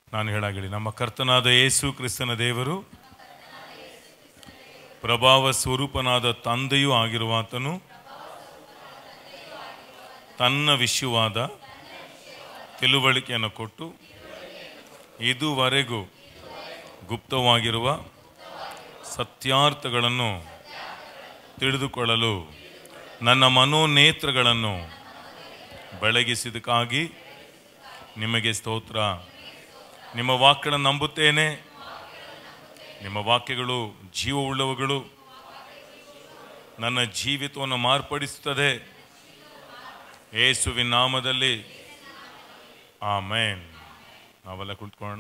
ನಾನು ಹೇಳಾಗಲಿ ನಮ್ಮ ಕರ್ತನಾದ ಯೇಸು ಕ್ರಿಸ್ತನ ದೇವರು ಪ್ರಭಾವ ಸ್ವರೂಪನಾದ ತಂದೆಯೂ ಆಗಿರುವಾತನು ತನ್ನ ವಿಷಯವಾದ ತಿಳುವಳಿಕೆಯನ್ನು ಕೊಟ್ಟು ಇದುವರೆಗೂ ಗುಪ್ತವಾಗಿರುವ ಸತ್ಯಾರ್ಥಗಳನ್ನು ತಿಳಿದುಕೊಳ್ಳಲು ನನ್ನ ಮನೋನೇತ್ರಗಳನ್ನು ಬೆಳಗಿಸಿದಕ್ಕಾಗಿ ನಿಮಗೆ ಸ್ತೋತ್ರ ನಿಮ್ಮ ವಾಕ್ಯಗಳನ್ನು ನಂಬುತ್ತೇನೆ ನಿಮ್ಮ ವಾಕ್ಯಗಳು ಜೀವವುಳ್ಳವುಗಳು ನನ್ನ ಜೀವಿತವನ್ನು ಮಾರ್ಪಡಿಸುತ್ತದೆ ಯೇಸುವಿನ ನಾಮದಲ್ಲಿ ಆಮೇನ್ ನಾವೆಲ್ಲ ಕುಳಿತುಕೊಳ್ಳೋಣ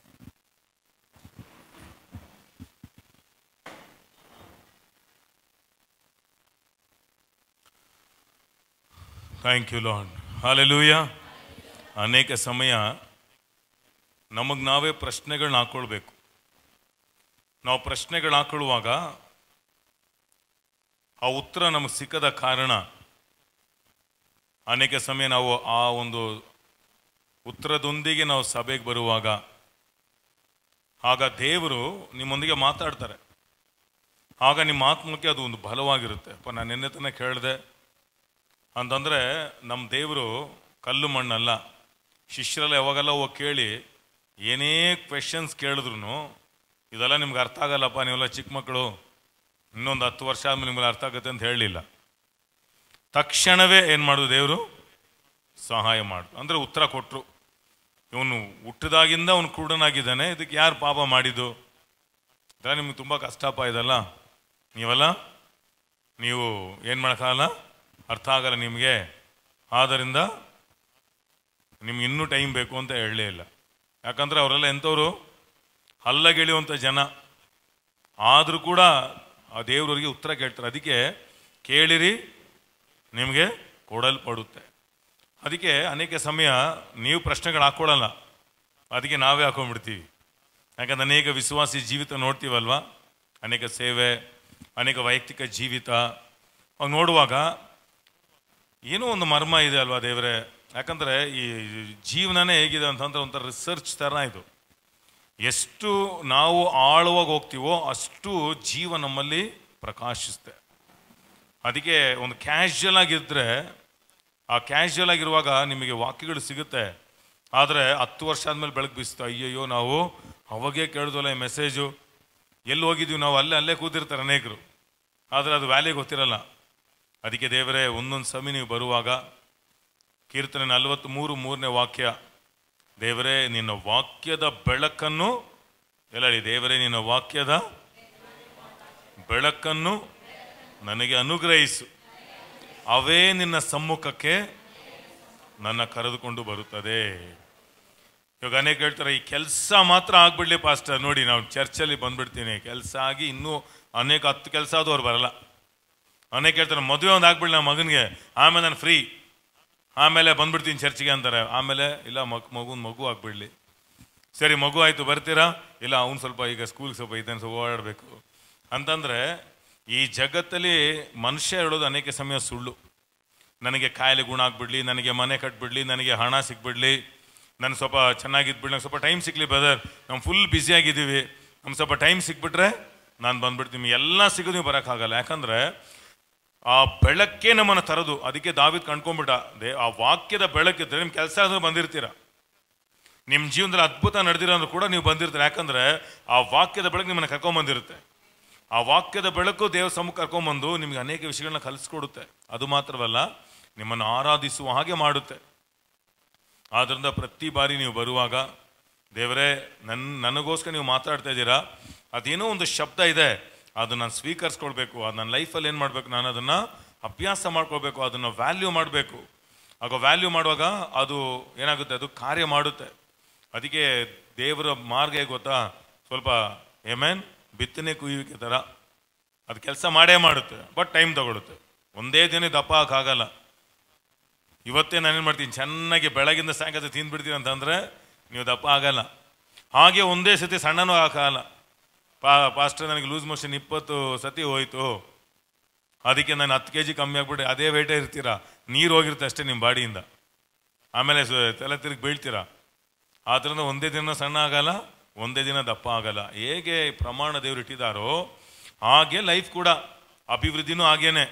ಥ್ಯಾಂಕ್ ಯು ಲಾರ್ಡ್ ಹಾಲೆಲೂಯ ಅನೇಕ ಸಮಯ ನಮಗೆ ನಾವೇ ಪ್ರಶ್ನೆಗಳನ್ನ ಹಾಕೊಳ್ಬೇಕು ನಾವು ಪ್ರಶ್ನೆಗಳು ಹಾಕೊಳ್ಳುವಾಗ ಆ ಉತ್ತರ ನಮಗೆ ಸಿಕ್ಕದ ಕಾರಣ ಅನೇಕ ಸಮಯ ನಾವು ಆ ಒಂದು ಉತ್ತರದೊಂದಿಗೆ ನಾವು ಸಭೆಗೆ ಬರುವಾಗ ಆಗ ದೇವರು ನಿಮ್ಮೊಂದಿಗೆ ಮಾತಾಡ್ತಾರೆ ಆಗ ನಿಮ್ಮ ಆತ್ಮಕ್ಕೆ ಅದು ಒಂದು ಬಲವಾಗಿರುತ್ತೆ ಅಪ್ಪ ನಾನು ನಿನ್ನೆ ತನಕ ಕೇಳಿದೆ ಅಂತಂದರೆ ನಮ್ಮ ದೇವರು ಕಲ್ಲು ಮಣ್ಣಲ್ಲ ಶಿಷ್ಯರೆಲ್ಲ ಯಾವಾಗೆಲ್ಲ ಹೋಗಿ ಕೇಳಿ ಏನೇ ಕ್ವೆಶನ್ಸ್ ಕೇಳಿದ್ರು ಇದೆಲ್ಲ ನಿಮ್ಗೆ ಅರ್ಥ ಆಗಲ್ಲಪ್ಪ ನೀವೆಲ್ಲ ಚಿಕ್ಕ ಮಕ್ಕಳು ಇನ್ನೊಂದು ಹತ್ತು ವರ್ಷ ಆದ್ಮೇಲೆ ನಿಮ್ಗೆ ಅರ್ಥ ಆಗುತ್ತೆ ಅಂತ ಹೇಳಲಿಲ್ಲ ತಕ್ಷಣವೇ ಏನು ಮಾಡೋದು ದೇವರು ಸಹಾಯ ಮಾಡು ಅಂದರೆ ಉತ್ತರ ಕೊಟ್ಟರು ಇವನು ಹುಟ್ಟಿದಾಗಿಂದ ಅವನು ಕ್ರೂಢನಾಗಿದ್ದಾನೆ ಇದಕ್ಕೆ ಯಾರು ಪಾಪ ಮಾಡಿದ್ದು ಇದೆಲ್ಲ ನಿಮ್ಗೆ ತುಂಬ ಕಷ್ಟಪ್ಪ ಇದೆಲ್ಲ ನೀವೆಲ್ಲ ನೀವು ಏನು ಮಾಡೋಕ್ಕಾಗಲ್ಲ ಅರ್ಥ ಆಗಲ್ಲ ನಿಮಗೆ ಆದ್ದರಿಂದ ನಿಮ್ಗೆ ಇನ್ನೂ ಟೈಮ್ ಬೇಕು ಅಂತ ಹೇಳಲೇ ಇಲ್ಲ ಯಾಕಂದರೆ ಅವರೆಲ್ಲ ಎಂಥವ್ರು ಹಲ್ಲಗೆಳೆಯುವಂಥ ಜನ ಆದರೂ ಕೂಡ ಆ ದೇವರವರಿಗೆ ಉತ್ತರ ಕೇಳ್ತಾರೆ ಅದಕ್ಕೆ ಕೇಳಿರಿ ನಿಮಗೆ ಕೊಡಲ್ಪಡುತ್ತೆ ಅದಕ್ಕೆ ಅನೇಕ ಸಮಯ ನೀವು ಪ್ರಶ್ನೆಗಳು ಹಾಕ್ಕೊಳ್ಳಲ್ಲ ಅದಕ್ಕೆ ನಾವೇ ಹಾಕೊಂಡ್ಬಿಡ್ತೀವಿ ಯಾಕಂದ್ರೆ ಅನೇಕ ವಿಶ್ವಾಸಿ ಜೀವಿತ ನೋಡ್ತೀವಲ್ವಾ ಅನೇಕ ಸೇವೆ ಅನೇಕ ವೈಯಕ್ತಿಕ ಜೀವಿತ ಅವಾಗ ನೋಡುವಾಗ ಏನೋ ಒಂದು ಮರ್ಮ ಇದೆ ಅಲ್ವಾ ದೇವರೇ ಯಾಕಂದರೆ ಈ ಜೀವನನೇ ಹೇಗಿದೆ ಅಂತಂದ್ರೆ ಒಂಥರ ರಿಸರ್ಚ್ ಥರ ಇದು ಎಷ್ಟು ನಾವು ಆಳವಾಗಿ ಹೋಗ್ತೀವೋ ಅಷ್ಟು ಜೀವ ನಮ್ಮಲ್ಲಿ ಪ್ರಕಾಶಿಸುತ್ತೆ ಅದಕ್ಕೆ ಒಂದು ಕ್ಯಾಶುಯಲ್ ಆಗಿದ್ದರೆ ಆ ಕ್ಯಾಶುಯಲ್ ಆಗಿರುವಾಗ ನಿಮಗೆ ವಾಕ್ಯಗಳು ಸಿಗುತ್ತೆ ಆದರೆ ಹತ್ತು ವರ್ಷ ಆದಮೇಲೆ ಬೆಳಕು ಬೀಸುತ್ತೆ ಅಯ್ಯಯ್ಯೋ ನಾವು ಅವಾಗೇ ಕೇಳಿದ್ವಲ್ಲ ಈ ಮೆಸೇಜು ಎಲ್ಲಿ ಹೋಗಿದ್ವಿ ನಾವು ಅಲ್ಲೇ ಅಲ್ಲೇ ಕೂತಿರ್ತಾರೆ ಅನೇಕರು ಆದರೆ ಅದು ವ್ಯಾಲ್ಯೂ ಗೊತ್ತಿರಲ್ಲ ಅದಕ್ಕೆ ದೇವರೇ ಒಂದೊಂದು ಸಮಯ ನೀವು ಬರುವಾಗ ಕೀರ್ತನೆ ನಲವತ್ತ್ ಮೂರು ಮೂರನೇ ವಾಕ್ಯ ದೇವರೇ ನಿನ್ನ ವಾಕ್ಯದ ಬೆಳಕನ್ನು ಎಲ್ಲ ಹೇಳಿ ದೇವರೇ ನಿನ್ನ ವಾಕ್ಯದ ಬೆಳಕನ್ನು ನನಗೆ ಅನುಗ್ರಹಿಸು ಅವೇ ನಿನ್ನ ಸಮ್ಮುಖಕ್ಕೆ ನನ್ನ ಕರೆದುಕೊಂಡು ಬರುತ್ತದೆ ಇವಾಗ ಅನೇಕ ಹೇಳ್ತಾರೆ ಈ ಕೆಲಸ ಮಾತ್ರ ಆಗ್ಬಿಡ್ಲಿ ಪಾಸ್ಟರ್ ನೋಡಿ ನಾವು ಚರ್ಚಲ್ಲಿ ಬಂದ್ಬಿಡ್ತೀನಿ ಕೆಲಸ ಆಗಿ ಇನ್ನೂ ಅನೇಕ ಹತ್ತು ಕೆಲಸ ಆದವ್ರು ಬರಲ್ಲ ಅನೇಕ ಹೇಳ್ತಾರೆ ಮದುವೆ ಒಂದು ಆಗ್ಬಿಡ್ಲಿ ನಮ್ಮ ಮಗನಿಗೆ ಆಮೇಲೆ ನಾನು ಫ್ರೀ ಆಮೇಲೆ ಬಂದ್ಬಿಡ್ತೀನಿ ಚರ್ಚಿಗೆ ಅಂತಾರೆ ಆಮೇಲೆ ಇಲ್ಲ ಮಗ್ ಮಗುನ್ ಮಗು ಆಗ್ಬಿಡ್ಲಿ ಸರಿ ಮಗು ಆಯಿತು ಬರ್ತೀರಾ ಇಲ್ಲ ಅವ್ನು ಸ್ವಲ್ಪ ಈಗ ಸ್ಕೂಲ್ಗೆ ಸ್ವಲ್ಪ ಇದ್ದಾನೆ ಸ್ವಲ್ಪ ಓಡಾಡಬೇಕು ಅಂತಂದರೆ ಈ ಜಗತ್ತಲ್ಲಿ ಮನುಷ್ಯ ಹೇಳೋದು ಅನೇಕ ಸಮಯ ಸುಳ್ಳು ನನಗೆ ಕಾಯಿಲೆ ಗುಣ ಆಗ್ಬಿಡ್ಲಿ ನನಗೆ ಮನೆ ಕಟ್ಬಿಡ್ಲಿ ನನಗೆ ಹಣ ಸಿಕ್ಬಿಡ್ಲಿ ನನಗೆ ಸ್ವಲ್ಪ ಚೆನ್ನಾಗಿದ್ಬಿಡ್ಲಿ ನಂಗೆ ಸ್ವಲ್ಪ ಟೈಮ್ ಸಿಕ್ಲಿ ಬ್ರದರ್ ನಾವು ಫುಲ್ ಆಗಿದ್ದೀವಿ ನಮ್ಗೆ ಸ್ವಲ್ಪ ಟೈಮ್ ಸಿಕ್ಬಿಟ್ರೆ ನಾನು ಬಂದ್ಬಿಡ್ತೀನಿ ಎಲ್ಲ ಸಿಗೋದು ನೀವು ಬರೋಕ್ಕಾಗಲ್ಲ ಯಾಕಂದರೆ ಆ ಬೆಳಕೇ ನಮ್ಮನ್ನು ತರೋದು ಅದಕ್ಕೆ ದಾವಿದ್ ಕಂಡ್ಕೊಂಡ್ಬಿಟ್ಟ ದೇ ಆ ವಾಕ್ಯದ ಬೆಳಕಿದ್ರೆ ನಿಮ್ಮ ಕೆಲಸ ಆದ್ರೂ ಬಂದಿರ್ತೀರ ನಿಮ್ಮ ಜೀವನದಲ್ಲಿ ಅದ್ಭುತ ನಡೆದಿರೋ ಅಂದ್ರೂ ಕೂಡ ನೀವು ಬಂದಿರ್ತೀರ ಯಾಕಂದ್ರೆ ಆ ವಾಕ್ಯದ ಬೆಳಕು ನಿಮ್ಮನ್ನು ಕರ್ಕೊಂಬಂದಿರುತ್ತೆ ಆ ವಾಕ್ಯದ ಬೆಳಕು ದೇವ ಸಮ್ಮುಖ ಕರ್ಕೊಂಬಂದು ನಿಮ್ಗೆ ಅನೇಕ ವಿಷಯಗಳನ್ನ ಕಲಿಸ್ಕೊಡುತ್ತೆ ಅದು ಮಾತ್ರವಲ್ಲ ನಿಮ್ಮನ್ನು ಆರಾಧಿಸುವ ಹಾಗೆ ಮಾಡುತ್ತೆ ಆದ್ದರಿಂದ ಪ್ರತಿ ಬಾರಿ ನೀವು ಬರುವಾಗ ದೇವರೇ ನನ್ನ ನನಗೋಸ್ಕರ ನೀವು ಮಾತಾಡ್ತಾ ಇದ್ದೀರಾ ಅದೇನೋ ಒಂದು ಶಬ್ದ ಇದೆ ಅದು ನಾನು ಸ್ವೀಕರಿಸ್ಕೊಳ್ಬೇಕು ಅದು ನನ್ನ ಲೈಫಲ್ಲಿ ಏನು ಮಾಡಬೇಕು ನಾನು ಅದನ್ನು ಅಭ್ಯಾಸ ಮಾಡ್ಕೊಳ್ಬೇಕು ಅದನ್ನು ವ್ಯಾಲ್ಯೂ ಮಾಡಬೇಕು ಆಗ ವ್ಯಾಲ್ಯೂ ಮಾಡುವಾಗ ಅದು ಏನಾಗುತ್ತೆ ಅದು ಕಾರ್ಯ ಮಾಡುತ್ತೆ ಅದಕ್ಕೆ ದೇವರ ಮಾರ್ಗ ಹೇಗೆ ಗೊತ್ತಾ ಸ್ವಲ್ಪ ಏಮೇನ್ ಬಿತ್ತನೆ ಕುಯ್ಯುವಿಕೆ ಥರ ಅದು ಕೆಲಸ ಮಾಡೇ ಮಾಡುತ್ತೆ ಬಟ್ ಟೈಮ್ ತಗೊಳುತ್ತೆ ಒಂದೇ ದಿನ ದಪ್ಪ ಆಗಲ್ಲ ಇವತ್ತೇ ನಾನೇನು ಮಾಡ್ತೀನಿ ಚೆನ್ನಾಗಿ ಬೆಳಗಿಂದ ಸಾಯಂಕಾಲ ತಿಂದ್ಬಿಡ್ತೀನಿ ಅಂತಂದರೆ ನೀವು ದಪ್ಪ ಆಗಲ್ಲ ಹಾಗೆ ಒಂದೇ ಸತಿ ಸಣ್ಣನೂ ಆಗಲ್ಲ ಪಾ ಪಾಸ್ಟರ್ ನನಗೆ ಲೂಸ್ ಮೋಷನ್ ಇಪ್ಪತ್ತು ಸತಿ ಹೋಯ್ತು ಅದಕ್ಕೆ ನಾನು ಹತ್ತು ಕೆ ಜಿ ಕಮ್ಮಿ ಆಗ್ಬಿಟ್ಟು ಅದೇ ವೇಟೇ ಇರ್ತೀರಾ ನೀರು ಹೋಗಿರುತ್ತೆ ಅಷ್ಟೇ ನಿಮ್ಮ ಬಾಡಿಯಿಂದ ಆಮೇಲೆ ಸ- ತಲೆ ತಿರುಗಿ ಬೀಳ್ತೀರಾ ಆದ್ರಿಂದ ಒಂದೇ ದಿನ ಸಣ್ಣ ಆಗಲ್ಲ ಒಂದೇ ದಿನ ದಪ್ಪ ಆಗಲ್ಲ ಹೇಗೆ ಪ್ರಮಾಣ ದೇವರು ಇಟ್ಟಿದ್ದಾರೋ ಹಾಗೆ ಲೈಫ್ ಕೂಡ ಅಭಿವೃದ್ಧಿನೂ ಹಾಗೇನೆ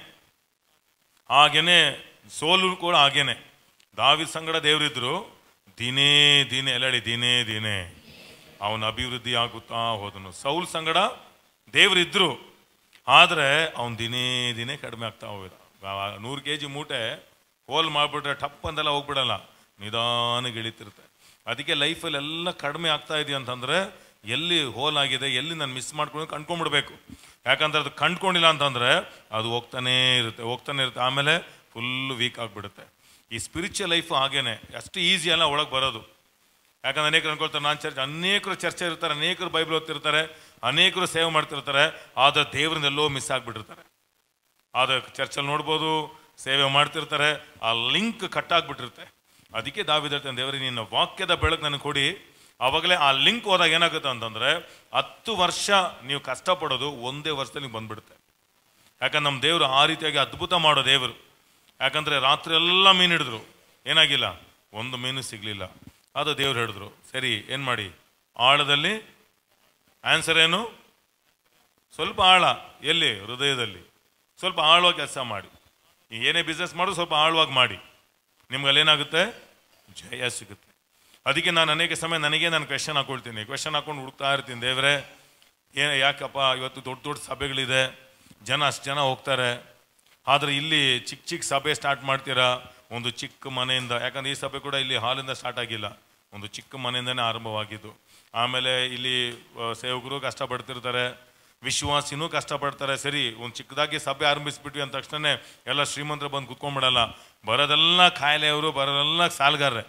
ಹಾಗೇನೆ ಸೋಲು ಕೂಡ ಹಾಗೇನೆ ದಾವಿದ ಸಂಗಡ ದೇವರಿದ್ರು ದಿನೇ ದಿನೇ ಎಲ್ಲ ಹೇಳಿ ದಿನೇ ದಿನೇ ಅವನ ಅಭಿವೃದ್ಧಿ ಆಗುತ್ತಾ ಹೋದನು ಸೌಲ್ ಸಂಗಡ ದೇವರಿದ್ರು ಆದರೆ ಅವನು ದಿನೇ ದಿನೇ ಕಡಿಮೆ ಆಗ್ತಾ ಹೋಗಿದ ನೂರು ಕೆ ಜಿ ಮೂಟೆ ಹೋಲ್ ಮಾಡಿಬಿಟ್ರೆ ಟಪ್ ಅಂತೆಲ್ಲ ಹೋಗ್ಬಿಡಲ್ಲ ನಿಧಾನಕ್ಕೆ ಇಳಿತಿರುತ್ತೆ ಅದಕ್ಕೆ ಲೈಫಲ್ಲಿ ಎಲ್ಲ ಕಡಿಮೆ ಆಗ್ತಾ ಇದೆಯಾ ಅಂತಂದ್ರೆ ಎಲ್ಲಿ ಹೋಲ್ ಆಗಿದೆ ಎಲ್ಲಿ ನಾನು ಮಿಸ್ ಮಾಡ್ಕೊಂಡು ಕಂಡ್ಕೊಂಡ್ಬಿಡ್ಬೇಕು ಯಾಕಂದ್ರೆ ಅದು ಕಂಡ್ಕೊಂಡಿಲ್ಲ ಅಂತಂದ್ರೆ ಅದು ಹೋಗ್ತಾನೇ ಇರುತ್ತೆ ಹೋಗ್ತಾನೆ ಇರುತ್ತೆ ಆಮೇಲೆ ಫುಲ್ ವೀಕ್ ಆಗಿಬಿಡುತ್ತೆ ಈ ಸ್ಪಿರಿಚುವಲ್ ಲೈಫ್ ಹಾಗೇನೆ ಅಷ್ಟು ಈಸಿ ಅಲ್ಲ ಒಳಗೆ ಬರೋದು ಯಾಕಂದ್ರೆ ಅನೇಕರು ಅನ್ಕೊಳ್ತಾರೆ ನಾನು ಚರ್ಚ್ ಅನೇಕರು ಚರ್ಚೆ ಇರ್ತಾರೆ ಅನೇಕರು ಬೈಬಲ್ ಓದ್ತಿರ್ತಾರೆ ಅನೇಕರು ಸೇವೆ ಮಾಡ್ತಿರ್ತಾರೆ ಆದರೆ ದೇವ್ರನ್ನೆಲ್ಲೋ ಮಿಸ್ ಆಗಿಬಿಟ್ಟಿರ್ತಾರೆ ಆದರೆ ಚರ್ಚಲ್ಲಿ ನೋಡ್ಬೋದು ಸೇವೆ ಮಾಡ್ತಿರ್ತಾರೆ ಆ ಲಿಂಕ್ ಕಟ್ ಆಗ್ಬಿಟ್ಟಿರುತ್ತೆ ಅದಕ್ಕೆ ದಾವಿದಿರ್ತಾನೆ ದೇವರಿಗೆ ನಿನ್ನ ವಾಕ್ಯದ ಬೆಳಕು ನನಗೆ ಕೊಡಿ ಆವಾಗಲೇ ಆ ಲಿಂಕ್ ಹೋದಾಗ ಏನಾಗುತ್ತೆ ಅಂತಂದ್ರೆ ಹತ್ತು ವರ್ಷ ನೀವು ಕಷ್ಟಪಡೋದು ಒಂದೇ ವರ್ಷದಲ್ಲಿ ನಿಮ್ಗೆ ಬಂದ್ಬಿಡುತ್ತೆ ಯಾಕಂದ್ರೆ ನಮ್ಮ ದೇವರು ಆ ರೀತಿಯಾಗಿ ಅದ್ಭುತ ಮಾಡೋ ದೇವರು ಯಾಕಂದ್ರೆ ರಾತ್ರಿ ಎಲ್ಲ ಮೀನು ಹಿಡಿದ್ರು ಏನಾಗಿಲ್ಲ ಒಂದು ಮೀನು ಸಿಗ್ಲಿಲ್ಲ ಅದು ದೇವ್ರು ಹಿಡಿದ್ರು ಸರಿ ಏನ್ ಮಾಡಿ ಆಳದಲ್ಲಿ ಆನ್ಸರ್ ಏನು ಸ್ವಲ್ಪ ಆಳ ಎಲ್ಲಿ ಹೃದಯದಲ್ಲಿ ಸ್ವಲ್ಪ ಆಳವಾಗಿ ಕೆಲಸ ಮಾಡಿ ಈ ಏನೇ ಬಿಸ್ನೆಸ್ ಮಾಡೋದು ಸ್ವಲ್ಪ ಆಳವಾಗಿ ಮಾಡಿ ನಿಮ್ಗೆ ಅಲ್ಲೇನಾಗುತ್ತೆ ಜಯ ಸಿಗುತ್ತೆ ಅದಕ್ಕೆ ನಾನು ಅನೇಕ ಸಮಯ ನನಗೆ ನಾನು ಕ್ವೆಶನ್ ಹಾಕೊಳ್ತೀನಿ ಕ್ವೆಶನ್ ಹಾಕೊಂಡು ಹುಡುಕ್ತಾ ಇರ್ತೀನಿ ದೇವ್ರೆ ಏ ಯಾಕಪ್ಪ ಇವತ್ತು ದೊಡ್ಡ ದೊಡ್ಡ ಸಭೆಗಳಿದೆ ಜನ ಅಷ್ಟು ಜನ ಹೋಗ್ತಾರೆ ಆದರೆ ಇಲ್ಲಿ ಚಿಕ್ಕ ಚಿಕ್ಕ ಸಭೆ ಸ್ಟಾರ್ಟ್ ಮಾಡ್ತೀರಾ ಒಂದು ಚಿಕ್ಕ ಮನೆಯಿಂದ ಯಾಕಂದ್ರೆ ಈ ಸಭೆ ಕೂಡ ಇಲ್ಲಿ ಹಾಲಿಂದ ಸ್ಟಾರ್ಟ್ ಆಗಿಲ್ಲ ಒಂದು ಚಿಕ್ಕ ಮನೆಯಿಂದನೇ ಆರಂಭವಾಗಿದ್ದು ಆಮೇಲೆ ಇಲ್ಲಿ ಆ, ಸೇವಕರು ಕಷ್ಟಪಡ್ತಿರ್ತಾರೆ ವಿಶ್ವಾಸಿನೂ ಕಷ್ಟಪಡ್ತಾರೆ ಸರಿ ಒಂದು ಚಿಕ್ಕದಾಗಿ ಸಭೆ ಆರಂಭಿಸ್ಬಿಟ್ವಿ ಅಂದ ತಕ್ಷಣ ಎಲ್ಲ ಶ್ರೀಮಂತರು ಬಂದು ಕುತ್ಕೊಂಡ್ಬಿಡಲ್ಲ ಬರೋದೆಲ್ಲ ಕಾಯಿಲೆಯವರು ಬರೋದೆಲ್ಲ ಸಾಲ್ಗಾರ್ರೆ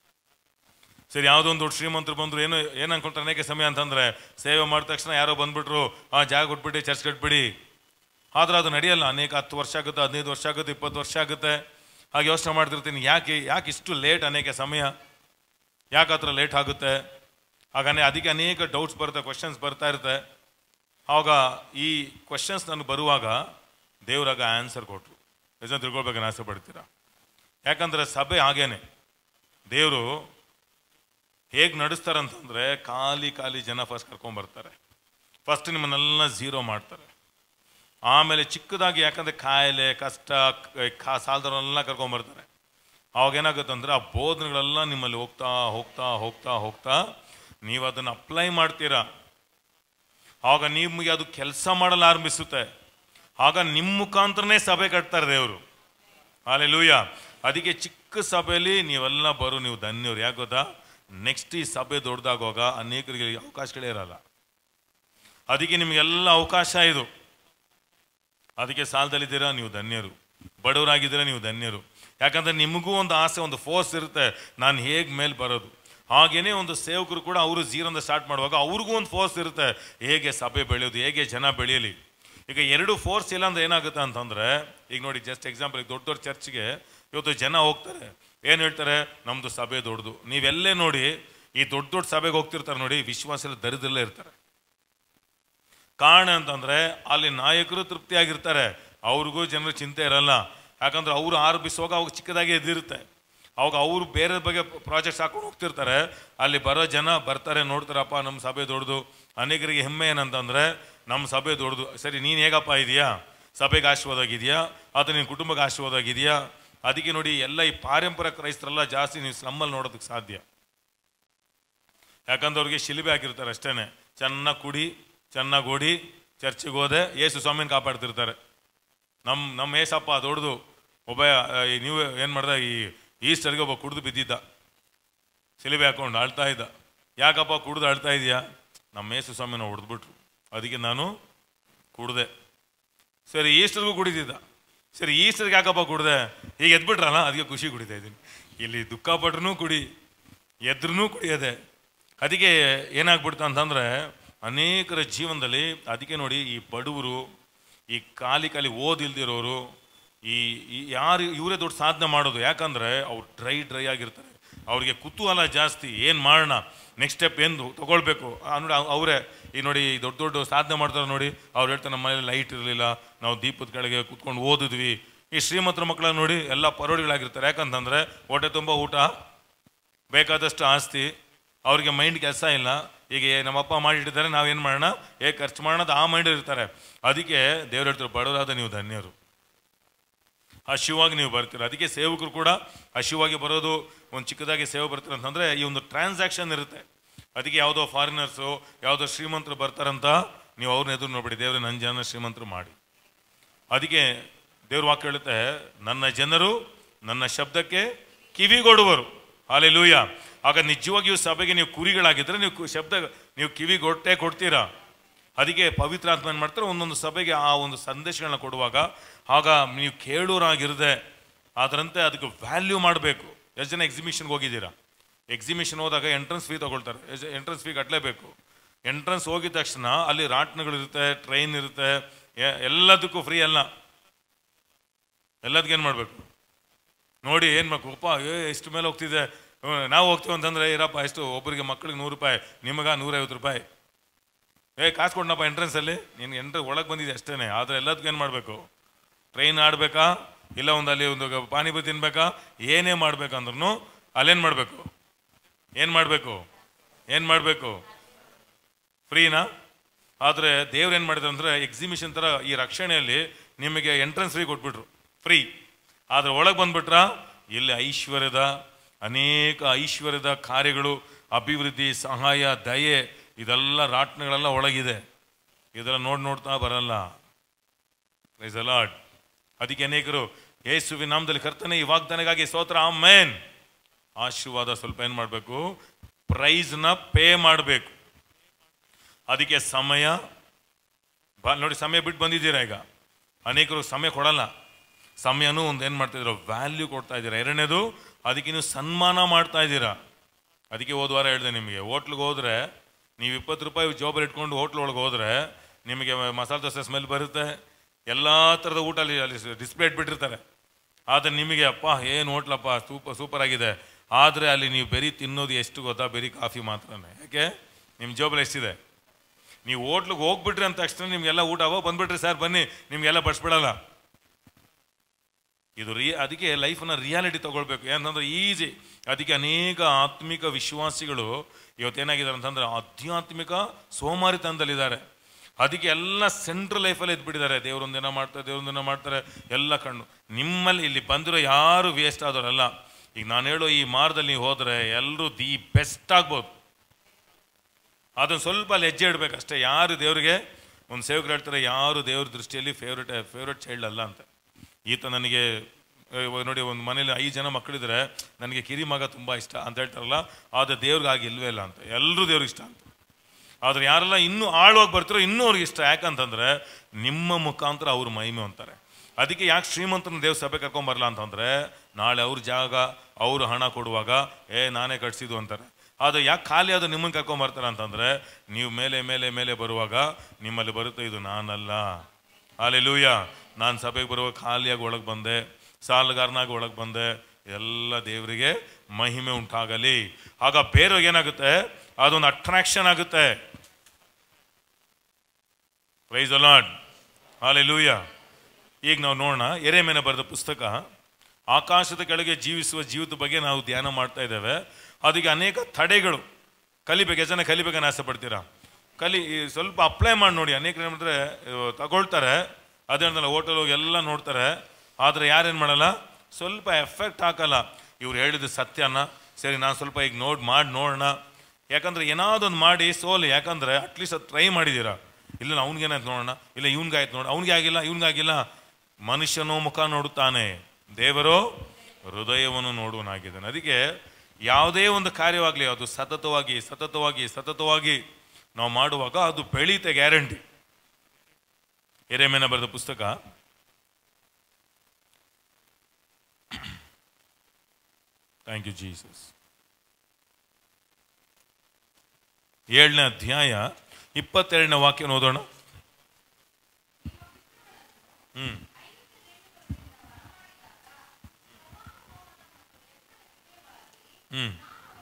ಸರಿ ಯಾವುದೋ ಒಂದು ದೊಡ್ಡ ಶ್ರೀಮಂತರು ಬಂದ್ರು ಏನು ಏನು ಅನ್ಕೊಂತಾರೆ ಅನೇಕ ಸಮಯ ಅಂತಂದ್ರೆ ಸೇವೆ ಮಾಡಿದ ತಕ್ಷಣ ಯಾರೋ ಬಂದ್ಬಿಟ್ರು ಆ ಜಾಗ ಕೊಟ್ಬಿಟ್ಟು ಚರ್ಚ್ ಕಟ್ಬಿಡಿ ಆದ್ರೆ ಅದು ನಡೆಯಲ್ಲ ಅನೇಕ ಹತ್ತು ವರ್ಷ ಆಗುತ್ತೆ ಹದಿನೈದು ವರ್ಷ ಆಗುತ್ತೆ ಇಪ್ಪತ್ತು ವರ್ಷ ಆಗುತ್ತೆ ಹಾಗೆ ಯೋಚನೆ ಮಾಡ್ತಿರ್ತೀನಿ ಯಾಕೆ ಯಾಕೆ ಇಷ್ಟು ಲೇಟ್ ಅನೇಕ ಸಮಯ ಯಾಕೆ ಆ ಥರ ಲೇಟ್ ಆಗುತ್ತೆ ಹಾಗಾನೆ ಅದಕ್ಕೆ ಅನೇಕ ಡೌಟ್ಸ್ ಬರುತ್ತೆ ಕ್ವಶನ್ಸ್ ಬರ್ತಾ ಇರುತ್ತೆ ಆವಾಗ ಈ ಕ್ವಶನ್ಸ್ ನನಗೆ ಬರುವಾಗ ದೇವರಾಗ ಆನ್ಸರ್ ಕೊಟ್ಟರು ನಿಜ ತಿಳ್ಕೊಳ್ಬೇಕನ್ನ ಆಸೆ ಪಡ್ತೀರಾ ಯಾಕಂದ್ರೆ ಸಭೆ ಹಾಗೇನೆ ದೇವರು ಹೇಗೆ ನಡೆಸ್ತಾರಂತಂದ್ರೆ ಖಾಲಿ ಖಾಲಿ ಜನ ಫಸ್ಟ್ ಕರ್ಕೊಂಡ್ಬರ್ತಾರೆ ಫಸ್ಟ್ ನಿಮ್ಮನ್ನೆಲ್ಲ ಝೀರೋ ಮಾಡ್ತಾರೆ ಆಮೇಲೆ ಚಿಕ್ಕದಾಗಿ ಯಾಕಂದ್ರೆ ಕಾಯಿಲೆ ಕಷ್ಟ ಕ- ಕಾ ಸಾಲದವರೆಲ್ಲ ಕರ್ಕೊಂಡ್ಬರ್ತಾರೆ ಅವಾಗ ಏನಾಗುತ್ತೆ ಅಂದ್ರೆ ಆ ಬೋಧನೆಗಳೆಲ್ಲ ನಿಮ್ಮಲ್ಲಿ ಹೋಗ್ತಾ ಹೋಗ್ತಾ ಹೋಗ್ತಾ ಹೋಗ್ತಾ ನೀವು ಅದನ್ನು ಅಪ್ಲೈ ಮಾಡ್ತೀರಾ ಆಗ ನಿಮಗೆ ಅದು ಕೆಲಸ ಮಾಡಲು ಆರಂಭಿಸುತ್ತೆ ಆಗ ನಿಮ್ಮ ಮುಖಾಂತರನೇ ಸಭೆ ಕಟ್ತಾರೆ ದೇವರು ಆಲೆ ಲೂಯ ಅದಕ್ಕೆ ಚಿಕ್ಕ ಸಭೆಯಲ್ಲಿ ನೀವೆಲ್ಲ ಬರು ನೀವು ಧನ್ಯರು ಯಾಕೆ ಗೊತ್ತಾ ನೆಕ್ಸ್ಟ್ ಈ ಸಭೆ ದೊಡ್ಡದಾಗುವಾಗ ಅನೇಕರಿಗೆ ಅವಕಾಶಗಳೇ ಇರಲ್ಲ ಅದಕ್ಕೆ ನಿಮಗೆಲ್ಲ ಅವಕಾಶ ಇದು ಅದಕ್ಕೆ ಸಾಲದಲ್ಲಿದ್ದೀರಾ ನೀವು ಧನ್ಯರು ಬಡವರಾಗಿದ್ದೀರಾ ನೀವು ಧನ್ಯರು ಯಾಕಂದ್ರೆ ನಿಮಗೂ ಒಂದು ಆಸೆ ಒಂದು ಫೋರ್ಸ್ ಇರುತ್ತೆ ನಾನು ಹೇಗೆ ಮೇಲೆ ಬರೋದು ಹಾಗೇನೆ ಒಂದು ಸೇವಕರು ಕೂಡ ಅವರು ಜೀರಂದ ಸ್ಟಾರ್ಟ್ ಮಾಡುವಾಗ ಅವ್ರಿಗೂ ಒಂದು ಫೋರ್ಸ್ ಇರುತ್ತೆ ಹೇಗೆ ಸಭೆ ಬೆಳೆಯೋದು ಹೇಗೆ ಜನ ಬೆಳೆಯಲಿ ಈಗ ಎರಡು ಫೋರ್ಸ್ ಇಲ್ಲ ಅಂದ್ರೆ ಏನಾಗುತ್ತೆ ಅಂತಂದ್ರೆ ಈಗ ನೋಡಿ ಜಸ್ಟ್ ಎಕ್ಸಾಂಪಲ್ ಈಗ ದೊಡ್ಡ ದೊಡ್ಡ ಚರ್ಚ್ಗೆ ಇವತ್ತು ಜನ ಹೋಗ್ತಾರೆ ಏನು ಹೇಳ್ತಾರೆ ನಮ್ದು ಸಭೆ ದೊಡ್ಡದು ನೀವೆಲ್ಲೇ ನೋಡಿ ಈ ದೊಡ್ಡ ದೊಡ್ಡ ಸಭೆಗೆ ಹೋಗ್ತಿರ್ತಾರೆ ನೋಡಿ ವಿಶ್ವಾಸ ಎಲ್ಲ ದರಿದ್ರಲ್ಲೇ ಇರ್ತಾರೆ ಕಾರಣ ಅಂತಂದ್ರೆ ಅಲ್ಲಿ ನಾಯಕರು ತೃಪ್ತಿಯಾಗಿರ್ತಾರೆ ಅವ್ರಿಗೂ ಜನರ ಚಿಂತೆ ಇರಲ್ಲ ಯಾಕಂದ್ರೆ ಅವರು ಆರಂಭಿಸುವಾಗ ಅವಾಗ ಚಿಕ್ಕದಾಗಿ ಎದ್ದಿರುತ್ತೆ ಅವಾಗ ಅವರು ಬೇರೆ ಬಗ್ಗೆ ಪ್ರಾಜೆಕ್ಟ್ಸ್ ಹಾಕೊಂಡು ಹೋಗ್ತಿರ್ತಾರೆ ಅಲ್ಲಿ ಬರೋ ಜನ ಬರ್ತಾರೆ ನೋಡ್ತಾರಪ್ಪ ನಮ್ಮ ಸಭೆ ದೊಡ್ಡದು ಅನೇಕರಿಗೆ ಹೆಮ್ಮೆ ಏನಂತಂದ್ರೆ ನಮ್ಮ ಸಭೆ ದೊಡ್ಡದು ಸರಿ ನೀನು ಹೇಗಪ್ಪ ಇದೆಯಾ ಸಭೆಗೆ ಆಶೀರ್ವಾದಾಗಿದೆಯಾ ಅಥವಾ ನಿನ್ನ ಕುಟುಂಬಕ್ಕೆ ಆಶೀರ್ವಾದಾಗಿದೆಯಾ ಅದಕ್ಕೆ ನೋಡಿ ಎಲ್ಲ ಈ ಪಾರಂಪರಿಕ ಕ್ರೈಸ್ತರೆಲ್ಲ ಜಾಸ್ತಿ ನೀವು ಸ್ಲಮ್ಮಲ್ಲಿ ನೋಡೋದಕ್ಕೆ ಸಾಧ್ಯ ಯಾಕಂದ್ರೆ ಅವ್ರಿಗೆ ಶಿಲಿಬೆ ಹಾಕಿರ್ತಾರೆ ಅಷ್ಟೇನೆ ಚೆನ್ನಾಗಿ ಕುಡಿ ಚೆನ್ನಾಗಿ ಓಡಿ ಚರ್ಚಿಗೆ ಹೋದೆ ಏಸು ಸ್ವಾಮಿನ ಕಾಪಾಡ್ತಿರ್ತಾರೆ ನಮ್ಮ ನಮ್ಮ ಏಸಪ್ಪ ದೊಡ್ಡದು ಒಬ್ಬ ಆ, ಈ ನೀವು ಏನು ಮಾಡ್ದ ಈ ಈಸ್ಟರ್ಗೆ ಒಬ್ಬ ಕುಡಿದು ಬಿದ್ದಿದ್ದ ಸಿಲಿಬೆ ಹಾಕೊಂಡು ಅಳ್ತಾ ಇದ್ದ ಯಾಕಪ್ಪ ಕುಡ್ದು ಅಳ್ತಾ ಇದೆಯಾ ನಮ್ಮ ಏಸು ಸ್ವಾಮಿನ ಹೊಡೆದ್ಬಿಟ್ರು ಅದಕ್ಕೆ ನಾನು ಕುಡ್ದೆ ಸರಿ ಈಸ್ಟರ್ಗೂ ಕುಡಿದಿದ್ದ ಸರಿ ಈಸ್ಟರ್ಗೆ ಯಾಕಪ್ಪ ಕುಡ್ದೆ ಈಗ ಎದ್ಬಿಟ್ರಲ್ಲ ಅದಕ್ಕೆ ಖುಷಿ ಕುಡಿತಾ ಇದ್ದೀನಿ ಇಲ್ಲಿ ದುಃಖ ಪಟ್ರೂ ಕುಡಿ ಎದ್ರೂ ಕುಡಿಯೋದೆ ಅದಕ್ಕೆ ಏನಾಗ್ಬಿಡ್ತು ಅಂತಂದ್ರೆ ಅನೇಕರ ಜೀವನದಲ್ಲಿ ಅದಕ್ಕೆ ನೋಡಿ ಈ ಬಡವರು ಈ ಖಾಲಿ ಖಾಲಿ ಓದಿಲ್ದಿರೋರು ಈ ಈ ಯಾರು ಇವರೇ ದೊಡ್ಡ ಸಾಧನೆ ಮಾಡೋದು ಯಾಕಂದ್ರೆ ಅವ್ರು ಡ್ರೈ ಡ್ರೈ ಆಗಿರ್ತಾರೆ ಅವ್ರಿಗೆ ಕುತೂಹಲ ಜಾಸ್ತಿ ಏನು ಮಾಡೋಣ ನೆಕ್ಸ್ಟ್ ಸ್ಟೆಪ್ ಏನು ತಗೊಳ್ಬೇಕು ಆ ನೋಡಿ ಅವ್- ಅವರೇ ಈ ನೋಡಿ ಈ ದೊಡ್ಡ ದೊಡ್ಡ ಸಾಧನೆ ಮಾಡ್ತಾರೆ ನೋಡಿ ಅವ್ರು ಹೇಳ್ತಾರೆ ನಮ್ಮ ಮನೇಲಿ ಲೈಟ್ ಇರಲಿಲ್ಲ ನಾವು ದೀಪದ ಕೆಳಗೆ ಕುತ್ಕೊಂಡು ಓದಿದ್ವಿ ಈ ಶ್ರೀಮಂತರ ಮಕ್ಕಳ ನೋಡಿ ಎಲ್ಲ ಪರೋಡಿಗಳಾಗಿರ್ತಾರೆ ಯಾಕಂತಂದ್ರೆ ಹೊಟ್ಟೆ ತುಂಬ ಊಟ ಬೇಕಾದಷ್ಟು ಆಸ್ತಿ ಅವ್ರಿಗೆ ಮೈಂಡ್ ಕೆಲಸ ಇಲ್ಲ ಈಗ ಏ- ನಮ್ಮಪ್ಪ ಮಾಡಿಟ್ಟಿದ್ದಾರೆ ನಾವೇನು ಮಾಡೋಣ ಏ ಖರ್ಚು ಮಾಡೋಣ ಅಂತ ಆ ಮೈಂಡ್ ಇರ್ತಾರೆ ಅದಕ್ಕೆ ದೇವ್ರು ಹೇಳ್ತಾರೆ ಬಡವರಾದ ನೀವು ಧನ್ಯರು ಹಸಿವಾಗಿ ನೀವು ಬರ್ತೀರ ಅದಕ್ಕೆ ಸೇವಕರು ಕೂಡ ಹಸಿವಾಗಿ ಬರೋದು ಒಂದು ಚಿಕ್ಕದಾಗಿ ಸೇವೆ ಬರ್ತೀರ ಅಂತಂದ್ರೆ ಈ ಒಂದು ಟ್ರಾನ್ಸಾಕ್ಷನ್ ಇರುತ್ತೆ ಅದಕ್ಕೆ ಯಾವುದೋ ಫಾರಿನರ್ಸು ಯಾವುದೋ ಶ್ರೀಮಂತರು ಬರ್ತಾರಂತ ನೀವು ಅವ್ರನ್ನ ಎದುರು ನೋಡ್ಬಿಡಿ ದೇವ್ರ ನನ್ನ ಜನ ಶ್ರೀಮಂತರು ಮಾಡಿ ಅದಕ್ಕೆ ದೇವ್ರ ವಾಕ್ಯ ಹೇಳುತ್ತೆ ನನ್ನ ಜನರು ನನ್ನ ಶಬ್ದಕ್ಕೆ ಕಿವಿಗೊಡುವರು ಹಾಲೆ ಲೂಯ ಆಗ ನಿಜವಾಗಿಯೂ ಸಭೆಗೆ ನೀವು ಕುರಿಗಳಾಗಿದ್ರೆ ನೀವು ಕು- ಶಬ್ದ ನೀವು ಕಿವಿಗೊಟ್ಟೆ ಕೊಡ್ತೀರಾ ಅದಕ್ಕೆ ಪವಿತ್ರ ಆತ್ಮ ಏನು ಮಾಡ್ತಾರೆ ಒಂದೊಂದು ಸಭೆಗೆ ಆ ಒಂದು ಸಂದೇಶಗಳನ್ನ ಕೊಡುವಾಗ ಆಗ ನೀವು ಕೇಳೋರಾಗಿರದೆ ಅದರಂತೆ ಅದಕ್ಕೆ ವ್ಯಾಲ್ಯೂ ಮಾಡಬೇಕು ಎಷ್ಟು ಜನ ಎಕ್ಸಿಬಿಷನ್ಗೆ ಹೋಗಿದ್ದೀರಾ ಎಕ್ಸಿಬಿಷನ್ ಹೋದಾಗ ಎಂಟ್ರೆನ್ಸ್ ಫೀ ತಗೊಳ್ತಾರೆ ಎಂಟ್ರೆನ್ಸ್ ಫೀ ಕಟ್ಟಲೇಬೇಕು ಎಂಟ್ರೆನ್ಸ್ ಹೋಗಿದ ತಕ್ಷಣ ಅಲ್ಲಿ ರಾಟ್ನಗಳಿರುತ್ತೆ ಟ್ರೈನ್ ಇರುತ್ತೆ ಎ- ಎಲ್ಲದಕ್ಕೂ ಫ್ರೀ ಅಲ್ಲ ಎಲ್ಲದಕ್ಕೆ ಏನು ಮಾಡಬೇಕು ನೋಡಿ ಏನು ಮಾಡಬೇಕು ಅಪ್ಪ ಏ ಎಷ್ಟು ಮೇಲೆ ಹೋಗ್ತಿದೆ ಹ್ಮ್, ನಾವು ಹೋಗ್ತೀವಿ ಅಂತಂದ್ರೆ ಇರಪ್ಪ ಎಷ್ಟು ಒಬ್ಬರಿಗೆ ಮಕ್ಕಳಿಗೆ ನೂರು ರೂಪಾಯಿ ನಿಮಗ ನೂರೈವತ್ತು ರೂಪಾಯಿ ಏ ಕಾಸು ಕೊಡನಪ್ಪ ಎಂಟ್ರೆನ್ಸಲ್ಲಿ ನೀನು ಎಂಟ್ರೆ ಒಳಗೆ ಬಂದಿದೆ ಅಷ್ಟೇ ಆದರೆ ಎಲ್ಲದಕ್ಕೂ ಏನು ಮಾಡಬೇಕು ಟ್ರೈನ್ ಆಡಬೇಕಾ ಇಲ್ಲ ಒಂದು ಅಲ್ಲಿ ಒಂದು ಗ- ಪಾನಿಪುರಿ ತಿನ್ಬೇಕಾ ಏನೇ ಮಾಡ್ಬೇಕಂದ್ರೂ ಅಲ್ಲೇನು ಮಾಡಬೇಕು ಏನು ಮಾಡಬೇಕು ಏನು ಮಾಡಬೇಕು ಫ್ರೀನಾ ಆದರೆ ದೇವ್ರು ಏನು ಮಾಡಿದ್ರು ಅಂದರೆ ಎಕ್ಸಿಬಿಷನ್ ಥರ ಈ ರಕ್ಷಣೆಯಲ್ಲಿ ನಿಮಗೆ ಎಂಟ್ರೆನ್ಸ್ ಫ್ರೀ ಕೊಟ್ಬಿಟ್ರು ಫ್ರೀ ಆದರೆ ಒಳಗೆ ಬಂದ್ಬಿಟ್ರ ಇಲ್ಲಿ ಐಶ್ವರ್ಯದ ಅನೇಕ ಐಶ್ವರ್ಯದ ಕಾರ್ಯಗಳು ಅಭಿವೃದ್ಧಿ ಸಹಾಯ ದಯೆ ಇದೆಲ್ಲ ರಾಟ್ನಗಳೆಲ್ಲ ಒಳಗಿದೆ ಇದೆಲ್ಲ ನೋಡಿ ನೋಡ್ತಾ ಬರಲ್ಲ ಪ್ರೈಸ್ ಅಲಾಡ್ ಅದಕ್ಕೆ ಅನೇಕರು ಯೇಸುವಿನ ನಾಮದಲ್ಲಿ ಕರ್ತನೆ ಈ ವಾಗ್ದಾನಗಾಗಿ ಸ್ತೋತ್ರ ಆಮೇನ್ ಆಶೀರ್ವಾದ ಸ್ವಲ್ಪ ಏನು ಮಾಡಬೇಕು ಪ್ರೈಸ್ನ ಪೇ ಮಾಡಬೇಕು ಅದಕ್ಕೆ ಸಮಯ ಬಾ ನೋಡಿ ಸಮಯ ಬಿಟ್ಟು ಬಂದಿದ್ದೀರಾ ಈಗ ಅನೇಕರು ಸಮಯ ಕೊಡಲ್ಲ ಸಮಯನೂ ಒಂದು ಏನು ಮಾಡ್ತಿದ್ದೀರ ವ್ಯಾಲ್ಯೂ ಕೊಡ್ತಾ ಇದ್ದೀರಾ ಎರಡನೇದು ಅದಕ್ಕೆ ನೀವು ಸನ್ಮಾನ ಮಾಡ್ತಾ ಇದ್ದೀರಾ ಅದಕ್ಕೆ ಹೋದ ವಾರ ಹೇಳಿದೆ ನಿಮಗೆ ಹೋಟ್ಲಿಗೆ ಹೋದ್ರೆ ನೀವು ಇಪ್ಪತ್ತು ರೂಪಾಯಿ ಜೋಬಲ್ಲಿ ಇಟ್ಕೊಂಡು ಹೋಟ್ಲ್ ಒಳಗೆ ಹೋದ್ರೆ ನಿಮಗೆ ಮಸಾಲೆ ದೋಸೆ ಸ್ಮೆಲ್ ಬರುತ್ತೆ ಎಲ್ಲ ಥರದ ಊಟ ಅಲ್ಲಿ ಅಲ್ಲಿ ಡಿಸ್ಪ್ಲೇ ಇಟ್ಬಿಟ್ಟಿರ್ತಾರೆ ಆದರೆ ನಿಮಗೆ ಅಪ್ಪ ಏನು ಹೋಟ್ಲಪ್ಪ ಸೂಪರ್ ಸೂಪರ್ ಆಗಿದೆ ಆದರೆ ಅಲ್ಲಿ ನೀವು ಬರೀ ತಿನ್ನೋದು ಎಷ್ಟು ಗೊತ್ತಾ ಬರೀ ಕಾಫಿ ಮಾತ್ರನೇ ಯಾಕೆ ನಿಮ್ಮ ಜೋಬಲ್ಲಿ ಎಷ್ಟಿದೆ ನೀವು ಹೋಟ್ಲಿಗೆ ಹೋಗ್ಬಿಟ್ರಿ ಅಂದ ತಕ್ಷಣ ನಿಮ್ಗೆಲ್ಲ ಊಟ ಅವೋ ಬಂದ್ಬಿಟ್ರಿ ಸರ್ ಬನ್ನಿ ನಿಮ್ಗೆಲ್ಲ ಬಡಿಸ್ಬಿಡಲ್ಲ ಇದು ರಿ ಅದಕ್ಕೆ ಲೈಫನ್ನ ರಿಯಾಲಿಟಿ ತಗೊಳ್ಬೇಕು ಏನಂತಂದ್ರೆ ಈಸಿ ಅದಕ್ಕೆ ಅನೇಕ ಆತ್ಮಿಕ ವಿಶ್ವಾಸಿಗಳು ಇವತ್ತೇನಾಗಿದ್ದಾರೆ ಅಂತಂದ್ರೆ ಆಧ್ಯಾತ್ಮಿಕ ಸೋಮಾರಿತನದಲ್ಲಿದ್ದಾರೆ ಅದಕ್ಕೆ ಎಲ್ಲ ಸೆಂಟ್ರಲ್ ಲೈಫಲ್ಲಿ ಎದ್ಬಿಟ್ಟಿದ್ದಾರೆ ದೇವರೊಂದಿನ ಮಾಡ್ತಾರೆ ದೇವರೊಂದಿನ ಮಾಡ್ತಾರೆ ಎಲ್ಲ ಕಣ್ಣು ನಿಮ್ಮಲ್ಲಿ ಇಲ್ಲಿ ಬಂದಿರೋ ಯಾರು ವೇಸ್ಟ್ ಆದವರಲ್ಲ ಈಗ ನಾನು ಹೇಳೋ ಈ ಮಾರ್ಗದಲ್ಲಿ ನೀವು ಹೋದರೆ ಎಲ್ಲರೂ ದಿ ಬೆಸ್ಟ್ ಆಗ್ಬೋದು ಅದನ್ನು ಸ್ವಲ್ಪ ಅಲ್ಲಿ ಹೆಜ್ಜೆ ಇಡಬೇಕು ಅಷ್ಟೇ ಯಾರು ದೇವರಿಗೆ ಒಂದು ಸೇವಕರು ಹೇಳ್ತಾರೆ ಯಾರು ದೇವ್ರ ದೃಷ್ಟಿಯಲ್ಲಿ ಫೇವ್ರೇಟ್ ಫೇವ್ರೇಟ್ ಚೈಲ್ಡ್ ಅಲ್ಲ ಅಂತ ಈತ ನನಗೆ ಆ, ಇವಾಗ ನೋಡಿ ಒಂದು ಮನೇಲಿ ಐದು ಜನ ಮಕ್ಕಳಿದ್ರೆ ನನಗೆ ಕಿರಿ ಮಗ ತುಂಬ ಇಷ್ಟ ಅಂತ ಹೇಳ್ತಾರಲ್ಲ ಆದರೆ ದೇವ್ರಿಗೆ ಆಗಿ ಇಲ್ವೇ ಇಲ್ಲ ಅಂತ ಎಲ್ಲರೂ ದೇವ್ರಿಗೆ ಇಷ್ಟ ಅಂತ ಆದರೆ ಯಾರೆಲ್ಲ ಇನ್ನೂ ಆಳವಾಗಿ ಬರ್ತಾರೋ ಇನ್ನೂ ಅವ್ರಿಗೆ ಇಷ್ಟ ಯಾಕಂತಂದ್ರೆ ನಿಮ್ಮ ಮುಖಾಂತರ ಅವ್ರ ಮಹಿಮೆ ಅಂತಾರೆ ಅದಕ್ಕೆ ಯಾಕೆ ಶ್ರೀಮಂತನ ದೇವ್ ಸಭೆ ಕರ್ಕೊಂಬರಲ್ಲ ಅಂತಂದ್ರೆ ನಾಳೆ ಅವ್ರ ಜಾಗ ಅವರು ಹಣ ಕೊಡುವಾಗ ಏ ನಾನೇ ಕಟ್ಸಿದ್ದು ಅಂತಾರೆ ಆದರೆ ಯಾಕೆ ಖಾಲಿ ಅದು ನಿಮ್ಮನ್ನು ಕರ್ಕೊಂಬರ್ತಾರೆ ಅಂತಂದ್ರೆ ನೀವು ಮೇಲೆ ಮೇಲೆ ಮೇಲೆ ಬರುವಾಗ ನಿಮ್ಮಲ್ಲಿ ಬರುತ್ತೆ ಇದು ನಾನಲ್ಲ ಅಲ್ಲೆಲೂಯ ನಾನು ಸಭೆಗೆ ಬರುವಾಗ ಖಾಲಿಯಾಗಿ ಒಳಗೆ ಬಂದೆ ಸಾಲಗಾರನಾಗಿ ಒಳಗೆ ಬಂದೆ ಎಲ್ಲ ದೇವರಿಗೆ ಮಹಿಮೆ ಉಂಟಾಗಲಿ ಆಗ ಬೇರೆಯವ್ರಿಗೆ ಏನಾಗುತ್ತೆ ಅದೊಂದು ಅಟ್ರಾಕ್ಷನ್ ಆಗುತ್ತೆ ಪ್ರೈಸ್ ಅಲಾಡ್ ಹಾಲೆಲೂಯ ಈಗ ನಾವು ನೋಡೋಣ ಎರೆಮೇನೆ ಬರೆದ ಪುಸ್ತಕ ಆಕಾಶದ ಕೆಳಗೆ ಜೀವಿಸುವ ಜೀವಿತ ಬಗ್ಗೆ ನಾವು ಧ್ಯಾನ ಮಾಡ್ತಾ ಇದ್ದೇವೆ ಅದಕ್ಕೆ ಅನೇಕ ತಡೆಗಳು ಕಲಿಬೇಕು ಎಷ್ಟು ಜನ ಕಲಿಬೇಕನ್ನ ಆಸೆ ಪಡ್ತೀರಾ ಕಲಿ ಈ ಸ್ವಲ್ಪ ಅಪ್ಲೈ ಮಾಡಿ ನೋಡಿ ಅನೇಕರು ಏನು ಮಾಡ್ತಾರೆ ಇವ್ ತಗೊಳ್ತಾರೆ ಅದೇನಲ್ಲ ಹೋಟೆಲ್ ಹೋಗಿ ಎಲ್ಲ ನೋಡ್ತಾರೆ ಆದರೆ ಯಾರೇನು ಮಾಡಲ್ಲ ಸ್ವಲ್ಪ ಎಫೆಕ್ಟ್ ಹಾಕಲ್ಲ ಇವ್ರು ಹೇಳಿದ ಸತ್ಯನ ಸರಿ ನಾನು ಸ್ವಲ್ಪ ಈಗ ನೋಡಿ ಮಾಡಿ ನೋಡೋಣ ಯಾಕಂದ್ರೆ ಏನಾದೊಂದು ಮಾಡಿ ಸೋಲು ಯಾಕಂದ್ರೆ ಅಟ್ಲೀಸ್ಟ್ ಅದು ಟ್ರೈ ಮಾಡಿದ್ದೀರಾ ಇಲ್ಲ ಅವ್ನಿಗೇನಾಯ್ತು ನೋಡೋಣ ಇಲ್ಲ ಇವ್ನಿಗಾಯ್ತು ನೋಡ ಅವ್ನಿಗೆ ಆಗಿಲ್ಲ ಇವ್ನಿಗಾಗಿಲ್ಲ ಮನುಷ್ಯನೋ ಮುಖ ನೋಡುತ್ತಾನೆ ದೇವರೋ ಹೃದಯವನ್ನು ನೋಡುವನಾಗಿದ್ದಾನೆ ಅದಕ್ಕೆ ಯಾವುದೇ ಒಂದು ಕಾರ್ಯವಾಗಲಿ ಅದು ಸತತವಾಗಿ ಸತತವಾಗಿ ಸತತವಾಗಿ ನಾವು ಮಾಡುವಾಗ ಅದು ಬೆಳೀತೆ ಗ್ಯಾರಂಟಿ ಎರೆಮೇನ ಬರೆದ ಪುಸ್ತಕ ಥ್ಯಾಂಕ್ ಯು ಜೀಸಸ್ ಏಳನೇ ಅಧ್ಯಾಯ ಇಪ್ಪತ್ತೆರಡನೇ ವಾಕ್ಯ ಓದೋಣ ಹ್ಮ್ ಹ್ಮ್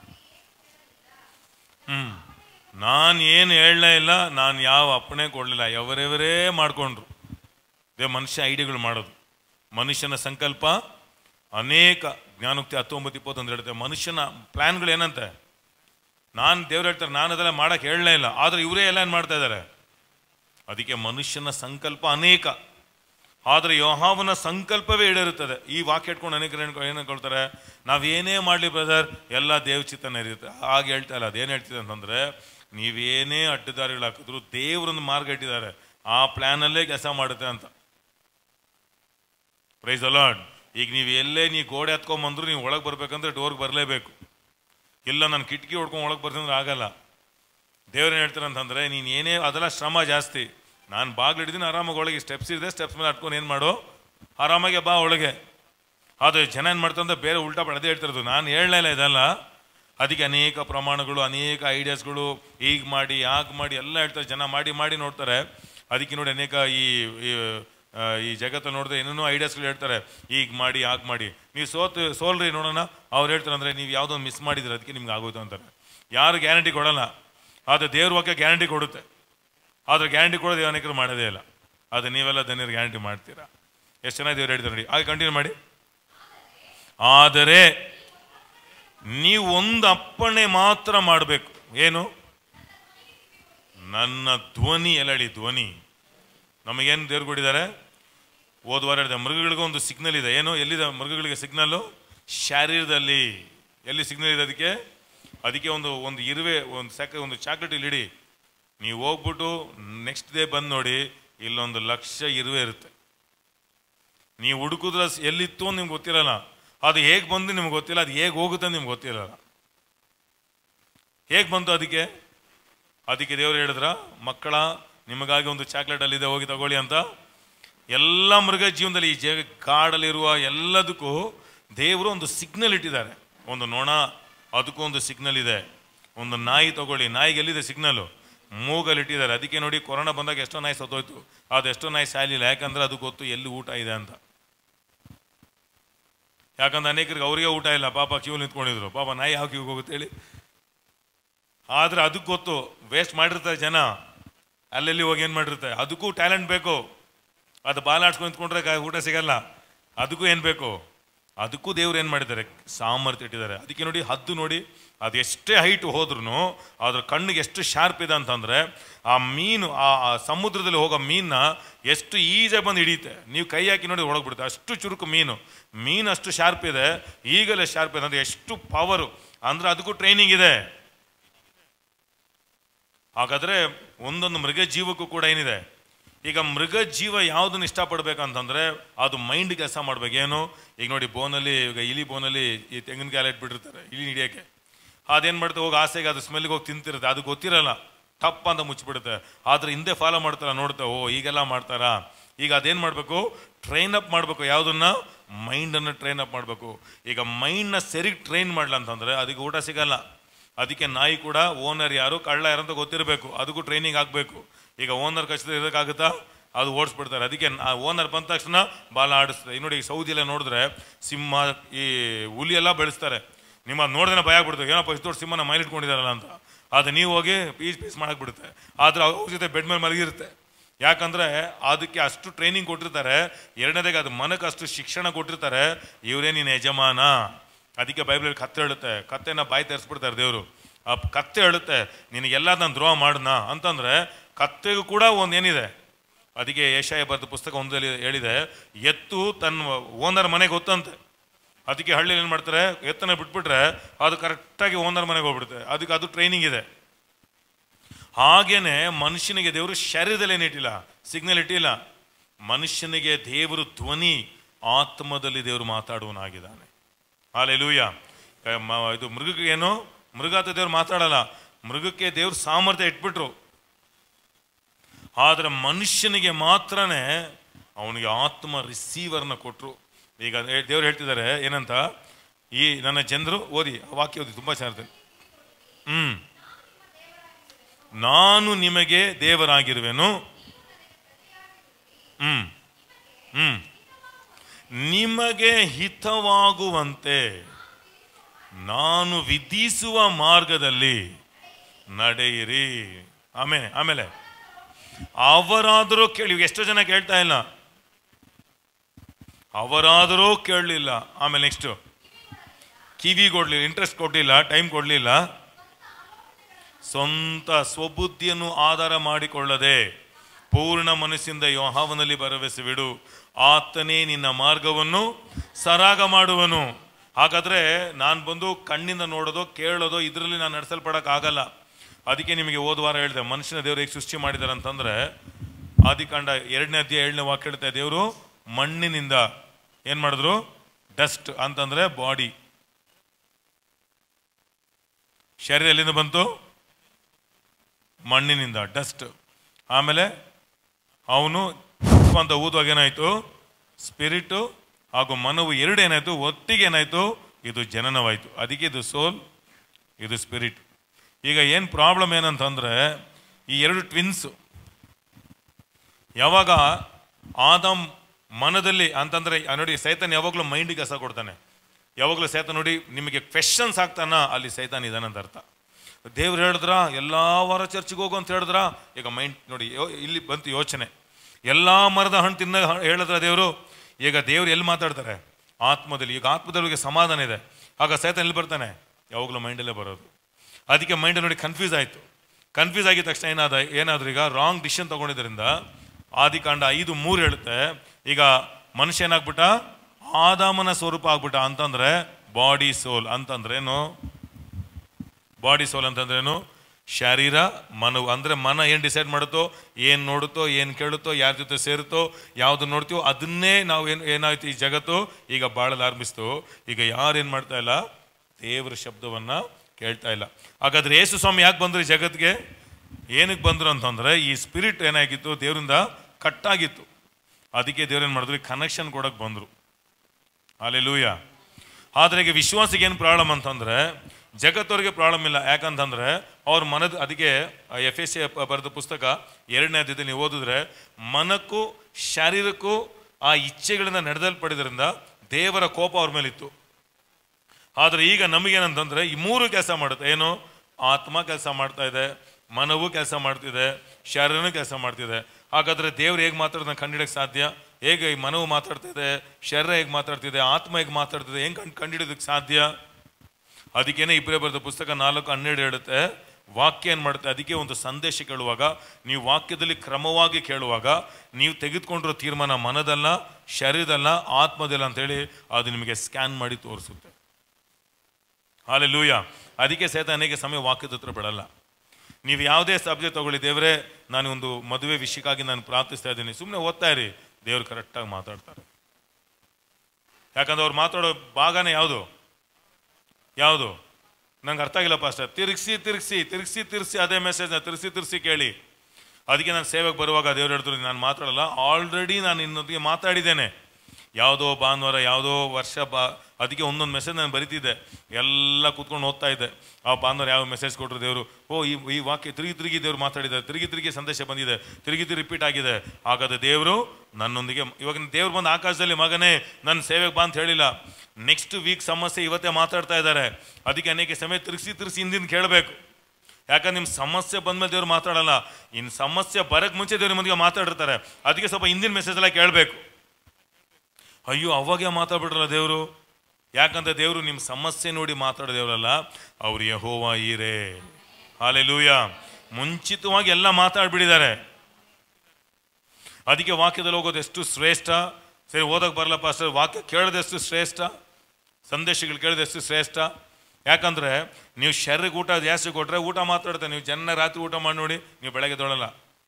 ಹ್ಮ್ ನಾನು ಏನು ಹೇಳಲೇ ಇಲ್ಲ ನಾನು ಯಾವ ಅಪ್ಪಣೆ ಕೊಡಲಿಲ್ಲ ఎవరెవರೇ ಮಾಡಿಕೊಂಡ್ರು ಇದೇ ಮನುಷ್ಯ ಐಡಿಯಾಗಳು ಮಾಡೋದು ಮನುಷ್ಯನ ಸಂಕಲ್ಪ ಅನೇಕ ಜ್ಞಾನೋಕ್ತಿ ಹತ್ತೊಂಬತ್ತು ಇಪ್ಪತ್ತೊಂದು ಹೇಳುತ್ತೆ ಮನುಷ್ಯನ ಪ್ಲ್ಯಾನ್ಗಳು ಏನಂತೆ ನಾನು ದೇವ್ರು ಹೇಳ್ತಾರೆ ನಾನು ಅದೆಲ್ಲ ಮಾಡಕ್ಕೆ ಹೇಳಲೇ ಇಲ್ಲ ಆದ್ರೆ ಇವರೇ ಎಲ್ಲ ಏನು ಮಾಡ್ತಾ ಇದ್ದಾರೆ ಅದಕ್ಕೆ ಮನುಷ್ಯನ ಸಂಕಲ್ಪ ಅನೇಕ ಆದರೆ ಯೋಹಾವನ ಸಂಕಲ್ಪವೇ ಈಡೇರುತ್ತದೆ ಈ ವಾಕ್ಯ ಇಟ್ಕೊಂಡು ಅನೇಕರು ಏನ್- ಏನ್ ಅನ್ಕೊಳ್ತಾರೆ ನಾವೇನೇ ಮಾಡಲಿ ಬ್ರದರ್ ಎಲ್ಲ ದೇವಚಿತ್ತನ ಇರುತ್ತೆ ಹಾಗೆ ಹೇಳ್ತಾ ಇಲ್ಲ ಅದೇನು ಹೇಳ್ತಿದೆ ಅಂತಂದ್ರೆ ನೀವೇನೇ ಅಡ್ಡದಾರಿಗಳು ಹಾಕಿದ್ರು ದೇವರೊಂದು ಮಾರ್ಗ ಇಟ್ಟಿದ್ದಾರೆ ಆ ಪ್ಲಾನಲ್ಲೇ ಕೆಲಸ ಮಾಡುತ್ತೆ ಅಂತ ಪ್ರೈಸ್ ಅಲಾಡ್ ಈಗ ನೀವು ಎಲ್ಲೇ ನೀವು ಗೋಡೆ ಹತ್ಕೊಂಬಂದ್ರು ನೀವು ಒಳಗೆ ಬರ್ಬೇಕಂದ್ರೆ ಡೋರ್ಗೆ ಬರಲೇಬೇಕು ಇಲ್ಲ ನಾನು ಕಿಟಕಿ ಹೊಡ್ಕೊಂಡು ಒಳಗೆ ಬರ್ತೀನಿ ಆಗಲ್ಲ ದೇವ್ರೇನು ಹೇಳ್ತಾರೆ ಅಂತಂದ್ರೆ ನೀನು ಏನೇ ಅದೆಲ್ಲ ಶ್ರಮ ಜಾಸ್ತಿ ನಾನು ಬಾಗ್ಲು ಹಿಡಿದೀನಿ ಆರಾಮಾಗಿ ಒಳಗೆ ಸ್ಟೆಪ್ಸ್ ಇದೆ ಸ್ಟೆಪ್ಸ್ ಮೇಲೆ ಹಟ್ಕೊಂಡು ಏನು ಮಾಡು ಆರಾಮಾಗಿ ಬಾ ಒಳಗೆ ಅದು ಜನ ಏನು ಮಾಡ್ತಾರೆ ಅಂದ್ರೆ ಬೇರೆ ಉಲ್ಟಾ ಪಡೆದೇ ಹೇಳ್ತಿರೋದು ನಾನು ಹೇಳಲೇ ಇಲ್ಲ ಇದೆಲ್ಲ ಅದಕ್ಕೆ ಅನೇಕ ಪ್ರಮಾಣಗಳು ಅನೇಕ ಐಡಿಯಾಸ್ಗಳು ಈಗ ಮಾಡಿ ಯಾಕೆ ಮಾಡಿ ಎಲ್ಲ ಹೇಳ್ತಾರೆ ಜನ ಮಾಡಿ ಮಾಡಿ ನೋಡ್ತಾರೆ ಅದಕ್ಕೆ ನೋಡಿ ಅನೇಕ ಈ ಈ, ಆ, ಈ ಜಗತ್ತು ನೋಡಿದ್ರೆ ಏನೇನೋ ಐಡಿಯಾಸ್ಗಳು ಹೇಳ್ತಾರೆ ಈಗ ಮಾಡಿ ಆಗ ಮಾಡಿ ನೀವು ಸೋತು ಸೋಲ್ರಿ ನೋಡೋಣ ಅವ್ರು ಹೇಳ್ತಾರೆ ಅಂದರೆ ನೀವು ಯಾವುದೋ ಮಿಸ್ ಮಾಡಿದ್ರೆ ಅದಕ್ಕೆ ನಿಮ್ಗೆ ಆಗೋಯ್ತು ಅಂತಾರೆ ಯಾರು ಗ್ಯಾರಂಟಿ ಕೊಡಲ್ಲ ಆದರೆ ದೇವ್ರ ವಾಕ್ಯ ಗ್ಯಾರಂಟಿ ಕೊಡುತ್ತೆ ಆದರೆ ಗ್ಯಾರಂಟಿ ಕೊಡೋದು ಅನೇಕರು ಮಾಡೋದೇ ಇಲ್ಲ ಅದು ನೀವೆಲ್ಲ ಧನ್ಯರು ಗ್ಯಾರಂಟಿ ಮಾಡ್ತೀರಾ ಎಷ್ಟು ಚೆನ್ನಾಗಿ ದೇವ್ರು ಹೇಳ್ತಾರೆ ನೋಡಿ ಹಾಗೆ ಕಂಟಿನ್ಯೂ ಮಾಡಿ ಆದರೆ ನೀವು ಒಂದು ಅಪ್ಪಣೆ ಮಾತ್ರ ಮಾಡಬೇಕು ಏನು ನನ್ನ ಧ್ವನಿ ಎಲ್ಲಳಿ ಧ್ವನಿ ನಮಗೇನು ದೇವ್ರು ಕೊಟ್ಟಿದ್ದಾರೆ ಹೋದ ವಾರ ಹೇಳಿದೆ ಮೃಗಗಳಿಗೂ ಒಂದು ಸಿಗ್ನಲ್ ಇದೆ ಏನು ಎಲ್ಲಿದೆ ಮೃಗಗಳಿಗೆ ಸಿಗ್ನಲ್ಲು ಶರೀರದಲ್ಲಿ ಎಲ್ಲಿ ಸಿಗ್ನಲ್ ಇದೆ ಅದಕ್ಕೆ ಅದಕ್ಕೆ ಒಂದು ಒಂದು ಇರುವೆ ಒಂದು ಸೆಕ ಒಂದು ಚಾಕ್ಲೇಟ್ ಇಲ್ಲಿ ಇಡಿ ನೀವು ಹೋಗ್ಬಿಟ್ಟು ನೆಕ್ಸ್ಟ್ ಡೇ ಬಂದು ನೋಡಿ ಇಲ್ಲೊಂದು ಲಕ್ಷ ಇರುವೆ ಇರುತ್ತೆ ನೀವು ಹುಡುಕಿದ್ರೆ ಸ್- ಎಲ್ಲಿತ್ತು ಅಂತ ನಿಮ್ಗೆ ಗೊತ್ತಿರಲ್ಲ ಅದು ಹೇಗೆ ಬಂದು ನಿಮ್ಗೆ ಗೊತ್ತಿಲ್ಲ ಅದು ಹೇಗೆ ಹೋಗುತ್ತೆ ಅಂತ ನಿಮ್ಗೆ ಗೊತ್ತಿರಲ್ಲ ಹೇಗೆ ಬಂತು ಅದಕ್ಕೆ ಅದಕ್ಕೆ ದೇವರು ಹೇಳಿದ್ರ ಮಕ್ಕಳ ನಿಮಗಾಗಿ ಒಂದು ಚಾಕ್ಲೇಟ್ ಅಲ್ಲಿದೆ ಹೋಗಿ ತಗೊಳ್ಳಿ ಅಂತ ಎಲ್ಲ ಮೃಗ ಜೀವನದಲ್ಲಿ ಈ ಜಗ ಕಾಡಲ್ಲಿರುವ ಎಲ್ಲದಕ್ಕೂ ದೇವರು ಒಂದು ಸಿಗ್ನಲ್ ಇಟ್ಟಿದ್ದಾರೆ ಒಂದು ನೊಣ ಅದಕ್ಕೂ ಒಂದು ಸಿಗ್ನಲ್ ಇದೆ ಒಂದು ನಾಯಿ ತಗೊಳ್ಳಿ ನಾಯಿಗೆ ಎಲ್ಲಿದೆ ಸಿಗ್ನಲ್ ಮೂಗಲ್ಲಿ ಇಟ್ಟಿದ್ದಾರೆ ಅದಕ್ಕೆ ನೋಡಿ ಕೊರೋನಾ ಬಂದಾಗ ಎಷ್ಟೋ ನಾಯಿ ಸತ್ತೋಯ್ತು ಅದು ಎಷ್ಟೋ ನಾಯಿ ಸಾಯಲಿಲ್ಲ ಯಾಕಂದ್ರೆ ಅದು ಗೊತ್ತು ಎಲ್ಲಿ ಊಟ ಇದೆ ಅಂತ ಯಾಕಂದ್ರೆ ಅನೇಕರಿಗೆ ಅವರಿಗೆ ಊಟ ಇಲ್ಲ ಪಾಪ ಕ್ಯೂ ನಿಂತ್ಕೊಂಡಿದ್ರು ಪಾಪ ನಾಯಿ ಯಾವ ಕ್ಯೂಗೆ ಹೋಗುತ್ತೆ ಹೇಳಿ ಆದ್ರೆ ಅದಕ್ಕೆ ಗೊತ್ತು ವೇಸ್ಟ್ ಮಾಡಿರ್ತಾರೆ ಜನ ಅಲ್ಲೆಲ್ಲಿ ಹೋಗಿ ಏನು ಮಾಡಿರ್ತಾರೆ ಅದಕ್ಕೂ ಟ್ಯಾಲೆಂಟ್ ಬೇಕು ಅದು ಬಾಲ ಆಡ್ಸ್ಕೊಂಡು ನಿಂತ್ಕೊಂಡ್ರೆ ಕ- ಊಟ ಸಿಗಲ್ಲ ಅದಕ್ಕೂ ಏನು ಬೇಕು ಅದಕ್ಕೂ ದೇವ್ರು ಏನು ಮಾಡಿದ್ದಾರೆ ಸಾಮರ್ಥ್ಯ ಇಟ್ಟಿದ್ದಾರೆ ಅದಕ್ಕೆ ನೋಡಿ ಹದ್ದು ನೋಡಿ ಅದು ಎಷ್ಟೇ ಹೈಟ್ ಹೋದ್ರೂ ಅದ್ರ ಕಣ್ಣಿಗೆ ಎಷ್ಟು ಶಾರ್ಪ್ ಇದೆ ಅಂತಂದ್ರೆ ಆ ಮೀನು ಆ ಆ ಸಮುದ್ರದಲ್ಲಿ ಹೋಗೋ ಮೀನ್ನ ಎಷ್ಟು ಈಜಾಗಿ ಬಂದು ಹಿಡಿಯುತ್ತೆ ನೀವು ಕೈ ಹಾಕಿ ನೋಡಿ ಒಳಗ್ಬಿಡುತ್ತೆ ಅಷ್ಟು ಚುರುಕು ಮೀನು ಮೀನು ಅಷ್ಟು ಶಾರ್ಪ್ ಇದೆ ಈಗಲೇ ಶಾರ್ಪ್ ಇದೆ ಅಂದ್ರೆ ಎಷ್ಟು ಪವರು ಅಂದ್ರೆ ಅದಕ್ಕೂ ಟ್ರೈನಿಂಗ್ ಇದೆ ಹಾಗಾದ್ರೆ ಒಂದೊಂದು ಮೃಗ ಜೀವಕ್ಕೂ ಕೂಡ ಏನಿದೆ ಈಗ ಮೃಗ ಜೀವ ಯಾವುದನ್ನು ಇಷ್ಟಪಡ್ಬೇಕಂತಂದ್ರೆ ಅದು ಮೈಂಡ್ ಕೆಲಸ ಮಾಡ್ಬೇಕು ಏನು ಈಗ ನೋಡಿ ಬೋನಲ್ಲಿ ಈಗ ಇಲಿ ಬೋನಲ್ಲಿ ಈ ತೆಂಗಿನಕಾಯಿ ಇಟ್ಬಿಟ್ಟಿರ್ತಾರೆ ಇಲಿ ಹಿಡಿಯೋಕ್ಕೆ ಅದೇನು ಮಾಡುತ್ತೆ ಹೋಗಿ ಆಸೆಗೆ ಅದು ಸ್ಮೆಲ್ಗೆ ಹೋಗಿ ತಿಂತಿರುತ್ತೆ ಅದು ಗೊತ್ತಿರಲ್ಲ ಟಪ್ ಅಂತ ಮುಚ್ಚಿಬಿಡುತ್ತೆ ಆದ್ರೆ ಹಿಂದೆ ಫಾಲೋ ಮಾಡ್ತಾರ ನೋಡ್ತಾ ಓ ಈಗೆಲ್ಲ ಮಾಡ್ತಾರಾ ಈಗ ಅದೇನು ಮಾಡಬೇಕು ಟ್ರೈನ್ ಅಪ್ ಮಾಡಬೇಕು ಯಾವುದನ್ನ ಮೈಂಡನ್ನು ಟ್ರೈನ್ ಅಪ್ ಮಾಡಬೇಕು ಈಗ ಮೈಂಡ್ನ ಸರಿಗೆ ಟ್ರೈನ್ ಮಾಡಲ ಅಂತಂದ್ರೆ ಅದಕ್ಕೆ ಊಟ ಸಿಗಲ್ಲ ಅದಕ್ಕೆ ನಾಯಿ ಕೂಡ ಓನರ್ ಯಾರು ಕಳ್ಳ ಯಾರು ಅಂತ ಗೊತ್ತಿರಬೇಕು ಅದಕ್ಕೂ ಟ್ರೈನಿಂಗ್ ಆಗಬೇಕು ಈಗ ಓನರ್ ಕಷ್ಟದ ಇರೋಕ್ಕಾಗುತ್ತಾ ಅದು ಓಡಿಸ್ಬಿಡ್ತಾರೆ ಅದಕ್ಕೆ ಓನರ್ ಬಂದ ತಕ್ಷಣ ಬಾಲ ಆಡಿಸ್ತಾರೆ ಈಗ ನೋಡಿ ಈ ಸೌದಿ ಎಲ್ಲ ನೋಡಿದ್ರೆ ಸಿಂಹ ಈ ಹುಲಿ ಎಲ್ಲ ಬೆಳೆಸ್ತಾರೆ ನಿಮ್ಮ ಅದ್ ನೋಡಿದ್ರೆ ಭಯ ಆಗ್ಬಿಡ್ತಾರೆ ಏನಪ್ಪ ಇಷ್ಟು ದೊಡ್ಡ ಸಿಂಹನ ಮೈಲ್ ಇಟ್ಕೊಂಡಿದಾರಲ್ಲ ಅಂತ ಅದು ನೀವು ಹೋಗಿ ಪೀಸ್ ಪೀಸ್ ಮಾಡಕ್ ಬಿಡುತ್ತೆ ಆದ್ರೆ ಅವ್ರ ಜೊತೆ ಬೆಡ್ ಮೇಲೆ ಮಲಗಿರುತ್ತೆ ಯಾಕಂದ್ರೆ ಅದಕ್ಕೆ ಅಷ್ಟು ಟ್ರೈನಿಂಗ್ ಕೊಟ್ಟಿರ್ತಾರೆ ಎರಡನೇದಾಗಿ ಅದು ಮನಕ್ಕೆ ಅಷ್ಟು ಶಿಕ್ಷಣ ಕೊಟ್ಟಿರ್ತಾರೆ ಇವರೇ ನೀನು ಯಜಮಾನ ಅದಕ್ಕೆ ಬೈಬಲ್ ಕತ್ತೆ ಹೇಳುತ್ತೆ ಕತ್ತೆನ ಬಾಯಿ ತರಿಸ್ಬಿಡ್ತಾರೆ ದೇವರು ಆ ಕತ್ತೆ ಹೇಳುತ್ತೆ ನಿನಗೆಲ್ಲ ನಾನು ದ್ರೋಹ ಮಾಡನ ಅಂತಂದ್ರೆ ಕತ್ತೆಗೂ ಕೂಡ ಒಂದು ಏನಿದೆ ಅದಕ್ಕೆ ಏಷಾಯ ಬರೆದ ಪುಸ್ತಕ ಒಂದಲ್ಲಿ ಹೇಳಿದೆ ಎತ್ತು ತನ್ನ ಓನರ್ ಮನೆಗೆ ಗೊತ್ತಂತೆ ಅದಕ್ಕೆ ಹಳ್ಳಿ ಏನು ಮಾಡ್ತಾರೆ ಎತ್ತನ ಬಿಟ್ಬಿಟ್ರೆ ಅದು ಕರೆಕ್ಟಾಗಿ ಓನರ್ ಮನೆಗೆ ಹೋಗ್ಬಿಡುತ್ತೆ ಅದಕ್ಕೆ ಅದು ಟ್ರೈನಿಂಗ್ ಇದೆ ಹಾಗೇನೆ ಮನುಷ್ಯನಿಗೆ ದೇವರು ಶರೀರದಲ್ಲಿ ಏನು ಇಟ್ಟಿಲ್ಲ ಸಿಗ್ನಲ್ ಇಟ್ಟಿಲ್ಲ ಮನುಷ್ಯನಿಗೆ ದೇವರು ಧ್ವನಿ ಆತ್ಮದಲ್ಲಿ ದೇವರು ಮಾತಾಡುವನಾಗಿದ್ದಾನೆ ಹಾಲೆಲೂಯ ಇದು ಮೃಗಕ್ಕೆ ಏನು ಮೃಗ ಅಂತ ದೇವ್ರು ಮಾತಾಡಲ್ಲ ಮೃಗಕ್ಕೆ ದೇವ್ರು ಸಾಮರ್ಥ್ಯ ಇಟ್ಬಿಟ್ರು ಆದ್ರೆ ಮನುಷ್ಯನಿಗೆ ಮಾತ್ರನೇ ಅವನಿಗೆ ಆತ್ಮ ರಿಸೀವರ್ನ ಕೊಟ್ರು ಈಗ ಹೇ- ದೇವ್ರು ಹೇಳ್ತಿದ್ದಾರೆ ಏನಂತ ಈ ನನ್ನ ಜನರು ಓದಿ ಆ ವಾಕ್ಯ ಓದಿ ತುಂಬಾ ಚೆನ್ನಾಗಿದೆ ಹ್ಮ್ ನಾನು ನಿಮಗೆ ದೇವರಾಗಿರುವೆನು ಹ್ಮ್ ಹ್ಮ್ ನಿಮಗೆ ಹಿತವಾಗುವಂತೆ ನಾನು ವಿಧಿಸುವ ಮಾರ್ಗದಲ್ಲಿ ನಡೆಯಿರಿ ಆಮೇಲೆ ಆಮೇಲೆ ಅವರಾದರೂ ಕೇಳಿ ಇವಾಗ ಎಷ್ಟೋ ಜನ ಕೇಳ್ತಾ ಇಲ್ಲ ಅವರಾದರೂ ಕೇಳಲಿಲ್ಲ ಆಮೇಲೆ ನೆಕ್ಸ್ಟ್ ಕಿವಿ ಕೊಡ್ಲಿಲ್ಲ ಇಂಟ್ರೆಸ್ಟ್ ಕೊಡ್ಲಿಲ್ಲ ಟೈಮ್ ಕೊಡ್ಲಿಲ್ಲ ಸ್ವಂತ ಸ್ವಬುದ್ಧಿಯನ್ನು ಆಧಾರ ಮಾಡಿಕೊಳ್ಳದೆ ಪೂರ್ಣ ಮನಸ್ಸಿಂದ ಯೋಹಾವನಲ್ಲಿ ಭರವಸೆ ಬಿಡು ಆತನೇ ನಿನ್ನ ಮಾರ್ಗವನ್ನು ಸರಾಗ ಮಾಡುವನು ಹಾಗಾದ್ರೆ ನಾನು ಬಂದು ಕಣ್ಣಿಂದ ನೋಡೋದು ಕೇಳೋದು ಇದರಲ್ಲಿ ನಾನು ನಡೆಸಲ್ಪಡಕ್ ಆಗಲ್ಲ ಅದಕ್ಕೆ ನಿಮಗೆ ಹೋದ ವಾರ ಹೇಳಿದೆ ಮನುಷ್ಯನ ದೇವರು ಹೇಗೆ ಸೃಷ್ಟಿ ಮಾಡಿದ್ದಾರೆ ಅಂತಂದ್ರೆ ಆದಿಕಾಂಡ ಎರಡನೇ ಅಧ್ಯಾಯ ಏಳನೇ ವಾಕ್ಯ ಹೇಳ್ತಾ ದೇವರು ಮಣ್ಣಿನಿಂದ ಏನ್ ಮಾಡಿದ್ರು ಡಸ್ಟ್ ಅಂತಂದ್ರೆ ಬಾಡಿ ಶರೀರ ಎಲ್ಲಿಂದ ಬಂತು ಮಣ್ಣಿನಿಂದ ಡಸ್ಟ್ ಆಮೇಲೆ ಅವನು ಅಂತ ಊದುವಾಗ ಏನಾಯ್ತು ಸ್ಪಿರಿಟ್ ಹಾಗೂ ಮನವು ಎರಡು ಏನಾಯ್ತು ಒಟ್ಟಿಗೆ ಏನಾಯ್ತು ಇದು ಜನನವಾಯ್ತು ಅದಕ್ಕೆ ಇದು ಸೋಲ್ ಇದು ಸ್ಪಿರಿಟ್ ಈಗ ಏನು ಪ್ರಾಬ್ಲಮ್ ಏನಂತಂದ್ರೆ ಈ ಎರಡು ಟ್ವಿನ್ಸ್ ಯಾವಾಗ ಆದಮ್ ಮನದಲ್ಲಿ ಅಂತಂದ್ರೆ ಆ ನೋಡಿ ಸೈತಾನ್ ಯಾವಾಗಲೂ ಮೈಂಡಿಗೆ ಕಸ ಕೊಡ್ತಾನೆ ಯಾವಾಗಲೂ ಸೈತಾನ್ ನೋಡಿ ನಿಮಗೆ ಕ್ವೆಶನ್ಸ್ ಆಗ್ತಾನ ಅಲ್ಲಿ ಸೈತಾನ್ ಇದಾನೆ ಅಂತ ಅರ್ಥ ದೇವ್ರು ಹೇಳಿದ್ರ ಎಲ್ಲಾ ವಾರ ಚರ್ಚಿಗೆ ಹೋಗು ಅಂತ ಹೇಳಿದ್ರ ಈಗ ಮೈಂಡ್ ನೋಡಿ ಯೋ- ಇಲ್ಲಿ ಬಂತು ಯೋಚನೆ ಎಲ್ಲಾ ಮರದ ಹಣ್ಣು ತಿನ್ನ ಹ- ಹೇಳಿದ್ರ ದೇವರು ಈಗ ದೇವ್ರು ಎಲ್ಲಿ ಮಾತಾಡ್ತಾರೆ ಆತ್ಮದಲ್ಲಿ ಈಗ ಆತ್ಮದಲ್ಲಿಗೆ ಸಮಾಧಾನ ಇದೆ ಆಗ ಸೈತಾನ್ ಎಲ್ಲಿ ಬರ್ತಾನೆ ಯಾವಾಗಲೂ ಮೈಂಡಲ್ಲೇ ಬರೋದು ಅದಕ್ಕೆ ಮೈಂಡ್ ನೋಡಿ ಕನ್ಫ್ಯೂಸ್ ಆಯಿತು ಕನ್ಫ್ಯೂಸ್ ಆಗಿದ ತಕ್ಷಣ ಏನಾದ ಏನಾದ್ರು ಈಗ ರಾಂಗ್ ಡಿಸಿಷನ್ ತಗೊಂಡಿದ್ದರಿಂದ ಆದಿಕಾಂಡ ಐದು ಮೂರು ಹೇಳುತ್ತೆ ಈಗ ಮನುಷ್ಯ ಏನಾಗ್ಬಿಟ್ಟ ಆದಾಮನ ಸ್ವರೂಪ ಆಗ್ಬಿಟ್ಟ ಅಂತಂದ್ರೆ ಬಾಡಿ ಸೋಲ್ ಅಂತಂದ್ರೇನು ಬಾಡಿ ಸೋಲ್ ಅಂತಂದ್ರೇನು ಶರೀರ ಮನವು ಅಂದ್ರೆ ಮನ ಏನು ಡಿಸೈಡ್ ಮಾಡುತ್ತೋ ಏನು ನೋಡುತ್ತೋ ಏನು ಕೇಳುತ್ತೋ ಯಾರ ಜೊತೆ ಸೇರುತ್ತೋ ಯಾವ್ದು ನೋಡ್ತೀವೋ ಅದನ್ನೇ ನಾವು ಏನು ಏನಾಯ್ತು ಈ ಜಗತ್ತು ಈಗ ಬಾಳಲು ಆರಂಭಿಸ್ತು ಈಗ ಯಾರು ಏನು ಮಾಡ್ತಾ ಇಲ್ಲ ದೇವರ ಶಬ್ದವನ್ನ ಕೇಳ್ತಾ ಇಲ್ಲ ಹಾಗಾದ್ರೆ ಯೇಸು ಸ್ವಾಮಿ ಯಾಕೆ ಬಂದ್ರು ಈ ಜಗತ್ಗೆ ಏನಕ್ಕೆ ಬಂದ್ರು ಅಂತಂದ್ರೆ ಈ ಸ್ಪಿರಿಟ್ ಏನಾಗಿತ್ತು ದೇವರಿಂದ ಕಟ್ಟಾಗಿತ್ತು ಅದಕ್ಕೆ ದೇವ್ರು ಏನು ಮಾಡಿದ್ರು ಕನೆಕ್ಷನ್ ಕೊಡಕ್ಕೆ ಬಂದ್ರು ಅಲ್ಲೆಲೂಯ ಆದ್ರೆ ಈಗ ವಿಶ್ವಾಸಿಗೆ ಏನು ಪ್ರಾಬ್ಲಮ್ ಅಂತಂದ್ರೆ ಜಗತ್ತವ್ರಿಗೆ ಪ್ರಾಬ್ಲಮ್ ಇಲ್ಲ ಯಾಕಂತಂದ್ರೆ ಅವ್ರ ಮನದ ಅದಕ್ಕೆ ಎಫ್ ಎಸ್ ಸಿ ಬರೆದ ಪುಸ್ತಕ ಎರಡನೇ ಅಧ್ಯಾಯದಲ್ಲಿ ನೀವು ಓದಿದ್ರೆ ಮನಕ್ಕೂ ಶಾರೀರಕ್ಕೂ ಆ ಇಚ್ಛೆಗಳಿಂದ ನಡೆದಲ್ಪಡಿದ್ರಿಂದ ದೇವರ ಕೋಪ ಅವ್ರ ಮೇಲಿತ್ತು ಆದ್ರೆ ಈಗ ನಮಗೇನಂತಂದ್ರೆ ಈ ಮೂರು ಕೆಲಸ ಮಾಡುತ್ತೆ ಏನು ಆತ್ಮ ಕೆಲಸ ಮಾಡ್ತಾ ಇದೆ ಮನವು ಕೆಲಸ ಮಾಡ್ತಿದೆ ಶರೀರನೂ ಕೆಲಸ ಮಾಡ್ತಿದೆ ಹಾಗಾದ್ರೆ ದೇವ್ರು ಹೇಗೆ ಮಾತಾಡೋದನ್ನ ಕಂಡಿಡಕ್ಕೆ ಸಾಧ್ಯ ಹೇಗೆ ಈ ಮನವು ಮಾತಾಡ್ತಿದೆ ಶರೀರ ಹೇಗೆ ಮಾತಾಡ್ತಿದೆ ಆತ್ಮ ಹೇಗೆ ಮಾತಾಡ್ತಿದೆ ಹೆಂಗೆ ಕಂಡು ಕಂಡಿಡೋದಕ್ಕೆ ಸಾಧ್ಯ ಅದಕ್ಕೇನೆ ಇಬ್ಬರೇ ಬರೆದ ಪುಸ್ತಕ ನಾಲ್ಕು ಹನ್ನೆರಡು ಹೇಳುತ್ತೆ ವಾಕ್ಯ ಏನು ಮಾಡುತ್ತೆ ಅದಕ್ಕೆ ಒಂದು ಸಂದೇಶ ಕೇಳುವಾಗ ನೀವು ವಾಕ್ಯದಲ್ಲಿ ಕ್ರಮವಾಗಿ ಕೇಳುವಾಗ ನೀವು ತೆಗೆದುಕೊಂಡಿರೋ ತೀರ್ಮಾನ ಮನದಲ್ಲ ಶರೀರದಲ್ಲ ಆತ್ಮದಲ್ಲ ಅಂತೇಳಿ ಅದು ನಿಮಗೆ ಸ್ಕ್ಯಾನ್ ಮಾಡಿ ತೋರಿಸುತ್ತೆ ಹಾಲೆ ಲೂಯ ಅದಕ್ಕೆ ಸೇತ ಅನೇಕ ಸಮಯ ವಾಕ್ಯದ ಹತ್ರ ಬಿಡಲ್ಲ ನೀವು ಯಾವುದೇ ಸಬ್ಜೆಕ್ಟ್ ತಗೊಳ್ಳಿ ದೇವರೇ ನಾನು ಒಂದು ಮದುವೆ ವಿಷಯಕ್ಕಾಗಿ ನಾನು ಪ್ರಾರ್ಥಿಸ್ತಾ ಇದ್ದೀನಿ ಸುಮ್ಮನೆ ಓದ್ತಾ ಇರಿ ದೇವ್ರು ಕರೆಕ್ಟಾಗಿ ಮಾತಾಡ್ತಾರೆ ಯಾಕಂದ್ರೆ ಅವ್ರು ಮಾತಾಡೋ ಭಾಗನೇ ಯಾವುದು ಯಾವುದು ನಂಗೆ ಅರ್ಥ ಆಗಿಲ್ಲ ಪಾಸ್ಟರ್ ತಿರುಗಿಸಿ ತಿರುಗಿಸಿ ತಿರುಗಿಸಿ ತಿರ್ಸಿ ಅದೇ ಮೆಸೇಜ್ನ ತಿರ್ಸಿ ತಿರ್ಸಿ ಕೇಳಿ ಅದಕ್ಕೆ ನಾನು ಸೇವೆಗೆ ಬರುವಾಗ ದೇವ್ರು ಹೇಳಿದ್ರು ನಾನು ಮಾತಾಡಲ್ಲ ಆಲ್ರೆಡಿ ನಾನು ಇನ್ನೊಂದಿಗೆ ಮಾತಾಡಿದ್ದೇನೆ ಯಾವುದೋ ಭಾನುವಾರ ಯಾವುದೋ ವರ್ಷ ಬಾ ಅದಕ್ಕೆ ಒಂದೊಂದು ಮೆಸೇಜ್ ನಾನು ಬರಿತಿದ್ದೆ ಎಲ್ಲ ಕೂತ್ಕೊಂಡು ಓದ್ತಾ ಇದ್ದೆ ಆ ಭಾನುವಾರ ಯಾವ ಮೆಸೇಜ್ ಕೊಟ್ಟರು ದೇವರು ಓ ಈ ಈ ವಾಕ್ಯ ತಿರುಗಿ ತಿರುಗಿ ದೇವ್ರು ಮಾತಾಡಿದ್ದಾರೆ ತಿರುಗಿ ತಿರುಗಿ ಸಂದೇಶ ಬಂದಿದೆ ತಿರುಗಿ ತಿರುಗಿ ರಿಪೀಟ್ ಆಗಿದೆ ಹಾಗಾದ್ರೆ ದೇವರು ನನ್ನೊಂದಿಗೆ ಇವಾಗ ದೇವ್ರು ಬಂದು ಆಕಾಶದಲ್ಲಿ ಮಗನೇ ನನ್ನ ಸೇವೆಗೆ ಬಾ ಅಂತ ಹೇಳಿಲ್ಲ ನೆಕ್ಸ್ಟ್ ವೀಕ್ ಸಮಸ್ಯೆ ಇವತ್ತೇ ಮಾತಾಡ್ತಾ ಇದ್ದಾರೆ ಅದಕ್ಕೆ ಅನೇಕ ಸಮಯ ತಿರುಗಿಸಿ ತಿರುಗಿಸಿ ಹಿಂದಿನ ಕೇಳಬೇಕು ಯಾಕಂದ್ರೆ ನಿಮ್ಮ ಸಮಸ್ಯೆ ಬಂದ್ಮೇಲೆ ದೇವ್ರು ಮಾತಾಡಲ್ಲ ಇನ್ನು ಸಮಸ್ಯೆ ಬರಕ್ ಮುಂಚೆ ದೇವ್ರ ಮಂದಿಗೆ ಮಾತಾಡಿರ್ತಾರೆ ಅದಕ್ಕೆ ಸ್ವಲ್ಪ ಹಿಂದಿನ ಮೆಸೇಜ್ ಎಲ್ಲ ಕೇಳಬೇಕು ಅಯ್ಯೋ ಅವಾಗೆ ಮಾತಾಡ್ಬಿಟ್ರಲ್ಲ ದೇವರು ಯಾಕಂತ ದೇವರು ನಿಮ್ಮ ಸಮಸ್ಯೆ ನೋಡಿ ಮಾತಾಡೋ ದೇವರಲ್ಲ ಅವ್ರು ಯಹೋವ ಈರೇ ಹಾಲೆ ಲೂಯ ಮುಂಚಿತವಾಗಿ ಎಲ್ಲ ಮಾತಾಡ್ಬಿಟ್ಟಿದ್ದಾರೆ ಅದಕ್ಕೆ ವಾಕ್ಯದಲ್ಲಿ ಹೋಗೋದು ಎಷ್ಟು ಶ್ರೇಷ್ಠ ಸರಿ ಓದಕ್ಕೆ ಬರಲ್ಲಪ್ಪ ಅಷ್ಟೇ ವಾಕ್ಯ ಕೇಳೋದೆಷ್ಟು ಶ್ರೇಷ್ಠ ಸಂದೇಶಗಳು ಕೇಳೋದೆಷ್ಟು ಶ್ರೇಷ್ಠ ಯಾಕಂದ್ರೆ ನೀವು ಶರೀರಕ್ಕೆ ಊಟ ಜಾಸ್ತಿ ಕೊಟ್ರೆ ಊಟ ಮಾತಾಡುತ್ತೆ ನೀವು ಚೆನ್ನಾಗಿ ರಾತ್ರಿ ಊಟ ಮಾಡಿ ನೋಡಿ ನೀವು ಬೆಳಗ್ಗೆ ತೊಳಲ್ಲ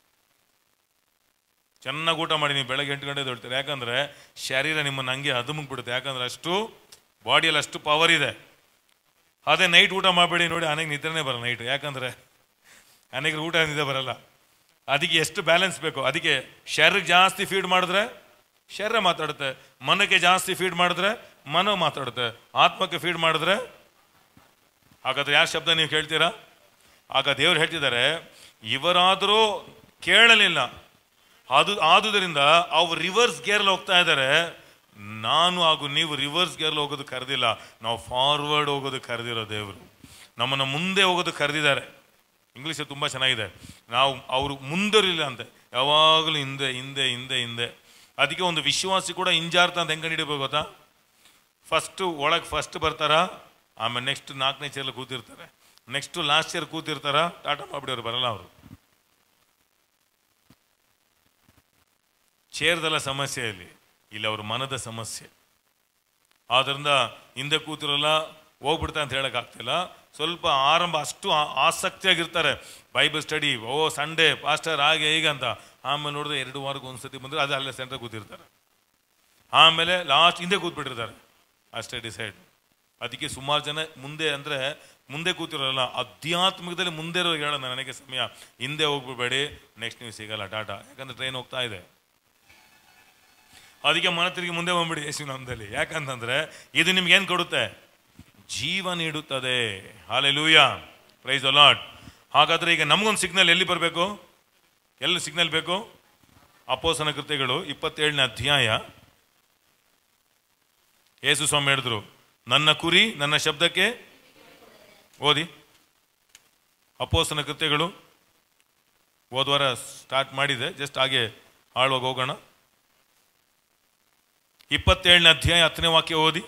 ಚೆನ್ನಾಗಿ ಊಟ ಮಾಡಿ ನೀವು ಬೆಳಗ್ಗೆ ಎಂಟು ಗಂಟೆ ತೊಳ್ತೀರಿ ಯಾಕಂದ್ರೆ ಶರೀರ ನಿಮ್ಮನ್ನು ಹಂಗೆ ಬಿಡುತ್ತೆ ಯಾಕಂದ್ರೆ ಅಷ್ಟು ಬಾಡಿಯಲ್ಲಿ ಅಷ್ಟು ಪವರ್ ಇದೆ ಅದೇ ನೈಟ್ ಊಟ ಮಾಡಬೇಡಿ ನೋಡಿ ಅನೇಕ ನಿದ್ರೆನೇ ಬರಲ್ಲ ನೈಟ್ ಯಾಕಂದ್ರೆ ಅನೇಕರು ಊಟ ನಿದ್ದೆ ಬರಲ್ಲ ಅದಕ್ಕೆ ಎಷ್ಟು ಬ್ಯಾಲೆನ್ಸ್ ಬೇಕು ಅದಕ್ಕೆ ಶರೀರಕ್ಕೆ ಜಾಸ್ತಿ ಫೀಡ್ ಮಾಡಿದ್ರೆ ಶರೀರ ಮಾತಾಡುತ್ತೆ ಮನಕ್ಕೆ ಜಾಸ್ತಿ ಫೀಡ್ ಮಾಡಿದ್ರೆ ಮನ ಮಾತಾಡುತ್ತೆ ಆತ್ಮಕ್ಕೆ ಫೀಡ್ ಮಾಡಿದ್ರೆ ಹಾಗಾದ್ರೆ ಯಾವ ಶಬ್ದ ನೀವು ಕೇಳ್ತೀರಾ ಆಗ ದೇವ್ರು ಹೇಳ್ತಿದ್ದಾರೆ ಇವರಾದರೂ ಕೇಳಲಿಲ್ಲ ಅದು ಆದುದರಿಂದ ಅವ್ರು ರಿವರ್ಸ್ ಗೇರ್ಲಿ ಹೋಗ್ತಾ ಇದ್ದಾರೆ ನಾನು ಹಾಗೂ ನೀವು ರಿವರ್ಸ್ ಗೇರ್ಲಿ ಹೋಗೋದು ಕರೆದಿಲ್ಲ ನಾವು ಫಾರ್ವರ್ಡ್ ಹೋಗೋದು ಕರೆದಿರೋ ದೇವರು ನಮ್ಮನ್ನು ಮುಂದೆ ಹೋಗೋದು ಕರೆದಿದ್ದಾರೆ ಇಂಗ್ಲೀಷ್ ತುಂಬ ಚೆನ್ನಾಗಿದೆ ನಾವು ಅವರು ಮುಂದರಿಲ್ಲ ಅಂತೆ ಯಾವಾಗಲೂ ಹಿಂದೆ ಹಿಂದೆ ಹಿಂದೆ ಹಿಂದೆ ಅದಕ್ಕೆ ಒಂದು ವಿಶ್ವಾಸಿ ಕೂಡ ಹಿಂಜಾರ್ತ ಅಂತ ಹೆಂಗೆ ಹಿಡಿಬೇಕು ಗೊತ್ತಾ ಫಸ್ಟು ಒಳಗೆ ಫಸ್ಟ್ ಬರ್ತಾರ ಆಮೇಲೆ ನೆಕ್ಸ್ಟ್ ನಾಲ್ಕನೇ ಚೇರಲ್ಲಿ ಕೂತಿರ್ತಾರೆ ನೆಕ್ಸ್ಟ್ ಲಾಸ್ಟ್ ಇಯರ್ ಕೂತಿರ್ತಾರ ಟಾಟಾ ಮಾಡ್ಬಿಡೋರು ಬರಲ್ಲ ಅವರು ಚೇರ್ದಲ್ಲ ಸಮಸ್ಯೆ ಇಲ್ಲಿ ಇಲ್ಲಿ ಅವ್ರ ಮನದ ಸಮಸ್ಯೆ ಆದ್ರಿಂದ ಹಿಂದೆ ಕೂತಿರಲ್ಲ ಹೋಗ್ಬಿಡ್ತಾ ಅಂತ ಹೇಳಕ್ ಆಗ್ತಿಲ್ಲ ಸ್ವಲ್ಪ ಆರಂಭ ಅಷ್ಟು ಆ- ಆಸಕ್ತಿಯಾಗಿರ್ತಾರೆ ಬೈಬಲ್ ಸ್ಟಡಿ ಓ ಸಂಡೇ ಪಾಸ್ಟರ್ ಹಾಗೆ ಹೀಗೆ ಅಂತ ಆಮೇಲೆ ನೋಡಿದ್ರೆ ಎರಡು ವಾರಕ್ಕೆ ಒಂದ್ಸತಿ ಬಂದ್ರೆ ಅದು ಅಲ್ಲೇ ಸೆಂಟರ್ ಕೂತಿರ್ತಾರೆ ಆಮೇಲೆ ಲಾಸ್ಟ್ ಹಿಂದೆ ಕೂತ್ಬಿಟ್ಟಿರ್ತಾರೆ ಅಷ್ಟೇ ಡಿಸೈಡ್ ಅದಕ್ಕೆ ಸುಮಾರು ಜನ ಮುಂದೆ ಅಂದ್ರೆ ಮುಂದೆ ಕೂತಿರೋಲ್ಲ ಆಧ್ಯಾತ್ಮಿಕದಲ್ಲಿ ಮುಂದೆ ಇರೋ ಹೇಳೋಣ ನನಗೆ ಸಮಯ ಹಿಂದೆ ಹೋಗ್ಬಿಡ್ಬೇಡಿ ನೆಕ್ಸ್ಟ್ ನೀವು ಸಿಗಲ್ಲ ಟಾಟಾ ಯಾಕಂದ್ರೆ ಟ್ರೈನ್ ಹೋಗ್ತಾ ಇದೆ ಅದಕ್ಕೆ ಮನ ತಿರುಗಿ ಮುಂದೆ ಬಂದ್ಬಿಡಿ ಯೇಸು ನಾಮದಲ್ಲಿ ಯಾಕಂತಂದ್ರೆ ಇದು ನಿಮ್ಗೆ ಏನ್ ಕೊಡುತ್ತೆ ಜೀವ ನೀಡುತ್ತದೆ ಹಾಲೆಲೂಯ ಪ್ರೈಸ್ ಅಲಾಟ್ ಹಾಗಾದ್ರೆ ಈಗ ನಮಗೊಂದು ಸಿಗ್ನಲ್ ಎಲ್ಲಿ ಬರಬೇಕು ಎಲ್ಲಿ ಸಿಗ್ನಲ್ ಬೇಕು ಅಪೋಸನ ಕೃತ್ಯಗಳು ಇಪ್ಪತ್ತೇಳನೇ ಅಧ್ಯಾಯ ಯೇಸು ಸ್ವಾಮಿ ಹೇಳಿದ್ರು ನನ್ನ ಕುರಿ ನನ್ನ ಶಬ್ದಕ್ಕೆ ಓದಿ ಅಪೋಸನ ಕೃತ್ಯಗಳು ಹೋದ್ವಾರ ಸ್ಟಾರ್ಟ್ ಮಾಡಿದೆ ಜಸ್ಟ್ ಹಾಗೆ ಆಳ್ವಾಗ ಹೋಗೋಣ ಇಪ್ಪತ್ತೇಳನೇ ಅಧ್ಯಾಯ ಹತ್ತನೇ ವಾಕ್ಯ ಓದಿ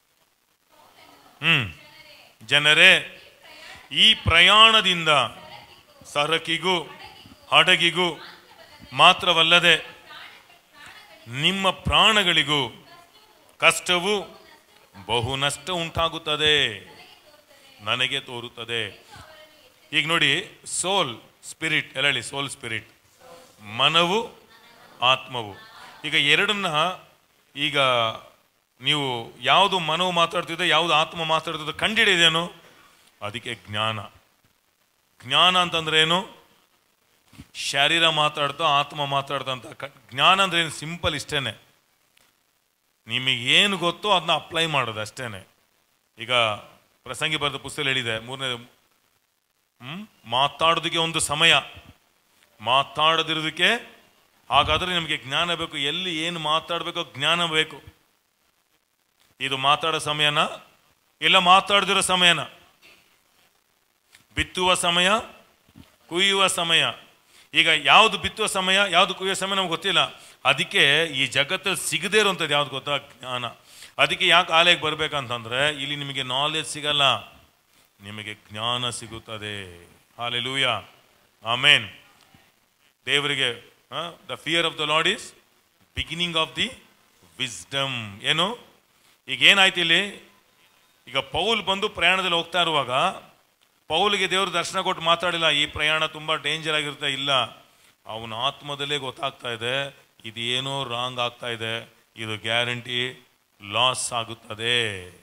ಹ್ಮ್ ಜನರೇ ಈ ಪ್ರಯಾಣದಿಂದ ಸರಕಿಗೂ ಹಡಗಿಗೂ ಮಾತ್ರವಲ್ಲದೆ ನಿಮ್ಮ ಪ್ರಾಣಗಳಿಗೂ ಕಷ್ಟವು ಬಹು ನಷ್ಟ ಉಂಟಾಗುತ್ತದೆ ನನಗೆ ತೋರುತ್ತದೆ ಈಗ ನೋಡಿ ಸೋಲ್ ಸ್ಪಿರಿಟ್ ಎಲ್ಲ ಹೇಳಿ ಸೋಲ್ ಸ್ಪಿರಿಟ್ ಮನವು ಆತ್ಮವು ಈಗ ಎರಡನ್ನ ಈಗ ನೀವು ಯಾವುದು ಮನವು ಮಾತಾಡ್ತಿದೆ ಯಾವುದು ಆತ್ಮ ಮಾತಾಡ್ತಿದೆ ಕಂಡಿಡಿದೇನು ಅದಕ್ಕೆ ಜ್ಞಾನ ಜ್ಞಾನ ಅಂತಂದ್ರೆ ಏನು ಶರೀರ ಮಾತಾಡ್ತಾ ಆತ್ಮ ಮಾತಾಡ್ತಾ ಅಂತ ಕ- ಜ್ಞಾನ ಅಂದ್ರೆ ಏನು ಸಿಂಪಲ್ ಇಷ್ಟೇನೆ ನಿಮಗೆ ಏನು ಗೊತ್ತೋ ಅದನ್ನ ಅಪ್ಲೈ ಮಾಡೋದು ಅಷ್ಟೇನೆ ಈಗ ಪ್ರಸಂಗಿ ಬರೆದ ಪುಸ್ತಕ ಹೇಳಿದೆ ಮೂರನೇ ಹ್ಮ್ ಮಾತಾಡೋದಕ್ಕೆ ಒಂದು ಸಮಯ ಮಾತಾಡದಿರೋದಕ್ಕೆ ಹಾಗಾದ್ರೆ ನಿಮಗೆ ಜ್ಞಾನ ಬೇಕು ಎಲ್ಲಿ ಏನು ಮಾತಾಡಬೇಕೋ ಜ್ಞಾನ ಬೇಕು ಇದು ಮಾತಾಡೋ ಸಮಯನ ಇಲ್ಲ ಮಾತಾಡದಿರೋ ಸಮಯನ ಬಿತ್ತುವ ಸಮಯ ಕುಯ್ಯುವ ಸಮಯ ಈಗ ಯಾವುದು ಬಿತ್ತುವ ಸಮಯ ಯಾವುದು ಕುಯ್ಯುವ ಸಮಯ ನಮ್ಗೆ ಗೊತ್ತಿಲ್ಲ ಅದಕ್ಕೆ ಈ ಜಗತ್ತಲ್ಲಿ ಸಿಗದೇ ಇರುವಂಥದ್ದು ಯಾವ್ದು ಗೊತ್ತಾ ಜ್ಞಾನ ಅದಕ್ಕೆ ಯಾಕೆ ಆಲೆಗೆ ಬರ್ಬೇಕಂತಂದ್ರೆ ಇಲ್ಲಿ ನಿಮಗೆ ನಾಲೆಜ್ ಸಿಗಲ್ಲ ನಿಮಗೆ ಜ್ಞಾನ ಸಿಗುತ್ತದೆ ಹಾಲೆಲೂಯ ಆಮೇನ್ ದೇವರಿಗೆ the fear of the lord is beginning of the wisdom ಏನು ಈಗ ಏನಾಯ್ತು ಇಲ್ಲಿ ಈಗ ಪೌಲ್ ಬಂದು ಪ್ರಯಾಣದಲ್ಲಿ ಹೋಗ್ತಾ ಇರುವಾಗ ಪೌಲಿಗೆ ದೇವರು ದರ್ಶನ ಕೊಟ್ಟು ಮಾತಾಡಿಲ್ಲ ಈ ಪ್ರಯಾಣ ತುಂಬಾ ಡೇಂಜರ್ ಆಗಿರುತ್ತೆ ಇಲ್ಲ ಅವನ ಆತ್ಮದಲ್ಲೇ ಗೊತ್ತಾಗ್ತಾ ಇದೆ ಇದು ಏನೋ ರಾಂಗ್ ಆಗ್ತಾ ಇದೆ ಇದು ಗ್ಯಾರಂಟಿ ಲಾಸ್ ಆಗುತ್ತದೆ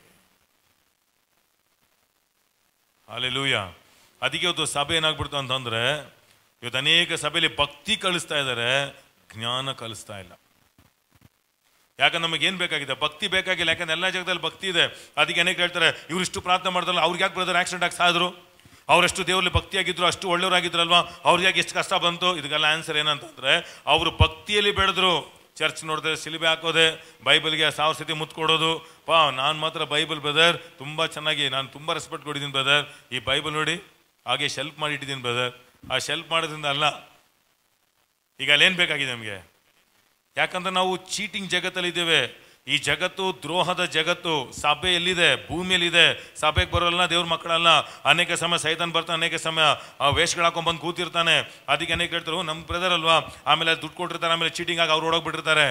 ಅಲ್ಲೆಲೂಯ ಅದಕ್ಕೆ ಇವತ್ತು ಸಭೆ ಏನಾಗ್ಬಿಡ್ತು ಅಂತಂದ್ರೆ ಇವತ್ತು ಅನೇಕ ಸಭೆಯಲ್ಲಿ ಭಕ್ತಿ ಕಲಿಸ್ತಾ ಇದ್ದಾರೆ ಜ್ಞಾನ ಕಲಿಸ್ತಾ ಇಲ್ಲ ಯಾಕಂದ್ರೆ ನಮಗೆ ಏನ್ ಬೇಕಾಗಿದೆ ಭಕ್ತಿ ಬೇಕಾಗಿಲ್ಲ ಯಾಕಂದ್ರೆ ಎಲ್ಲ ಜಾಗದಲ್ಲಿ ಭಕ್ತಿ ಇದೆ ಅದಕ್ಕೆ ಅನೇಕ ಹೇಳ್ತಾರೆ ಇವ್ರು ಇಷ್ಟು ಪ್ರಾರ್ಥನೆ ಮಾಡಿದ್ರಲ್ಲ ಅವ್ರಿಗೆ ಯಾಕೆ ಬ್ರದರ್ ಆಕ್ಸಿಡೆಂಟ್ ಆಗಿ ಸಾದ್ರು ಅವರೆಷ್ಟು ದೇವರಲ್ಲಿ ಭಕ್ತಿಯಾಗಿದ್ರು ಅಷ್ಟು ಒಳ್ಳೆಯವರಾಗಿದ್ರಲ್ವಾ ಅವ್ರಿಗೆ ಯಾಕೆ ಎಷ್ಟು ಕಷ್ಟ ಬಂತು ಇದಕ್ಕೆಲ್ಲ ಆನ್ಸರ್ ಏನಂತಂದ್ರೆ ಅವರು ಭಕ್ತಿಯಲ್ಲಿ ಬೆಳೆದ್ರು ಚರ್ಚ್ ನೋಡಿದ್ರೆ ಸಿಲಿಬೆ ಹಾಕೋದೆ ಬೈಬಲ್ಗೆ ಸಾವಿರ ಸತಿ ಮುತ್ತು ಕೊಡೋದು ಪಾ ನಾನು ಮಾತ್ರ ಬೈಬಲ್ ಬ್ರದರ್ ತುಂಬಾ ಚೆನ್ನಾಗಿ ನಾನು ತುಂಬಾ ರೆಸ್ಪೆಕ್ಟ್ ಕೊಟ್ಟಿದ್ದೀನಿ ಬ್ರದರ್ ಈ ಬೈಬಲ್ ನೋಡಿ ಹಾಗೆ ಶೆಲ್ಫ್ ಮಾಡಿ ಇಟ್ಟಿದ್ದೀನಿ ಬ್ರದರ್ ಆ ಶೆಲ್ಫ್ ಮಾಡೋದ್ರಿಂದ ಅಲ್ಲ ಈಗ ಅಲ್ಲೇನ್ ಬೇಕಾಗಿದೆ ನಮಗೆ ಯಾಕಂದ್ರೆ ನಾವು ಚೀಟಿಂಗ್ ಜಗತ್ತಲ್ಲಿ ಇದ್ದೇವೆ ಈ ಜಗತ್ತು ದ್ರೋಹದ ಜಗತ್ತು ಸಭೆ ಎಲ್ಲಿದೆ ಭೂಮಿಯಲ್ಲಿದೆ ಸಭೆಗೆ ಬರೋಲ್ಲ ದೇವ್ರ ಮಕ್ಕಳಲ್ಲ ಅನೇಕ ಸಮಯ ಸೈತಾನ್ ಬರ್ತಾನೆ ಅನೇಕ ಸಮಯ ಆ ವೇಷಗಳು ಹಾಕೊಂಡ್ ಬಂದು ಕೂತಿರ್ತಾನೆ ಅದಕ್ಕೆ ಅನೇಕ ಹೇಳ್ತಾರೆ "ಓ, ನಮ್ ಬ್ರದರ್ ಅಲ್ವಾ ಆಮೇಲೆ ದುಡ್ಡು ಕೊಟ್ಟಿರ್ತಾರೆ ಆಮೇಲೆ ಚೀಟಿಂಗ್ ಆಗಿ ಅವ್ರು ಓಡೋಗ್ಬಿಟ್ಟಿರ್ತಾರೆ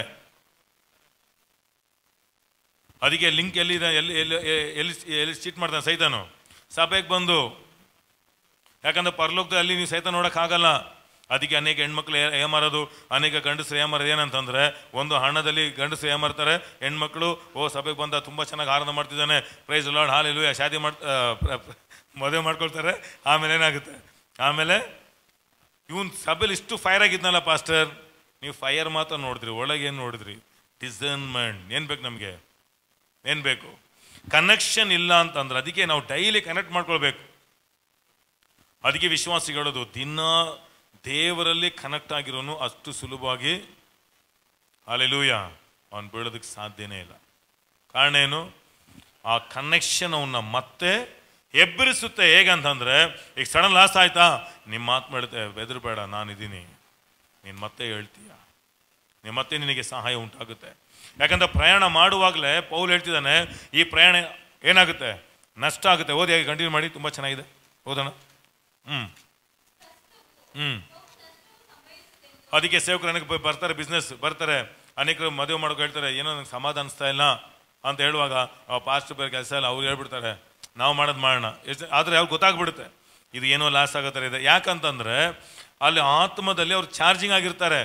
ಅದಕ್ಕೆ ಲಿಂಕ್ ಎಲ್ಲಿದೆ ಎಲ್ಲಿ ಎಲ್ಲಿ ಎಲ್ಲಿ ಎಲ್ಲಿ ಚೀಟ್ ಮಾಡ್ತಾನೆ ಸೈತಾನು ಸಭೆಗೆ ಬಂದು ಯಾಕಂದ್ರೆ ಪರಲೋಕದಲ್ಲಿ ಅಲ್ಲಿ ನೀವು ಸಹಿತ ನೋಡಕ್ ಆಗಲ್ಲ ಅದಕ್ಕೆ ಅನೇಕ ಹೆಣ್ಮಕ್ಳು ಏ- ಏಮಾರೋದು ಅನೇಕ ಗಂಡಸರು ಏಮಾರೋದು ಏನಂತಂದ್ರೆ ಒಂದು ಹಣದಲ್ಲಿ ಗಂಡಸರು ಏಮಾರ್ತಾರೆ ಹೆಣ್ಮಕ್ಳು ಓ ಸಭೆಗೆ ಬಂದ ತುಂಬಾ ಚೆನ್ನಾಗಿ ಆರಾಧನೆ ಮಾಡ್ತಿದ್ದಾನೆ ಪ್ರೈಸ್ ಲಾರ್ಡ್ ಹಾಲಿಲು ಶಾದಿ ಮಾಡ್ ಆ, ಪ್ರ- ಪ್ರ- ಮದುವೆ ಮಾಡ್ಕೊಳ್ತಾರೆ ಆಮೇಲೆ ಏನಾಗುತ್ತೆ ಆಮೇಲೆ ಇವನ್ ಸಭೆಲಿ ಇಷ್ಟು ಫೈರ್ ಆಗಿದ್ನಲ್ಲ ಪಾಸ್ಟರ್ ನೀವು ಫೈರ್ ಮಾತ್ರ ನೋಡಿದ್ರಿ ಒಳಗೆ ಏನು ನೋಡಿದ್ರಿ ಡಿಸರ್ನ್ಮೆಂಟ್ ಏನ್ ಬೇಕು ನಮಗೆ ಏನ್ ಬೇಕು ಕನೆಕ್ಷನ್ ಇಲ್ಲ ಅಂತಂದ್ರೆ ಅದಕ್ಕೆ ನಾವು ಡೈಲಿ ಕನೆಕ್ಟ್ ಮಾಡ್ಕೊಳ್ಬೇಕು ಅದಕ್ಕೆ ವಿಶ್ವಾಸಿಗಳು ಹೇಳೋದು ದಿನ ದೇವರಲ್ಲಿ ಕನೆಕ್ಟ್ ಆಗಿರೋನು ಅಷ್ಟು ಸುಲಭವಾಗಿ ಅಲೆಲೂಯ ಅವನು ಬೀಳೋದಕ್ಕೆ ಸಾಧ್ಯನೇ ಇಲ್ಲ ಕಾರಣ ಏನು ಆ ಕನೆಕ್ಷನ್ ಅವನ್ನ ಮತ್ತೆ ಎಬ್ಬರಿಸುತ್ತೆ ಹೇಗಂತಂದ್ರೆ ಈಗ ಸಡನ್ ಲಾಸ್ ಆಯ್ತಾ ನಿಮ್ಮ ಮಾತು ಮಾಡುತ್ತೆ ಬೆದರಬೇಡ ನಾನಿದ್ದೀನಿ ನೀನು ಮತ್ತೆ ಹೇಳ್ತೀಯ ನೀ ಮತ್ತೆ ನಿನಗೆ ಸಹಾಯ ಉಂಟಾಗುತ್ತೆ ಯಾಕಂದ್ರೆ ಪ್ರಯಾಣ ಮಾಡುವಾಗಲೇ ಪೌಲ್ ಹೇಳ್ತಿದ್ದಾನೆ ಈ ಪ್ರಯಾಣ ಏನಾಗುತ್ತೆ ನಷ್ಟ ಆಗುತ್ತೆ ಓದಿ ಹಾಗೆ ಕಂಟಿನ್ಯೂ ಮಾಡಿ ತುಂಬ ಚೆನ್ನಾಗಿದೆ ಹೌದಣ್ಣ ಹ್ಮ್ ಹ್ಮ್ ಅದಕ್ಕೆ ಸೇವಕರು ನನಗೆ ಬ- ಬರ್ತಾರೆ ಬಿಸ್ನೆಸ್ ಬರ್ತಾರೆ ಅನೇಕರು ಮದುವೆ ಮಾಡೋಕೆ ಹೇಳ್ತಾರೆ ಏನೋ ನಂಗೆ ಸಮಾಧಾನ ಅನಿಸ್ತಾ ಇಲ್ಲ ಅಂತ ಹೇಳುವಾಗ ಪಾಸ್ಟ್ ಬೇರೆ ಕೆಲಸ ಇಲ್ಲ ಅವ್ರು ಹೇಳ್ಬಿಡ್ತಾರೆ ನಾವು ಮಾಡೋದು ಮಾಡೋಣ ಎಷ್ಟು ಆದರೆ ಅವ್ರಿಗೆ ಗೊತ್ತಾಗ್ಬಿಡುತ್ತೆ ಇದು ಏನೋ ಲಾಸ್ ಆಗೋ ಥರ ಇದೆ ಯಾಕಂತಂದ್ರೆ ಅಲ್ಲಿ ಆತ್ಮದಲ್ಲಿ ಅವ್ರು ಚಾರ್ಜಿಂಗ್ ಆಗಿರ್ತಾರೆ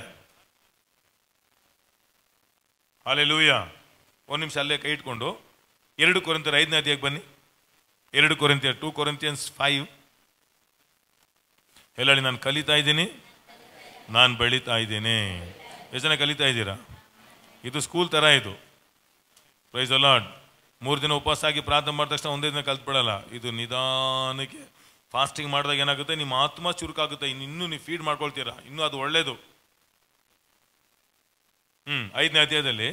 ಅಲ್ಲಿ ಲೂಯ ಒಂದು ನಿಮಿಷ ಅಲ್ಲೇ ಕೈ ಇಟ್ಕೊಂಡು ಎರಡು ಕೊರಂತಿಯರ್ ಐದನೇ ಅಧ್ಯಾಯಕ್ಕೆ ಬನ್ನಿ ಎರಡು ಕೊರಂತಿಯರ್ ಟೂ ಕೊರಂತಿಯನ್ಸ್ ಫೈವ್ ಹೇಳಿ ನಾನು ಕಲಿತಾ ಇದ್ದೀನಿ ನಾನು ಬೆಳೀತಾ ಇದ್ದೀನಿ ಎಷ್ಟು ಜನ ಕಲಿತಾ ಇದ್ದೀರಾ ಇದು ಸ್ಕೂಲ್ ಥರ ಇದು ಪ್ರೈಸ್ ಅಲಾಡ್ ಮೂರು ದಿನ ಉಪವಾಸ ಆಗಿ ಪ್ರಾರ್ಥನೆ ಮಾಡಿದ ತಕ್ಷಣ ಒಂದೇ ದಿನ ಕಲ್ತ್ಬಿಡಲ್ಲ ಇದು ನಿಧಾನಕ್ಕೆ ಫಾಸ್ಟಿಂಗ್ ಮಾಡಿದಾಗ ಏನಾಗುತ್ತೆ ನಿಮ್ಮ ಆತ್ಮ ಚುರುಕಾಗುತ್ತೆ ಇನ್ನು ಇನ್ನೂ ನೀವು ಫೀಡ್ ಮಾಡ್ಕೊಳ್ತೀರಾ ಇನ್ನೂ ಅದು ಒಳ್ಳೇದು ಹ್ಮ್ ಐದನೇ ಅಧ್ಯಾಯದಲ್ಲಿ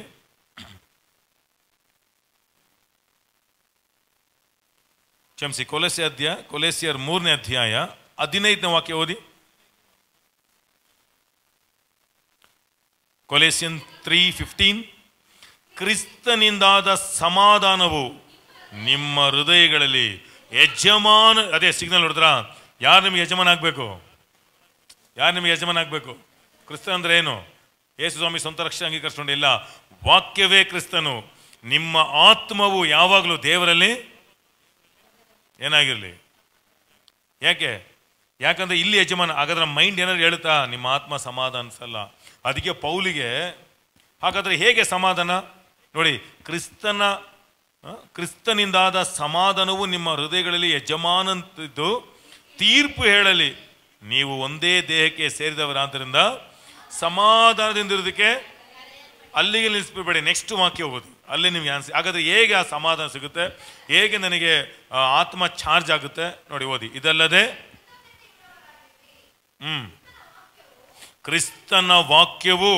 ಕ್ಷಮಿಸಿ ಕೊಲೆಸಿ ಅಧ್ಯಾಯ ಕೊಲೆಸಿಯರ್ ಮೂರನೇ ಅಧ್ಯಾಯ ಹದಿನೈದನೇ ವಾಕ್ಯ ಓದಿ ಕೊಲೆಸಿಯನ್ ತ್ರೀ ಫಿಫ್ಟೀನ್ ಕ್ರಿಸ್ತನಿಂದಾದ ಸಮಾಧಾನವು ನಿಮ್ಮ ಹೃದಯಗಳಲ್ಲಿ ಯಜಮಾನ ಅದೇ ಸಿಗ್ನಲ್ ನೋಡಿದ್ರ ಯಾರು ನಿಮ್ಗೆ ಯಜಮಾನ ಆಗ್ಬೇಕು ಯಾರು ನಿಮ್ಗೆ ಯಜಮಾನ ಆಗ್ಬೇಕು ಕ್ರಿಸ್ತ ಅಂದ್ರೆ ಏನು ಯೇಸು ಸ್ವಾಮಿ ಸ್ವಂತ ರಕ್ಷಣೆ ಅಂಗೀಕರಿಸ್ಕೊಂಡಿಲ್ಲ ವಾಕ್ಯವೇ ಕ್ರಿಸ್ತನು ನಿಮ್ಮ ಆತ್ಮವು ಯಾವಾಗಲೂ ದೇವರಲ್ಲಿ ಏನಾಗಿರಲಿ ಯಾಕೆ ಯಾಕಂದ್ರೆ ಇಲ್ಲಿ ಯಜಮಾನ ಹಾಗಾದ್ರೆ ಮೈಂಡ್ ಏನಾದ್ರು ಹೇಳುತ್ತಾ ನಿಮ್ಮ ಆತ್ಮ ಸಮಾಧಾನ ಅನ್ಸಲ್ಲ ಅದಕ್ಕೆ ಪೌಲಿಗೆ ಹಾಗಾದ್ರೆ ಹೇಗೆ ಸಮಾಧಾನ ನೋಡಿ ಕ್ರಿಸ್ತನ ಆ, ಕ್ರಿಸ್ತನಿಂದಾದ ಸಮಾಧಾನವು ನಿಮ್ಮ ಹೃದಯಗಳಲ್ಲಿ ಯಜಮಾನಂತಿದ್ದು ತೀರ್ಪು ಹೇಳಲಿ ನೀವು ಒಂದೇ ದೇಹಕ್ಕೆ ಸೇರಿದವರಾದ್ದರಿಂದ ಸಮಾಧಾನದಿಂದ ಇರೋದಕ್ಕೆ ಅಲ್ಲಿಗೆ ನಿಲ್ಲಿಸ್ಬಿಡಬೇಡಿ ನೆಕ್ಸ್ಟ್ ವಾಕ್ಯ ಓದಿ ಅಲ್ಲಿ ನಿಮ್ಗೆ ಆನ್ಸರ್ ಹಾಗಾದ್ರೆ ಹೇಗೆ ಆ ಸಮಾಧಾನ ಸಿಗುತ್ತೆ ಹೇಗೆ ನನಗೆ ಆ, ಆತ್ಮ ಚಾರ್ಜ್ ಆಗುತ್ತೆ ನೋಡಿ ಓದಿ ಇದಲ್ಲದೆ ಹ್ಮ್ ಕ್ರಿಸ್ತನ ವಾಕ್ಯವು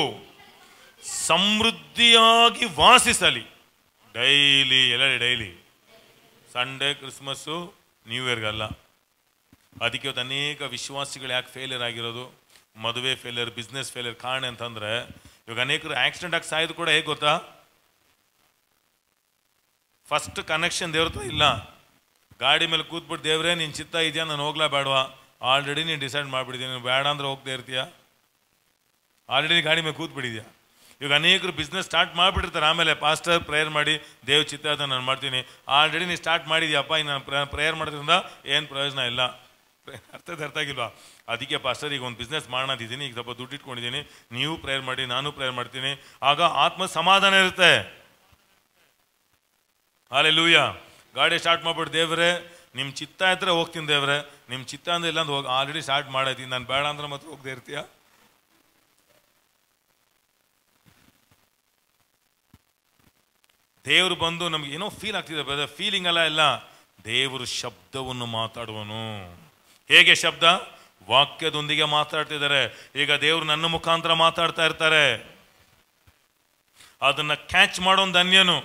ಸಮೃದ್ಧಿಯಾಗಿ ವಾಸಿಸಲಿ ಡೈಲಿ ಎಲ್ಲ ಡೈಲಿ ಸಂಡೇ ಕ್ರಿಸ್ಮಸ್ಸು ನ್ಯೂ ಇಯರ್ಗಲ್ಲ ಅದಕ್ಕೆ ಇವತ್ತು ಅನೇಕ ವಿಶ್ವಾಸಿಗಳು ಯಾಕೆ ಫೇಲಿಯರ್ ಆಗಿರೋದು ಮದುವೆ ಫೇಲಿಯರ್ ಬಿಸ್ನೆಸ್ ಫೇಲಿಯರ್ ಕಾರಣ ಅಂತಂದ್ರೆ ಇವಾಗ ಅನೇಕರು ಆಕ್ಸಿಡೆಂಟ್ ಆಗಿ ಸಾಯೋದು ಕೂಡ ಹೇಗೆ ಗೊತ್ತಾ ಫಸ್ಟ್ ಕನೆಕ್ಷನ್ ದೇವ್ರ ಹತ್ರ ಇಲ್ಲ ಗಾಡಿ ಮೇಲೆ ಕೂತ್ಬಿಟ್ಟು ದೇವ್ರೇ ನಿನ್ ಚಿತ್ತ ಇದೆಯಾ ನಾನು ಹೋಗ್ಲಾ ಬೇಡವಾ ಆಲ್ರೆಡಿ ನೀನು ಡಿಸೈಡ್ ಮಾಡ್ಬಿಟ್ಟಿದ್ದೀನಿ ನೀನು ಬೇಡ ಅಂದ್ರೆ ಹೋಗ್ತಾ ಇರ್ತೀಯ ಆಲ್ರೆಡಿ ಗಾಡಿ ಮೇಲೆ ಕೂತ್ಬಿಟ್ಟಿದ್ಯಾ ಇವಾಗ ಅನೇಕರು ಬಿಸ್ನೆಸ್ ಸ್ಟಾರ್ಟ್ ಮಾಡಿಬಿಟ್ಟಿರ್ತಾರೆ ಆಮೇಲೆ ಪಾಸ್ಟರ್ ಪ್ರೇಯರ್ ಮಾಡಿ ದೇವ್ ಚಿತ್ತ ಅದನ್ನ ನಾನು ಮಾಡ್ತೀನಿ ಆಲ್ರೆಡಿ ನೀನು ಸ್ಟಾರ್ಟ್ ಮಾಡಿದ್ಯಪ್ಪ ಇನ್ನು ನಾನು ಪ್ರೇಯರ್ ಮಾಡೋದ್ರಿಂದ ಏನು ಪ್ರಯೋಜನ ಇಲ್ಲ ಅರ್ಥದ ಅರ್ಥ ಆಗಿಲ್ವಾ ಅದಕ್ಕೆ ಪಾಸ್ಟರ್ ಈಗ ಒಂದು ಬಿಸ್ನೆಸ್ ಮಾಡೋಣ ಅಂತಿದ್ದೀನಿ ಈಗ ಸ್ವಲ್ಪ ದುಡ್ಡು ಇಟ್ಕೊಂಡಿದ್ದೀನಿ ನೀವು ಪ್ರೇಯರ್ ಮಾಡಿ ನಾನು ಪ್ರೇಯರ್ ಮಾಡ್ತೀನಿ ಆಗ ಆತ್ಮ ಸಮಾಧಾನ ಇರುತ್ತೆ ಹಾಲೆ ಲೂಯ ಗಾಡಿ ಸ್ಟಾರ್ಟ್ ಮಾಡ್ಬಿಟ್ಟು ದೇವ್ರೆ ನಿಮ್ಮ ಚಿತ್ತ ಇದ್ರೆ ಹೋಗ್ತೀನಿ ದೇವ್ರೆ ನಿಮ್ಮ ಚಿತ್ತ ಅಂದ್ರೆ ಇಲ್ಲ ಅಂದ್ರೆ ಹೋಗಿ ಆಲ್ರೆಡಿ ಸ್ಟಾರ್ಟ್ ಮಾಡೈತೀನಿ ನಾನು ಬೇಡ ಅಂದ್ರೆ ಮತ್ತೆ ಹೋಗದೆ ಇರ್ತೀಯ ದೇವರು ಬಂದು ನಮ್ಗೆ ಏನೋ ಫೀಲ್ ಆಗ್ತಿದೆ ಬ್ರದರ್ ಫೀಲಿಂಗ್ ಅಲ್ಲ ಇಲ್ಲ ದೇವರು ಶಬ್ದವನ್ನು ಮಾತಾಡುವನು ಹೇಗೆ ಶಬ್ದ ವಾಕ್ಯದೊಂದಿಗೆ ಮಾತಾಡ್ತಿದ್ದಾರೆ ಈಗ ದೇವರು ನನ್ನ ಮುಖಾಂತರ ಮಾತಾಡ್ತಾ ಇರ್ತಾರೆ ಅದನ್ನ ಕ್ಯಾಚ್ ಮಾಡೋನ್ ಧನ್ಯನು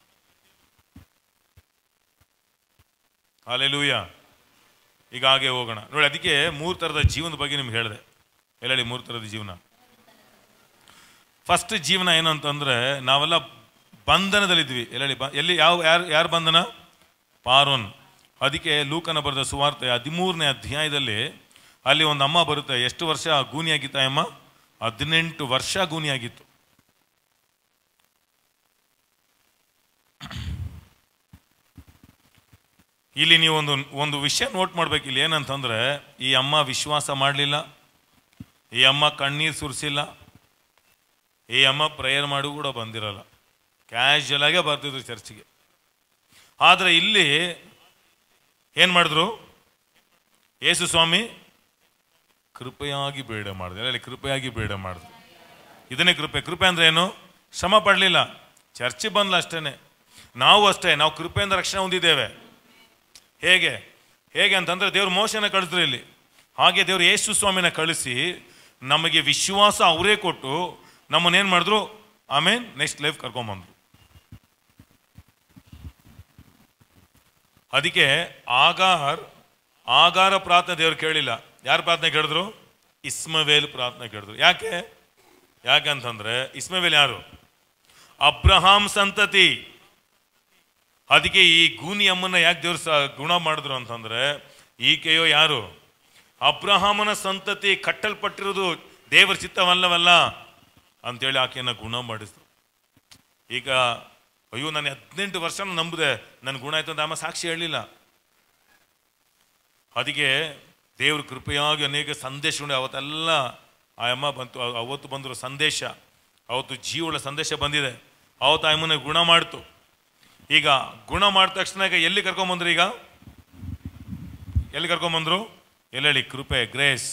ಅಲೆಲೂಯ ಈಗ ಹಾಗೆ ಹೋಗೋಣ ನೋಡಿ ಅದಕ್ಕೆ ಮೂರು ಥರದ ಜೀವನದ ಬಗ್ಗೆ ನಿಮ್ಗೆ ಹೇಳಿದೆ ಎಲ್ಲೆಲ್ಲಿ ಮೂರು ಥರದ ಜೀವನ ಫಸ್ಟ್ ಜೀವನ ಏನು ಅಂತಂದ್ರೆ ನಾವೆಲ್ಲ ಬಂಧನದಲ್ಲಿದ್ವಿ ಎಲ್ಲೆಲ್ಲಿ ಬ ಎಲ್ಲಿ ಯಾವ ಯಾರು ಯಾರು ಬಂಧನ ಪಾರೋನ್ ಅದಕ್ಕೆ ಲೂಕನ ಬರೆದ ಸುವಾರ್ತೆ ಹದಿಮೂರನೇ ಅಧ್ಯಾಯದಲ್ಲಿ ಅಲ್ಲಿ ಒಂದು ಅಮ್ಮ ಬರುತ್ತೆ ಎಷ್ಟು ವರ್ಷ ಗೂನಿಯಾಗಿತ್ತ ಅಮ್ಮ ಹದಿನೆಂಟು ವರ್ಷ ಗೂನಿಯಾಗಿತ್ತು ಇಲ್ಲಿ ನೀವು ಒಂದು ಒಂದು ವಿಷಯ ನೋಟ್ ಮಾಡ್ಬೇಕು ಇಲ್ಲಿ ಏನಂತಂದ್ರೆ ಈ ಅಮ್ಮ ವಿಶ್ವಾಸ ಮಾಡಲಿಲ್ಲ ಈ ಅಮ್ಮ ಕಣ್ಣೀರು ಸುರಿಸಿಲ್ಲ ಈ ಅಮ್ಮ ಪ್ರೇಯರ್ ಮಾಡಿ ಕೂಡ ಬಂದಿರಲ್ಲ ಕ್ಯಾಶುಯಲ್ ಆಗೇ ಬರ್ತಿದ್ರು ಚರ್ಚಿಗೆ ಆದರೆ ಇಲ್ಲಿ ಏನು ಮಾಡಿದ್ರು ಯೇಸು ಸ್ವಾಮಿ ಕೃಪೆಯಾಗಿ ಬೇಡ ಮಾಡಿದ್ರು ಅಲ್ಲಿ ಕೃಪೆಯಾಗಿ ಬೇಡ ಮಾಡಿದ್ರು ಇದನ್ನೇ ಕೃಪೆ ಕೃಪೆ ಅಂದ್ರೆ ಏನು ಶ್ರಮ ಪಡಲಿಲ್ಲ ಚರ್ಚೆ ಬಂದ್ಲ ಅಷ್ಟೇನೆ ನಾವು ಅಷ್ಟೇ ನಾವು ಕೃಪೆಯಿಂದ ರಕ್ಷಣೆ ಹೊಂದಿದ್ದೇವೆ ಹೇಗೆ ಹೇಗೆ ಅಂತಂದ್ರೆ ದೇವ್ರು ಮೋಶನ ಕಳಿಸಿದ್ರು ಇಲ್ಲಿ ಹಾಗೆ ದೇವ್ರು ಯೇಸು ಸ್ವಾಮಿನ ಕಳಿಸಿ ನಮಗೆ ವಿಶ್ವಾಸ ಅವರೇ ಕೊಟ್ಟು ನಮ್ಮನ್ನೇನು ಮಾಡಿದ್ರು ಆಮೇಲೆ ನೆಕ್ಸ್ಟ್ ಲೈಫ್ ಕರ್ಕೊಂಬಂದ್ರು ಅದಕ್ಕೆ ಆಗಾರ್ ಆಗಾರ ಪ್ರಾರ್ಥನೆ ದೇವ್ರು ಕೇಳಿಲ್ಲ ಯಾರು ಪ್ರಾರ್ಥನೆ ಕೇಳಿದ್ರು ಇಸ್ಮವೇಲ್ ಪ್ರಾರ್ಥನೆ ಕೇಳಿದ್ರು ಯಾಕೆ ಯಾಕೆ ಅಂತಂದ್ರೆ ಇಸ್ಮವೇಲ್ ಯಾರು ಅಬ್ರಹಾಂ ಸಂತತಿ ಅದಕ್ಕೆ ಈ ಗೂನಿ ಅಮ್ಮನ್ನ ಯಾಕೆ ದೇವ್ರು ಸ ಗುಣ ಮಾಡಿದ್ರು ಅಂತಂದ್ರೆ ಈಕೆಯೋ ಯಾರು ಅಬ್ರಹಾಮನ ಸಂತತಿ ಕಟ್ಟಲ್ಪಟ್ಟಿರೋದು ದೇವರ ಚಿತ್ತವಲ್ಲವಲ್ಲ ಅಂತೇಳಿ ಆಕೆಯನ್ನು ಗುಣ ಮಾಡಿಸ್ತು ಈಗ ಅಯ್ಯೋ ನಾನು ಹದಿನೆಂಟು ವರ್ಷ ನಂಬಿದೆ ನನ್ನ ಗುಣ ಆಯ್ತು ಅಂತ ಅಮ್ಮ ಸಾಕ್ಷಿ ಹೇಳಲಿಲ್ಲ ಅದಕ್ಕೆ ದೇವ್ರ ಕೃಪೆಯಾಗಿ ಅನೇಕ ಸಂದೇಶಗಳು ಅವತ್ತೆಲ್ಲ ಆ ಅಮ್ಮ ಬಂತು ಅವ್- ಅವತ್ತು ಬಂದಿರೋ ಸಂದೇಶ ಅವತ್ತು ಜೀವಳ ಸಂದೇಶ ಬಂದಿದೆ ಅವತ್ತು ಆ ಅಮ್ಮನ ಗುಣ ಮಾಡ್ತು ಈಗ ಗುಣ ಮಾಡಿದ ತಕ್ಷಣ ಈಗ ಎಲ್ಲಿ ಕರ್ಕೊಂಬಂದ್ರು ಈಗ ಎಲ್ಲಿ ಕರ್ಕೊಂಬಂದ್ರು ಎಲ್ಲ ಹೇಳಿ ಕೃಪೆ ಗ್ರೇಸ್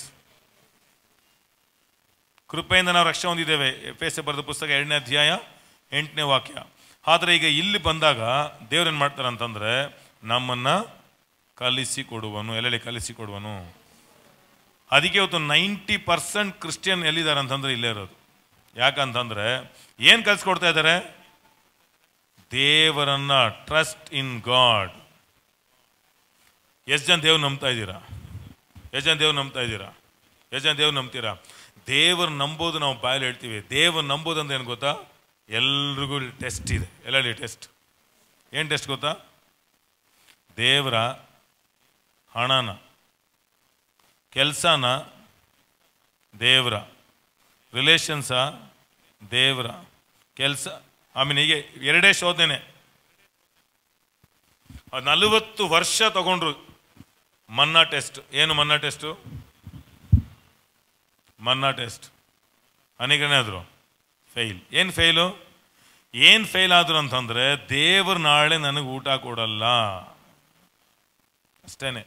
ಕೃಪೆಯಿಂದ ನಾವು ರಕ್ಷಣೆ ಹೊಂದಿದ್ದೇವೆ ಎಫ್ ಎಸ್ ಬರೆದ ಪುಸ್ತಕ ಎರಡನೇ ಅಧ್ಯಾಯ ಎಂಟನೇ ವಾಕ್ಯ ಆದರೆ ಈಗ ಇಲ್ಲಿ ಬಂದಾಗ ದೇವ್ರೇನು ಮಾಡ್ತಾರೆ ಅಂತಂದ್ರೆ ನಮ್ಮನ್ನ ಕಲಿಸಿ ಕೊಡುವನು ಎಲ್ಲೆಲ್ಲಿ ಕಲಿಸಿ ಕೊಡುವನು ಅದಕ್ಕೆ ಇವತ್ತು ನೈಂಟಿ ಪರ್ಸೆಂಟ್ ಕ್ರಿಶ್ಚಿಯನ್ ಎಲ್ಲಿದ್ದಾರೆ ಅಂತಂದ್ರೆ ಇಲ್ಲೇ ಇರೋದು ಯಾಕಂತಂದ್ರೆ ಏನು ಕಲಿಸ್ಕೊಡ್ತಾ ಇದ್ದಾರೆ ದೇವರನ್ನ ಟ್ರಸ್ಟ್ ಇನ್ ಗಾಡ್ ಎಷ್ಟು ಜನ ದೇವ್ರು ನಂಬ್ತಾ ಇದ್ದೀರಾ ಎಷ್ಟು ಜನ ದೇವ್ರು ನಂಬ್ತಾ ಇದ್ದೀರಾ ಎಷ್ಟು ಜನ ದೇವ್ರು ನಂಬ್ತೀರಾ ದೇವ್ರು ನಂಬೋದು ನಾವು ಬಾಯಲ್ಲಿ ಹೇಳ್ತೀವಿ ದೇವ್ರು ನಂಬೋದು ಅಂತ ಏನು ಗೊತ್ತಾ ಎಲ್ರಿಗೂ ಟೆಸ್ಟ್ ಇದೆ ಎಲ್ಲ ಟೆಸ್ಟ್ ಏನು ಟೆಸ್ಟ್ ಗೊತ್ತಾ ದೇವರ ಹಣನ ಕೆಲಸನ ದೇವರ ರಿಲೇಷನ್ಸ ದೇವರ ಕೆಲಸ ಆಮೇಲೆ ಹೀಗೆ ಎರಡೇ ಶೋಧನೆ ನಲವತ್ತು ವರ್ಷ ತಗೊಂಡ್ರು ಮನ್ನಾ ಟೆಸ್ಟ್ ಏನು ಮನ್ನಾ ಟೆಸ್ಟು ಮನ್ನಾ ಟೆಸ್ಟ್ ಅನೇಕನೇ ಆದರು ಫೇಲ್ ಏನು ಫೇಲು ಏನು ಫೇಲ್ ಆದ್ರು ಅಂತಂದ್ರೆ ದೇವ್ರು ನಾಳೆ ನನಗೆ ಊಟ ಕೊಡಲ್ಲ ಅಷ್ಟೇನೆ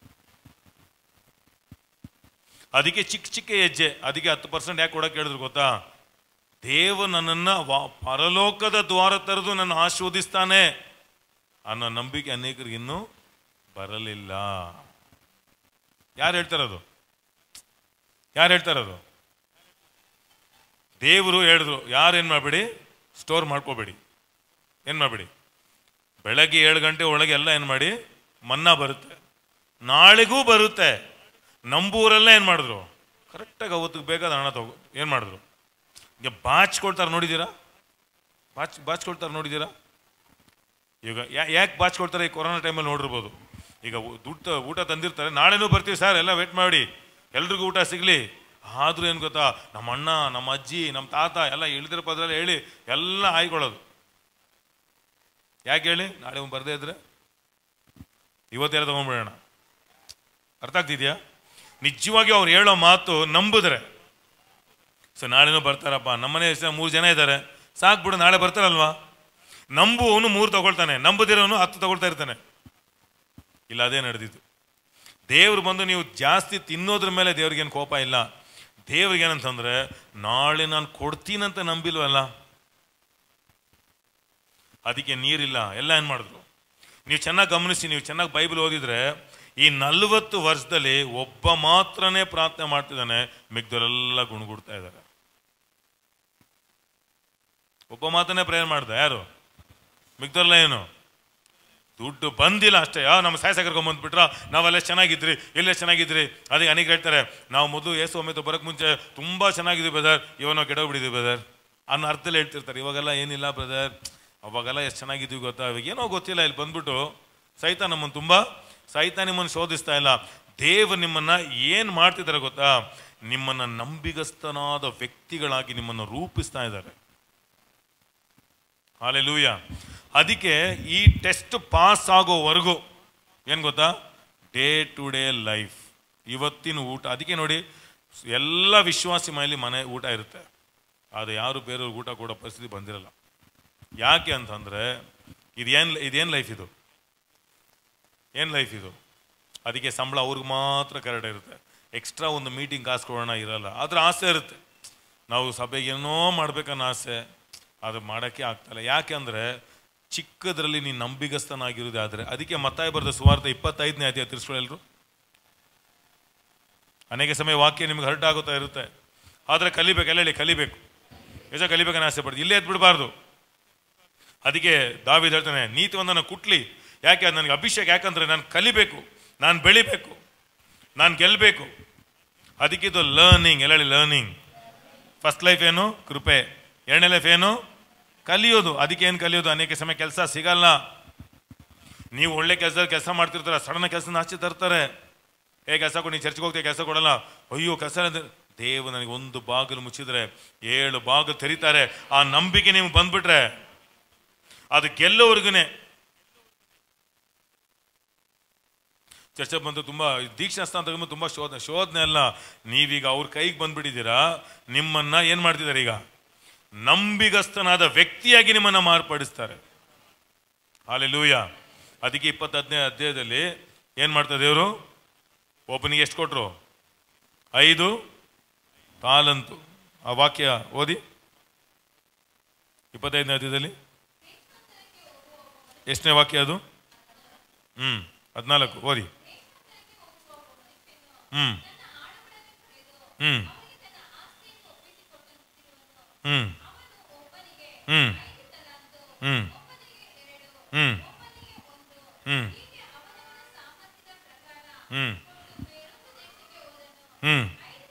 ಅದಕ್ಕೆ ಚಿಕ್ಕ ಚಿಕ್ಕ ಹೆಜ್ಜೆ ಅದಕ್ಕೆ ಹತ್ತು ಪರ್ಸೆಂಟ್ ಯಾಕೆ ಕೊಡಕ್ಕೆ ಹೇಳಿದ್ರು ಗೊತ್ತಾ ದೇವ ನನ್ನನ್ನ ವಾ- ಪರಲೋಕದ ದ್ವಾರ ತೆರೆದು ನನ್ನ ಆಶೀರ್ವದಿಸ್ತಾನೆ ಅನ್ನೋ ನಂಬಿಕೆ ಅನೇಕರಿಗೆ ಇನ್ನೂ ಬರಲಿಲ್ಲ ಯಾರು ಹೇಳ್ತಾರದು ಯಾರು ಹೇಳ್ತಾರದು ದೇವರು ಹೇಳಿದ್ರು ಯಾರೇನು ಮಾಡಬೇಡಿ ಸ್ಟೋರ್ ಮಾಡ್ಕೋಬೇಡಿ ಏನು ಮಾಡಬೇಡಿ ಬೆಳಗ್ಗೆ ಏಳು ಗಂಟೆ ಒಳಗೆ ಎಲ್ಲ ಏನು ಮಾಡಿ ಮನ್ನಾ ಬರುತ್ತೆ ನಾಳೆಗೂ ಬರುತ್ತೆ ನಂಬೂರೆಲ್ಲ ಏನು ಮಾಡಿದ್ರು ಕರೆಕ್ಟಾಗಿ ಅವತ್ತಿಗೆ ಬೇಕಾದ ಹಣ ತಗೋ ಏನು ಮಾಡಿದ್ರು ಈಗ ಬಾಚ್ಕೊಳ್ತಾರೆ ನೋಡಿದ್ದೀರಾ ಬಾಚ್ ಬಾಚ್ಕೊಳ್ತಾರೆ ನೋಡಿದ್ದೀರಾ ಈಗ ಯಾಕೆ ಬಾಚ್ಕೊಳ್ತಾರೆ ಈ ಕೊರೋನಾ ಟೈಮಲ್ಲಿ ನೋಡಿರ್ಬೋದು ಈಗ ಊ- ದುಡ್ಡು ಊಟ ತಂದಿರ್ತಾರೆ ನಾಳೆನೂ ಬರ್ತೀವಿ ಸರ್ ಎಲ್ಲ ವೇಟ್ ಮಾಡಿ ಎಲ್ರಿಗೂ ಊಟ ಸಿಗಲಿ ಆದರೂ ಏನು ಗೊತ್ತಾ ನಮ್ಮ ಅಣ್ಣ ನಮ್ಮ ಅಜ್ಜಿ ನಮ್ಮ ತಾತ ಎಲ್ಲ ಇಳಿದಿರೋ ಪದರಲ್ಲಿ ಹೇಳಿ ಎಲ್ಲ ಆಯ್ಕೊಳ್ಳೋದು ಯಾಕೆ ಹೇಳಿ ನಾಳೆ ಅವ್ನು ಬರದೇ ಇದ್ರೆ ಇವತ್ತೆಲ್ಲ ತಗೊಂಡ್ಬಿಡೋಣ ಅರ್ಥ ಆಗ್ತಿದ್ಯಾ ನಿಜವಾಗಿ ಅವ್ರು ಹೇಳೋ ಮಾತು ನಂಬಿದ್ರೆ ಸೊ ನಾಳೆನೂ ಬರ್ತಾರಪ್ಪ ನಮ್ಮನೆ ಎಷ್ಟು ಮೂರು ಜನ ಇದ್ದಾರೆ ಸಾಕ್ಬಿಡು ನಾಳೆ ಬರ್ತಾರಲ್ವಾ ನಂಬುವವನು ಮೂರು ತಗೊಳ್ತಾನೆ ನಂಬದಿರೋನು ಹತ್ತು ತಗೊಳ್ತಾ ಇರ್ತಾನೆ ಇಲ್ಲ ಅದೇ ನಡೆದಿದ್ದು ದೇವ್ರು ಬಂದು ನೀವು ಜಾಸ್ತಿ ತಿನ್ನೋದ್ರ ಮೇಲೆ ದೇವ್ರಿಗೇನು ಕೋಪ ಇಲ್ಲ ದೇವ್ರಿಗೆ ಏನಂತಂದ್ರೆ ನಾಳೆ ನಾನು ಕೊಡ್ತೀನಂತ ನಂಬಿಲ್ವಲ್ಲ ಅದಕ್ಕೆ ನೀರಿಲ್ಲ ಎಲ್ಲ ಏನು ಮಾಡಿದ್ರು ನೀವು ಚೆನ್ನಾಗಿ ಗಮನಿಸಿ ನೀವು ಚೆನ್ನಾಗಿ ಬೈಬಲ್ ಓದಿದ್ರೆ ಈ ನಲವತ್ತು ವರ್ಷದಲ್ಲಿ ಒಬ್ಬ ಮಾತ್ರನೇ ಪ್ರಾರ್ಥನೆ ಮಾಡ್ತಿದ್ದಾನೆ ಮಿಗ್ದವರೆಲ್ಲ ಗುಣಗುಡ್ತಾ ಇದ್ದಾರೆ ಒಬ್ಬ ಮಾತ್ರನೇ ಪ್ರೇಯರ್ ಮಾಡ್ದ ಯಾರು ಮಿಗ್ದವರೆಲ್ಲ ಏನು ದುಡ್ಡು ಬಂದಿಲ್ಲ ಅಷ್ಟೇ ಯಾವ ನಮ್ಮ ಸಾಯಸ ಕರ್ಕೊಂಬಂದ್ಬಿಟ್ರ ನಾವೆಲ್ಲ ಚೆನ್ನಾಗಿದ್ರಿ ಇಲ್ಲೇ ಚೆನ್ನಾಗಿದ್ರಿ ಅದಕ್ಕೆ ಅನೇಕ ಹೇಳ್ತಾರೆ ನಾವು ಮೊದಲು ಏಸು ಒಮ್ಮೆ ಬರೋಕ್ಕೆ ಮುಂಚೆ ತುಂಬ ಚೆನ್ನಾಗಿದ್ವಿ ಬ್ರದರ್ ಇವನು ಕೆಡೋಗ್ಬಿಟ್ಟಿದ್ವಿ ಬ್ರದರ್ ಅನ್ನೋ ಅರ್ಥದಲ್ಲಿ ಹೇಳ್ತಿರ್ತಾರೆ ಇವಾಗೆಲ್ಲ ಏನಿಲ್ಲ ಬ್ರದರ್ ಅವಾಗೆಲ್ಲ ಎಷ್ಟು ಚೆನ್ನಾಗಿದ್ವಿ ಗೊತ್ತಾ ಇವಾಗ ಏನೋ ಗೊತ್ತಿಲ್ಲ ಇಲ್ಲಿ ಬಂದ್ಬಿಟ್ಟು ಸಹಿತ ನಮ್ಮನ್ನು ತುಂಬ ಸಹಿತ ನಿಮ್ಮನ್ನು ಶೋಧಿಸ್ತಾ ಇಲ್ಲ ದೇವರು ನಿಮ್ಮನ್ನ ಏನು ಮಾಡ್ತಿದ್ದಾರೆ ಗೊತ್ತಾ ನಿಮ್ಮನ್ನ ನಂಬಿಗಸ್ತನಾದ ವ್ಯಕ್ತಿಗಳಾಗಿ ನಿಮ್ಮನ್ನು ರೂಪಿಸ್ತಾ ಇದ್ದಾರೆ ಹಾಲೆಲೂಯ ಅದಕ್ಕೆ ಈ ಟೆಸ್ಟ್ ಪಾಸ್ ಆಗೋವರೆಗೂ ಏನು ಗೊತ್ತಾ ಡೇ ಟು ಡೇ ಲೈಫ್ ಇವತ್ತಿನ ಊಟ ಅದಕ್ಕೆ ನೋಡಿ ಎಲ್ಲ ವಿಶ್ವಾಸಿ ಮನೆಯಲ್ಲಿ ಮನೆ ಊಟ ಇರುತ್ತೆ ಆದರೆ ಯಾರು ಬೇರೆಯವ್ರಿಗೆ ಊಟ ಕೊಡೋ ಪರಿಸ್ಥಿತಿ ಬಂದಿರಲ್ಲ ಯಾಕೆ ಅಂತಂದರೆ ಇದೇನು ಇದೇನು ಲೈಫ್ ಇದು ಏನು ಲೈಫ್ ಇದು ಅದಕ್ಕೆ ಸಂಬಳ ಅವ್ರಿಗೆ ಮಾತ್ರ ಕರೆಕ್ಟ್ ಇರುತ್ತೆ ಎಕ್ಸ್ಟ್ರಾ ಒಂದು ಮೀಟಿಂಗ್ ಕಾಸು ಕೊಡೋಣ ಇರಲ್ಲ ಆದ್ರೆ ಆಸೆ ಇರುತ್ತೆ ನಾವು ಸಭೆಗೆ ಏನೋ ಮಾಡ್ಬೇಕನ್ನೋ ಆಸೆ ಅದು ಮಾಡೋಕ್ಕೆ ಆಗ್ತಾಯಿಲ್ಲ ಯಾಕೆ ಅಂದರೆ ಚಿಕ್ಕದ್ರಲ್ಲಿ ನೀನು ನಂಬಿಗಸ್ತನಾಗಿರೋದೇ ಆದರೆ ಅದಕ್ಕೆ ಮತ್ತಾಯ ಬರೆದ ಸುವಾರ್ಥ ಇಪ್ಪತ್ತೈದನೇ ಅಧ್ಯಾಯ ತಿಳಿಸ್ಕೊಳ್ಳೆಲ್ರು ಅನೇಕ ಸಮಯ ವಾಕ್ಯ ನಿಮ್ಗೆ ಹರ್ಟ್ ಆಗುತ್ತಾ ಇರುತ್ತೆ ಆದರೆ ಕಲಿಬೇಕು ಎಲ್ಲ ಹೇಳಿ ಕಲಿಬೇಕು ನಿಜ ಕಲಿಬೇಕನ್ನ ಆಸೆ ಪಡ್ದು ಇಲ್ಲೇ ಎದ್ಬಿಡಬಾರ್ದು ಅದಕ್ಕೆ ದಾವಿದ್ ಹೇಳ್ತಾನೆ ನೀತಿವಂದನ ಕುಟ್ಲಿ ಯಾಕೆ ಅದು ನನಗೆ ಅಭಿಷೇಕ ಯಾಕಂದ್ರೆ ನಾನು ಕಲಿಬೇಕು ನಾನು ಬೆಳಿಬೇಕು ನಾನು ಗೆಲ್ಲಬೇಕು ಅದಕ್ಕಿದು ಲರ್ನಿಂಗ್ ಎಲ್ಲ ಹೇಳಿ ಲರ್ನಿಂಗ್ ಫಸ್ಟ್ ಲೈಫ್ ಏನು ಕೃಪೆ ಎರಡನೇ ಲೈಫ್ ಏನು ಕಲಿಯೋದು ಅದಕ್ಕೆ ಏನು ಕಲಿಯೋದು ಅನೇಕ ಸಮಯ ಕೆಲಸ ಸಿಗಲ್ಲ ನೀವು ಒಳ್ಳೆ ಕೆಲಸದಲ್ಲಿ ಕೆಲಸ ಮಾಡ್ತಿರ್ತಾರೆ ಸಡನ್ ಕೆಲಸ ಆಚೆ ತರ್ತಾರೆ ಏ ಕೆಲಸ ಕೊಡಿ ನೀನು ಚರ್ಚ್ಗೆ ಹೋಗ್ತೀಯ ಕೆಲಸ ಕೊಡಲ್ಲ ಅಯ್ಯೋ ಕೆಲಸ ಅಂದ್ರೆ ದೇವರು ನನಗೆ ಒಂದು ಬಾಗಿಲು ಮುಚ್ಚಿದ್ರೆ ಏಳು ಬಾಗಿಲು ತೆರೀತಾರೆ ಆ ನಂಬಿಕೆ ನಿಮ್ಗೆ ಬಂದ್ಬಿಟ್ರೆ ಅದು ಗೆಲ್ಲೋವರೆಗೂ ಚರ್ಚೆ ಬಂದು ತುಂಬಾ ದೀಕ್ಷಾ ಸ್ಥಾನ ತಗೊಂಡು ತುಂಬಾ ಶೋಧನೆ ಶೋಧನೆ ಅಲ್ಲ ನೀವೀಗ ಅವ್ರ ಕೈಗೆ ಬಂದ್ಬಿಟ್ಟಿದ್ದೀರಾ ನಿಮ್ಮನ್ನ ಏನ್ ಮಾಡ್ತಿದ್ದಾರೆ ಈಗ ನಂಬಿಗಸ್ತನಾದ ವ್ಯಕ್ತಿಯಾಗಿ ನಿಮ್ಮನ್ನ ಮಾರ್ಪಡಿಸ್ತಾರೆ ಹಾಲೆ ಲೂಯ ಅದಕ್ಕೆ ಇಪ್ಪತ್ತು ಹದಿನೈದು ಅಧ್ಯಾಯದಲ್ಲಿ ಏನ್ ಮಾಡ್ತಾರೆ ದೇವರು ಒಬ್ಬನಿಗೆ ಎಷ್ಟು ಕೊಟ್ರು ಐದು ತಾಲಂತು ಆ ವಾಕ್ಯ ಓದಿ ಇಪ್ಪತ್ತೈದನೇ ಅಧ್ಯಾಯದಲ್ಲಿ ಎಷ್ಟನೇ ವಾಕ್ಯ ಅದು ಹ್ಮ್ ಹದಿನಾಲ್ಕು ಓದಿ ಹ್ಮ್ ಹ್ಮ್ ಹ್ಮ್ ಹ್ಮ್ ಹ್ಮ್ ಹ್ಮ್ ಹ್ಮ್ ಹ್ಮ್ ಹ್ಮ್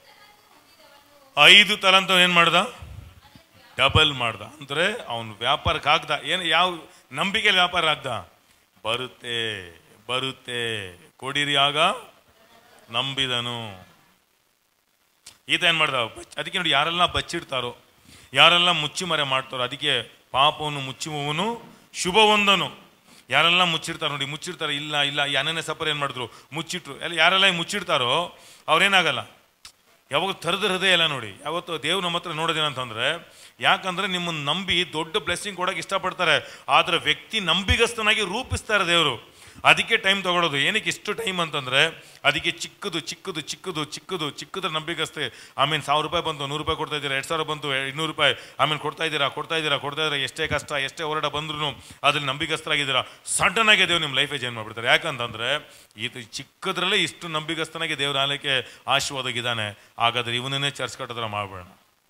ಐದು ತಲಂತ ಏನ್ ಮಾಡ್ದ ಡಬಲ್ ಮಾಡ್ದ ಅಂದ್ರೆ ಅವನು ವ್ಯಾಪಾರಕ್ಕೆ ಆಗ್ದ ಏನು ಯಾವ ನಂಬಿಕೆಯಲ್ಲಿ ವ್ಯಾಪಾರ ಆಗ್ದ ಬರುತ್ತೆ ಬರುತ್ತೆ ಕೊಡಿರಿ ಆಗ ನಂಬಿದನು ಈತ ಏನ್ ಮಾಡ್ದ ಬಚ್- ಅದಕ್ಕೆ ನೋಡಿ ಯಾರೆಲ್ಲ ಬಚ್ಚಿಡ್ತಾರೋ ಯಾರೆಲ್ಲ ಮುಚ್ಚಿ ಮರೆ ಮಾಡ್ತಾರೋ ಅದಕ್ಕೆ ಪಾಪವನ್ನು ಮುಚ್ಚುವವನು ಶುಭವೊಂದನು ಯಾರೆಲ್ಲ ಮುಚ್ಚಿರ್ತಾರೋ ನೋಡಿ ಮುಚ್ಚಿರ್ತಾರೆ ಇಲ್ಲ ಇಲ್ಲ ಈ ಅನನ್ಯ ಸಪರ್ ಏನ್ ಮಾಡಿದ್ರು ಮುಚ್ಚಿಟ್ರು ಎಲ್ಲ ಯಾರೆಲ್ಲ ಈ ಮುಚ್ಚಿಡ್ತಾರೋ ಅವ್ರೇನಾಗಲ್ಲ ಯಾವಾಗ ತರದ ಹೃದಯ ಎಲ್ಲ ನೋಡಿ ಯಾವತ್ತು ದೇವ್ರು ನಮ್ಮ ಹತ್ರ ನೋಡೋದೇನಂತಂದ್ರೆ ಯಾಕಂದ್ರೆ ನಿಮ್ಮನ್ನ ನಂಬಿ ದೊಡ್ಡ ಬ್ಲೆಸ್ಸಿಂಗ್ ಕೊಡಕ್ಕೆ ಇಷ್ಟಪಡ್ತಾರೆ ಆದ್ರೆ ವ್ಯಕ್ತಿ ನಂಬಿಗಸ್ತನಾಗಿ ರೂಪಿಸ್ತಾರೆ ದೇವರು ಅದಕ್ಕೆ ಟೈಮ್ ತಗೊಳ್ಳೋದು ಏನಕ್ಕೆ ಇಷ್ಟು ಟೈಮ್ ಅಂತಂದ್ರೆ ಅದಕ್ಕೆ ಚಿಕ್ಕದು ಚಿಕ್ಕದು ಚಿಕ್ಕದು ಚಿಕ್ಕದು ಚಿಕ್ಕದ್ರ ನಂಬಿಕಸ್ತೆ ಆಮೇಲೆ ಸಾವಿರ ರೂಪಾಯಿ ಬಂತು ನೂರು ರೂಪಾಯಿ ಕೊಡ್ತಾ ಇದ್ದೀರಾ ಎರಡು ಸಾವಿರ ಬಂತು ಇನ್ನೂರು ರೂಪಾಯಿ ಆಮೇಲೆ ಕೊಡ್ತಾ ಇದ್ದೀರಾ ಕೊಡ್ತಾ ಇದ್ದೀರಾ ಕೊಡ್ತಾ ಇದ್ದೀರಾ ಎಷ್ಟೇ ಕಷ್ಟ ಎಷ್ಟೇ ಹೋರಾಟ ಬಂದ್ರು ಅದ್ರಲ್ಲಿ ನಂಬಿಕಸ್ಥರಾಗಿದ್ದೀರಾ ಸಡನ್ ಆಗಿ ದೇವ್ರು ನಿಮ್ಮ ಲೈಫೇ ಚೇಂಜ್ ಮಾಡ್ಬಿಡ್ತಾರೆ ಯಾಕಂತಂದ್ರೆ ಇದು ಚಿಕ್ಕದ್ರಲ್ಲೇ ಇಷ್ಟು ನಂಬಿಕಸ್ಥನಾಗಿ ದೇವ್ರ ಆಲಯಕ್ಕೆ ಆಶೀರ್ವಾದಗಿದ್ದಾನೆ ಹಾಗಾದ್ರೆ ಇವನನ್ನೇ ಚರ್ಚ್ ಕಟ್ಟೋದ್ರ ಮಾಡ್ಬೇಡ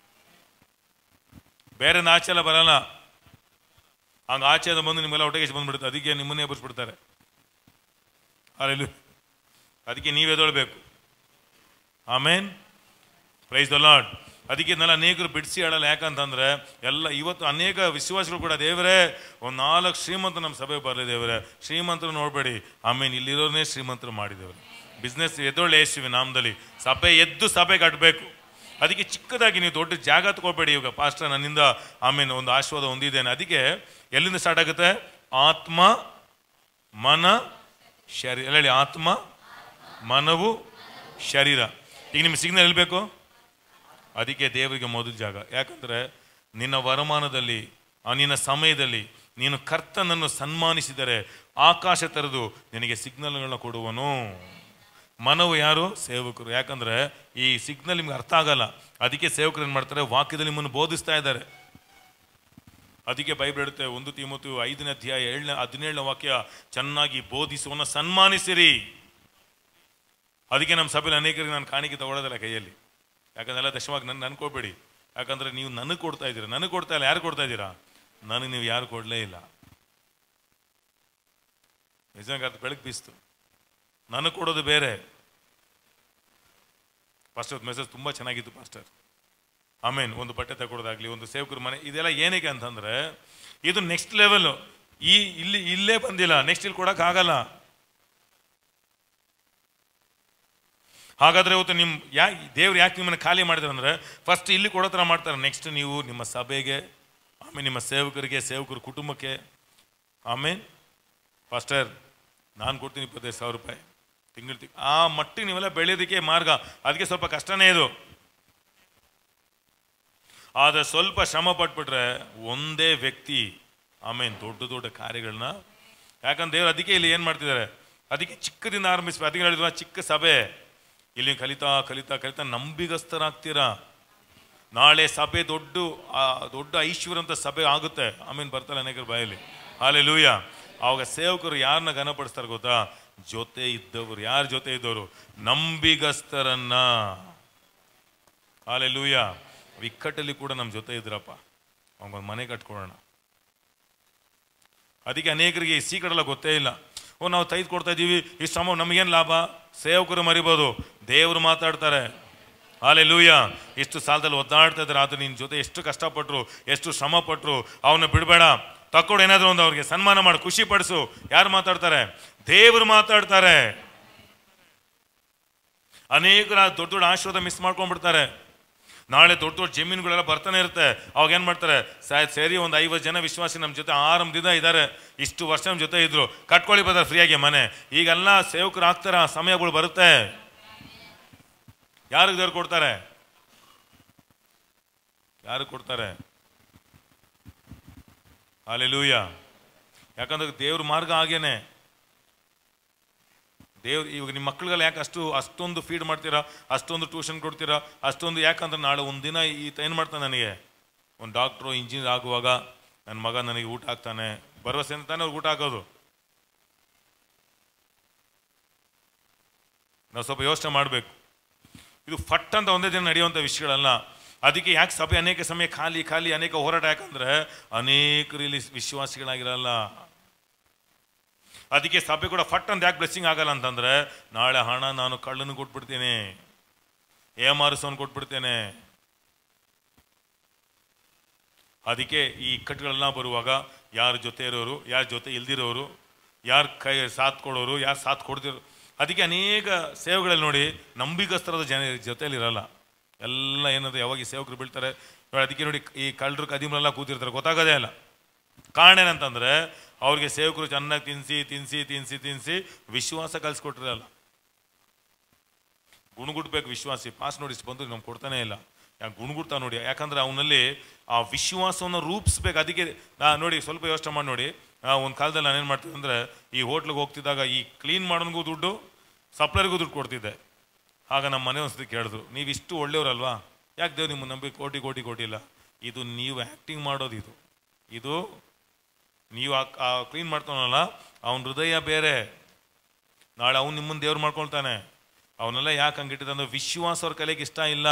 ಬೇರೆ ಆಚೆ ಎಲ್ಲ ಬರಲ್ಲ ಹಂಗ ಆಚೆಯಿಂದ ಬಂದು ನಿಮ್ಮೆಲ್ಲ ಹೊಟ್ಟೆಗೆ ಬಂದ್ಬಿಡುತ್ತೆ ಅದಕ್ಕೆ ನಿಮ್ಮನ್ನೇ ಎಬ್ಬರಿಸ್ಬಿಡ್ತಾರೆ ಅಲ್ಲಿ ಅದಕ್ಕೆ ನೀವ್ ಎದೊಳ್ಬೇಕು ಆಮೇನ್ ಪ್ರೈಸ್ ದ ಲಾರ್ಡ್ ಅದಕ್ಕೆ ಇದನ್ನೆಲ್ಲ ಅನೇಕರು ಬಿಡಿಸಿ ಹೇಳಲ್ಲ ಯಾಕಂತಂದ್ರೆ ಎಲ್ಲ ಇವತ್ತು ಅನೇಕ ವಿಶ್ವಾಸಗಳು ಕೂಡ ದೇವರೇ ಒಂದು ನಾಲ್ಕು ಶ್ರೀಮಂತರು ನಮ್ಮ ಸಭೆಗೆ ಬರಲಿ ದೇವರೇ ಶ್ರೀಮಂತರು ನೋಡಬೇಡಿ ಆಮೇಲೆ ಇಲ್ಲಿರೋನೇ ಶ್ರೀಮಂತರು ಮಾಡಿದೇವ್ರೆ ಬಿಸ್ನೆಸ್ ಎದೊಳ್ಳೆ ಯೇಸುವಿ ನಾಮದಲ್ಲಿ ಸಭೆ ಎದ್ದು ಸಭೆ ಕಟ್ಟಬೇಕು ಅದಕ್ಕೆ ಚಿಕ್ಕದಾಗಿ ನೀವು ದೊಡ್ಡ ಜಾಗ ತಗೋಬೇಡಿ ಇವಾಗ ಪಾಸ್ಟರ್ ನನ್ನಿಂದ ಆಮೇಲೆ ಒಂದು ಆಶೀರ್ವಾದ ಹೊಂದಿದ್ದೇನೆ ಅದಕ್ಕೆ ಎಲ್ಲಿಂದ ಸ್ಟಾರ್ಟ್ ಆಗುತ್ತೆ ಆತ್ಮ ಮನ ಶರೀರ ಎಲ್ಲ ಹೇಳಿ ಆತ್ಮ ಮನವು ಶರೀರ ಈಗ ನಿಮ್ಗೆ ಸಿಗ್ನಲ್ ಎಲ್ಲಿ ಬೇಕು ಅದಕ್ಕೆ ದೇವರಿಗೆ ಮೊದಲ ಜಾಗ ಯಾಕಂದ್ರೆ ನಿನ್ನ ವರಮಾನದಲ್ಲಿ ಆ ನಿನ್ನ ಸಮಯದಲ್ಲಿ ನೀನು ಕರ್ತನನ್ನು ಸನ್ಮಾನಿಸಿದರೆ ಆಕಾಶ ತೆರೆದು ನಿನಗೆ ಸಿಗ್ನಲ್ಗಳನ್ನ ಕೊಡುವನು ಮನವು ಯಾರು ಸೇವಕರು ಯಾಕಂದ್ರೆ ಈ ಸಿಗ್ನಲ್ ನಿಮ್ಗೆ ಅರ್ಥ ಆಗಲ್ಲ ಅದಕ್ಕೆ ಸೇವಕರು ಏನ್ ಮಾಡ್ತಾರೆ ವಾಕ್ಯದಲ್ಲಿ ನಿಮ್ಮನ್ನು ಬೋಧಿಸ್ತಾ ಇದ್ದಾರೆ ಅದಕ್ಕೆ ಬೈಬಲ್ ಹೇಳುತ್ತೆ ಒಂದು ತಿಮೋತಿ ಐದನೇ ಅಧ್ಯಾಯ ಏಳನೇ ಹದಿನೇಳನೇ ವಾಕ್ಯ ಚೆನ್ನಾಗಿ ಬೋಧಿಸುವನ್ನ ಸನ್ಮಾನಿಸಿರಿ ಅದಕ್ಕೆ ನಮ್ಮ ಸಭೆಯಲ್ಲಿ ಅನೇಕರಿಗೆ ನಾನು ಕಾಣಿಕೆ ತಗೊಳ್ಳೋದಿಲ್ಲ ಕೈಯಲ್ಲಿ ಯಾಕಂದ್ರೆ ಎಲ್ಲ ದಶಮಾಗಿ ನನ್ನ ನನ್ಕೋಬೇಡಿ ಯಾಕಂದ್ರೆ ನೀವು ನನಗೆ ಕೊಡ್ತಾ ಇದ್ದೀರಾ ನನಗೆ ಕೊಡ್ತಾ ಇಲ್ಲ ಯಾರು ಕೊಡ್ತಾ ಇದ್ದೀರಾ ನನಗೆ ನೀವು ಯಾರು ಕೊಡಲೇ ಇಲ್ಲ ನಿಜಂಗ ಅರ್ಥ ಬೆಳಗ್ಗೆ ಬೀಸ್ತು ನನಗೆ ಕೊಡೋದು ಬೇರೆ ಪಾಸ್ಟರ್ ಮೆಸೇಜ್ ತುಂಬ ಚೆನ್ನಾಗಿತ್ತು ಪಾಸ್ಟರ್ ಆಮೇನ್ ಒಂದು ಬಟ್ಟೆ ತಗೊಳ್ಳೋದಾಗ್ಲಿ ಒಂದು ಸೇವಕರ ಮನೆ ಇದೆಲ್ಲ ಏನಕ್ಕೆ ಅಂತಂದ್ರೆ ಇದು ನೆಕ್ಸ್ಟ್ ಲೆವೆಲ್ ಈ ಇಲ್ಲಿ ಇಲ್ಲೇ ಬಂದಿಲ್ಲ ನೆಕ್ಸ್ಟ್ ಇಲ್ಲಿ ಕೊಡಕ್ ಆಗಲ್ಲ ಹಾಗಾದ್ರೆ ಇವತ್ತು ನಿಮ್ ಯಾಕೆ ದೇವ್ರು ಯಾಕೆ ನಿಮ್ಮನ್ನ ಖಾಲಿ ಮಾಡಿದ್ರೆ ಅಂದ್ರೆ ಫಸ್ಟ್ ಇಲ್ಲಿ ಕೊಡೋ ಥರ ಮಾಡ್ತಾರೆ ನೆಕ್ಸ್ಟ್ ನೀವು ನಿಮ್ಮ ಸಭೆಗೆ ಆಮೇಲೆ ನಿಮ್ಮ ಸೇವಕರಿಗೆ ಸೇವಕರ ಕುಟುಂಬಕ್ಕೆ ಆಮೇಲೆ ಫಾಸ್ಟರ್ ನಾನು ಕೊಡ್ತೀನಿ ಇಪ್ಪತ್ತೈದು ಸಾವಿರ ರೂಪಾಯಿ ತಿಂಗಳು ಆ ಮಟ್ಟಿಗೆ ನೀವೆಲ್ಲ ಬೆಳೆಯೋದಕ್ಕೆ ಮಾರ್ಗ ಅದಕ್ಕೆ ಸ್ವಲ್ಪ ಕಷ್ಟನೇ ಇದು ಆದರೆ ಸ್ವಲ್ಪ ಶ್ರಮ ಪಟ್ಬಿಟ್ರೆ ಒಂದೇ ವ್ಯಕ್ತಿ ಆಮೇಲೆ ದೊಡ್ಡ ದೊಡ್ಡ ಕಾರ್ಯಗಳನ್ನ ಯಾಕಂದ್ರೆ ದೇವ್ರು ಅದಕ್ಕೆ ಇಲ್ಲಿ ಏನು ಮಾಡ್ತಿದ್ದಾರೆ ಅದಕ್ಕೆ ಚಿಕ್ಕದಿಂದ ಆರಂಭಿಸ್ಬೇಕು ಅದಕ್ಕೆ ಹೇಳಿದ್ವ ಚಿಕ್ಕ ಸಭೆ ಇಲ್ಲಿ ಕಲಿತಾ ಕಲಿತಾ ಕಲಿತಾ ನಂಬಿಗಸ್ತರಾಗ್ತೀರಾ ನಾಳೆ ಸಭೆ ದೊಡ್ಡ ಆ, ದೊಡ್ಡ ಐಶ್ವರ್ಯಂತ ಸಭೆ ಆಗುತ್ತೆ ಆಮೇಲೆ ಬರ್ತಾರೆ ಅನೇಕರ ಬಾಯಲ್ಲಿ ಹಾಲೆ ಲೂಯ ಅವಾಗ ಸೇವಕರು ಯಾರನ್ನ ಘನಪಡಿಸ್ತಾರೆ ಗೊತ್ತಾ ಜೊತೆ ಇದ್ದವರು ಯಾರ ಜೊತೆ ಇದ್ದವರು ನಂಬಿಗಸ್ತರನ್ನ ಹಾಲೆ ಲೂಯ ಇಕ್ಕಟ್ಟಲ್ಲಿ ಕೂಡ ನಮ್ಮ ಜೊತೆ ಇದ್ರಪ್ಪ ಅವಗೊಂದು ಮನೆ ಕಟ್ಕೊಳ್ಳೋಣ ಅದಕ್ಕೆ ಅನೇಕರಿಗೆ ಈ ಸೀಕ್ರೆಟ್ ಎಲ್ಲ ಗೊತ್ತೇ ಇಲ್ಲ ಓ ನಾವು ತೈದು ಕೊಡ್ತಾ ಇದ್ದೀವಿ ಇಷ್ಟು ಶ್ರಮ ನಮಗೇನು ಲಾಭ ಸೇವಕರು ಮರಿಬೋದು ದೇವರು ಮಾತಾಡ್ತಾರೆ ಹಾಲೆ ಲೂಯ ಇಷ್ಟು ಸಾಲದಲ್ಲಿ ಒದ್ದಾಡ್ತಾ ಇದ್ದಾರೆ ಆದ್ರೆ ನಿನ್ನ ಜೊತೆ ಎಷ್ಟು ಕಷ್ಟಪಟ್ಟರು ಎಷ್ಟು ಶ್ರಮ ಪಟ್ಟರು ಅವನ್ನ ಬಿಡಬೇಡ ತಕ್ಕೊಡು ಏನಾದರೂ ಒಂದು ಅವ್ರಿಗೆ ಸನ್ಮಾನ ಮಾಡು ಖುಷಿ ಪಡಿಸು ಯಾರು ಮಾತಾಡ್ತಾರೆ ದೇವರು ಮಾತಾಡ್ತಾರೆ ಅನೇಕರ ದೊಡ್ಡ ದೊಡ್ಡ ಆಶೀರ್ವಾದ ಮಿಸ್ ಮಾಡ್ಕೊಂಡ್ಬಿಡ್ತಾರೆ ನಾಳೆ ದೊಡ್ಡ ದೊಡ್ಡ ಜಮೀನುಗಳೆಲ್ಲ ಬರ್ತಾನೆ ಇರುತ್ತೆ ಅವಾಗ ಏನು ಮಾಡ್ತಾರೆ ಸಾ- ಸೇರಿ ಒಂದು ಐವತ್ತು ಜನ ವಿಶ್ವಾಸಿ ನಮ್ಮ ಜೊತೆ ಆರಂಭದಿಂದ ಇದ್ದಾರೆ ಇಷ್ಟು ವರ್ಷ ನಮ್ಮ ಜೊತೆ ಇದ್ರು ಕಟ್ಕೊಳ್ಳಿ ಬರ್ತಾರೆ ಫ್ರೀಯಾಗಿ ಮನೆ ಈಗೆಲ್ಲ ಸೇವಕರು ಆಗ್ತಾರ ಸಮಯಗಳು ಬರುತ್ತೆ ಯಾರಿಗೆ ದೇವ್ರು ಕೊಡ್ತಾರೆ ಯಾರು ಕೊಡ್ತಾರೆ ಅಲ್ಲೆಲೂಯ ಯಾಕಂದ್ರೆ ದೇವ್ರ ಮಾರ್ಗ ಹಾಗೇನೆ ದೇವ್ರು ಇವಾಗ ನಿಮ್ಮ ಮಕ್ಳಿಗೆಲ್ಲ ಯಾಕೆ ಅಷ್ಟು ಅಷ್ಟೊಂದು ಫೀಡ್ ಮಾಡ್ತೀರಾ ಅಷ್ಟೊಂದು ಟ್ಯೂಷನ್ ಕೊಡ್ತೀರಾ ಅಷ್ಟೊಂದು ಯಾಕಂದ್ರೆ ನಾಳೆ ಒಂದು ದಿನ ಈತ ಏನು ಮಾಡ್ತಾನೆ ನನಗೆ ಒಂದು ಡಾಕ್ಟ್ರು ಇಂಜಿನಿಯರ್ ಆಗುವಾಗ ನನ್ನ ಮಗ ನನಗೆ ಊಟ ಹಾಕ್ತಾನೆ ಭರವಸೆ ಅಂತ ತಾನೇ ಅವ್ರಿಗೆ ಊಟ ಹಾಕೋದು ನಾವು ಸ್ವಲ್ಪ ಯೋಚನೆ ಮಾಡಬೇಕು ಇದು ಫಟ್ ಅಂತ ಒಂದೇ ದಿನ ನಡೆಯುವಂಥ ವಿಷಯಗಳಲ್ಲ ಅದಕ್ಕೆ ಯಾಕೆ ಸಭೆ ಅನೇಕ ಸಮಯ ಖಾಲಿ ಖಾಲಿ ಅನೇಕ ಹೋರಾಟ ಯಾಕಂದ್ರೆ ಅನೇಕರು ಇಲ್ಲಿ ವಿಶ್ವಾಸಿಗಳಾಗಿರಲ್ಲ ಅದಕ್ಕೆ ಸಭೆ ಕೂಡ ಫಟ್ ಅಂತ ಯಾಕೆ ಬ್ಲೆಸ್ಸಿಂಗ್ ಆಗಲ್ಲ ಅಂತಂದ್ರೆ ನಾಳೆ ಹಣ ನಾನು ಕಳ್ಳನು ಕೊಟ್ಬಿಡ್ತೇನೆ ಏಮಾರಿಸೋನ್ ಕೊಟ್ಬಿಡ್ತೇನೆ ಅದಕ್ಕೆ ಈ ಇಕ್ಕಟ್ಟುಗಳೆಲ್ಲ ಬರುವಾಗ ಯಾರ ಜೊತೆ ಇರೋರು ಯಾರ ಜೊತೆ ಇಲ್ದಿರೋರು ಯಾರು ಕೈ ಸಾಥ್ ಕೊಡೋರು ಯಾರು ಸಾಥ್ ಕೊಡ್ದಿರೋ ಅದಕ್ಕೆ ಅನೇಕ ಸೇವೆಗಳಲ್ಲಿ ನೋಡಿ ನಂಬಿಕಸ್ತರದ ಜನ ಜೊತೆಯಲ್ಲಿ ಇರಲ್ಲ ಎಲ್ಲ ಏನದು ಯಾವಾಗ ಈ ಸೇವಕರು ಬೀಳ್ತಾರೆ ನೋಡಿ ಅದಕ್ಕೆ ನೋಡಿ ಈ ಕಳ್ಳರು ಕದಿಮರೆಲ್ಲ ಕೂತಿರ್ತಾರೆ ಗೊತ್ತಾಗೋದೇ ಇಲ್ಲ ಕಾರಣ ಏನಂತಂದ್ರೆ ಅವ್ರಿಗೆ ಸೇವಕರು ಚೆನ್ನಾಗಿ ತಿನ್ಸಿ ತಿನ್ಸಿ ತಿನ್ಸಿ ತಿನ್ಸಿ ವಿಶ್ವಾಸ ಕಲಿಸ್ಕೊಟ್ಟಿರಲ್ಲ ಗುಣಗುಡ್ಬೇಕು ವಿಶ್ವಾಸಿ ಪಾಸ್ ನೋಡಿ ಇಷ್ಟು ಬಂದು ನಮ್ಗೆ ಕೊಡ್ತಾನೆ ಇಲ್ಲ ಯಾಕೆ ಗುಣಗುಡ್ತಾ ನೋಡಿ ಯಾಕಂದ್ರೆ ಅವನಲ್ಲಿ ಆ ವಿಶ್ವಾಸವನ್ನು ರೂಪಿಸ್ಬೇಕು ಅದಕ್ಕೆ ನಾ ನೋಡಿ ಸ್ವಲ್ಪ ಯೋಚನೆ ಮಾಡಿ ನೋಡಿ ಒಂದು ಕಾಲದಲ್ಲಿ ನಾನೇನು ಮಾಡ್ತಿದ್ದೆ ಅಂದರೆ ಈ ಹೋಟ್ಲಿಗೆ ಹೋಗ್ತಿದ್ದಾಗ ಈ ಕ್ಲೀನ್ ಮಾಡೋನಿಗೂ ದುಡ್ಡು ಸಪ್ಲೈರಿಗೂ ದುಡ್ಡು ಕೊಡ್ತಿದ್ದೆ ಆಗ ನಮ್ಮ ಮನೆ ಒಂದ್ಸತಿ ಕೇಳಿದ್ರು ನೀವು ಇಷ್ಟು ಒಳ್ಳೆಯವರಲ್ವಾ ಯಾಕೆ ದೇವ್ರು ನಿಮ್ಮ ನಂಬಿ ಕೋಟಿ ಕೋಟಿ ಕೊಟ್ಟಿಲ್ಲ ಇದು ನೀವು ಆ್ಯಕ್ಟಿಂಗ್ ಮಾಡೋದು ಇದು ಇದು ನೀವು ಆ ಕ್ಲೀನ್ ಮಾಡ್ತಾನಲ್ಲ ಅವನ ಹೃದಯ ಬೇರೆ ನಾಳೆ ಅವ್ನು ನಿಮ್ಮನ್ನು ದೇವ್ರು ಮಾಡ್ಕೊಳ್ತಾನೆ ಅವನ್ನೆಲ್ಲ ಯಾಕೆ ಹಂಗಿಟ್ಟಿದೆ ಅಂದ್ರೆ ವಿಶ್ವಾಸ ಅವ್ರ ಕಲೆಗೆ ಇಷ್ಟ ಇಲ್ಲ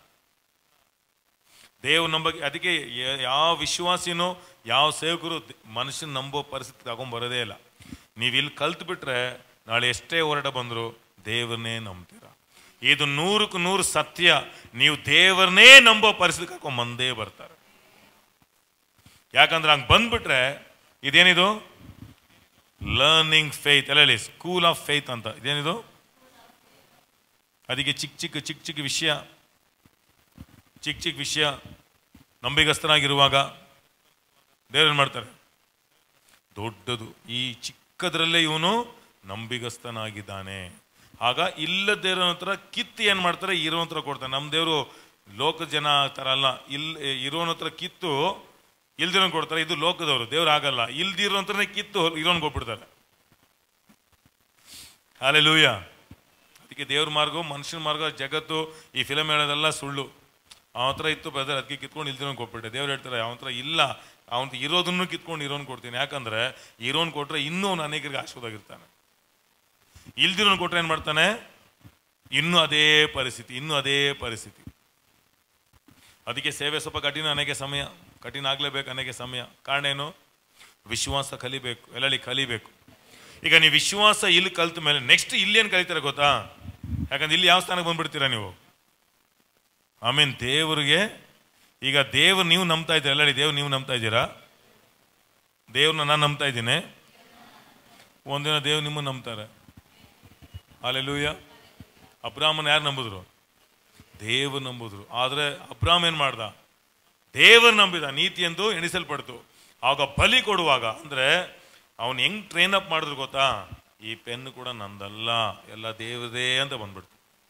ದೇವ್ ನಂಬಕ್ಕೆ ಅದಕ್ಕೆ ಯ- ಯಾವ ವಿಶ್ವಾಸಿನೂ ಯಾವ ಸೇವಕರು ಮನುಷ್ಯನ ನಂಬೋ ಪರಿಸ್ಥಿತಿ ತಗೊಂಬರೋದೇ ಇಲ್ಲ ನೀವು ಇಲ್ಲಿ ಕಲ್ತು ಬಿಟ್ರೆ ನಾಳೆ ಎಷ್ಟೇ ಹೋರಾಟ ಬಂದ್ರು ದೇವ್ರನ್ನೇ ನಂಬ್ತೀರ ಇದು ನೂರಕ್ಕೂ ನೂರು ಸತ್ಯ ನೀವು ದೇವರನ್ನೇ ನಂಬೋ ಪರಿಸ್ಥಿತಿ ಕರ್ಕೊಂಡ್ ಬಂದೇ ಬರ್ತಾರೆ ಯಾಕಂದ್ರೆ ಹಂಗೆ ಬಂದ್ಬಿಟ್ರೆ ಇದೇನಿದು ಲರ್ನಿಂಗ್ ಫೇತ್ ಎಲ್ಲ ಹೇಳಿ ಸ್ಕೂಲ್ ಆಫ್ ಫೇತ್ ಅಂತ ಇದೇನಿದು ಅದಕ್ಕೆ ಚಿಕ್ಕ ಚಿಕ್ಕ ಚಿಕ್ಕ ಚಿಕ್ಕ ವಿಷಯ ಚಿಕ್ಕ ಚಿಕ್ಕ ವಿಷಯ ನಂಬಿಗಸ್ತನಾಗಿರುವಾಗ ದೇವ್ರೇನು ಮಾಡ್ತಾರೆ ದೊಡ್ಡದು ಈ ಚಿಕ್ಕದ್ರಲ್ಲೇ ಇವನು ನಂಬಿಗಸ್ತನಾಗಿದ್ದಾನೆ ಆಗ ಇಲ್ಲದೇರೋ ಹತ್ರ ಕಿತ್ತು ಏನು ಮಾಡ್ತಾರೆ ಇರೋ ಹತ್ರ ಕೊಡ್ತಾರೆ ನಮ್ಮ ದೇವರು ಲೋಕ ಜನ ಥರ ಅಲ್ಲ ಇಲ್ ಇರೋನ ಹತ್ರ ಕಿತ್ತು ಇಲ್ದಿರೋನ್ ಕೊಡ್ತಾರೆ ಇದು ಲೋಕದವರು ದೇವ್ರು ಆಗಲ್ಲ ಇಲ್ದಿರೋ ಹತ್ರನೇ ಕಿತ್ತು ಇರೋನ್ ಕೊಟ್ಬಿಡ್ತಾರೆ ಹಾಲೆ ಲೂಯ ಅದಕ್ಕೆ ದೇವ್ರ ಮಾರ್ಗ ಮನುಷ್ಯನ ಮಾರ್ಗ ಜಗತ್ತು ಈ ಫಿಲಮ್ ಹೇಳೋದೆಲ್ಲ ಸುಳ್ಳು ಅವನ ಹತ್ರ ಇತ್ತು ಬ್ರದರ್ ಅದಕ್ಕೆ ಕಿತ್ಕೊಂಡು ಇಲ್ದಿರೋನ್ ಕೊಟ್ಬಿಟ್ಟೆ ದೇವ್ರು ಹೇಳ್ತಾರೆ ಅವನ ಹತ್ರ ಇಲ್ಲ ಅವನ ಇರೋದನ್ನು ಕಿತ್ಕೊಂಡು ಇರೋನ್ ಕೊಡ್ತೀನಿ ಯಾಕಂದ್ರೆ ಇರೋನ್ ಕೊಟ್ರೆ ಇನ್ನೂ ಅವನು ಅನೇಕರಿಗೆ ಆಶೀರ್ವಾದಾಗಿರ್ತಾನೆ ಇಲ್ದಿರೋನ್ ಕೊಟ್ರೆ ಏನ್ ಮಾಡ್ತಾನೆ ಇನ್ನೂ ಅದೇ ಪರಿಸ್ಥಿತಿ ಇನ್ನೂ ಅದೇ ಪರಿಸ್ಥಿತಿ ಅದಕ್ಕೆ ಸೇವೆ ಸ್ವಲ್ಪ ಕಠಿಣ ಅನೇಕ ಸಮಯ ಕಠಿಣ ಆಗ್ಲೇಬೇಕು ಅನೇಕ ಸಮಯ ಕಾರಣ ಏನು ವಿಶ್ವಾಸ ಕಲಿಬೇಕು ಎಲ್ಲಲ್ಲಿ ಕಲಿಬೇಕು ಈಗ ನೀವು ವಿಶ್ವಾಸ ಇಲ್ಲಿ ಕಲ್ತ ಮೇಲೆ ನೆಕ್ಸ್ಟ್ ಇಲ್ಲೇನು ಕಲಿತೀರ ಗೊತ್ತಾ ಯಾಕಂದ್ರೆ ಇಲ್ಲಿ ಯಾವ ಸ್ಥಾನಕ್ಕೆ ಬಂದ್ಬಿಡ್ತೀರಾ ನೀವು ಐ ಮೀನ್ ದೇವರಿಗೆ ಈಗ ದೇವ್ರು ನೀವು ನಂಬ್ತಾ ಇದ್ದೀರಾ ಎಲ್ಲಡಿ ದೇವ್ರು ನೀವು ನಂಬ್ತಾ ಇದ್ದೀರಾ ದೇವ್ರನ್ನ ನಾನು ನಂಬ್ತಾ ಇದ್ದೀನಿ ಒಂದಿನ ದೇವ್ರು ನಿಮ್ಮನ್ನು ನಂಬ್ತಾರೆ ಅಲ್ಲೆಲ್ಲೂಯ್ಯ ಅಬ್ರಾಹ್ಮನ್ ಯಾರು ನಂಬಿದ್ರು ದೇವರು ನಂಬುದ್ರು ಆದರೆ ಅಬ್ರಾಮ್ ಏನು ಮಾಡ್ದ ದೇವರು ನಂಬಿದ ನೀತಿ ಎಂದು ಎಣಿಸಲ್ಪಡ್ತು ಆಗ ಬಲಿ ಕೊಡುವಾಗ ಅಂದ್ರೆ ಅವನು ಹೆಂಗ್ ಟ್ರೈನ್ ಅಪ್ ಮಾಡಿದ್ರು ಗೊತ್ತಾ ಈ ಪೆನ್ ಕೂಡ ನಂದಲ್ಲ ಎಲ್ಲ ದೇವರದೇ ಅಂತ ಬಂದ್ಬಿಡ್ತು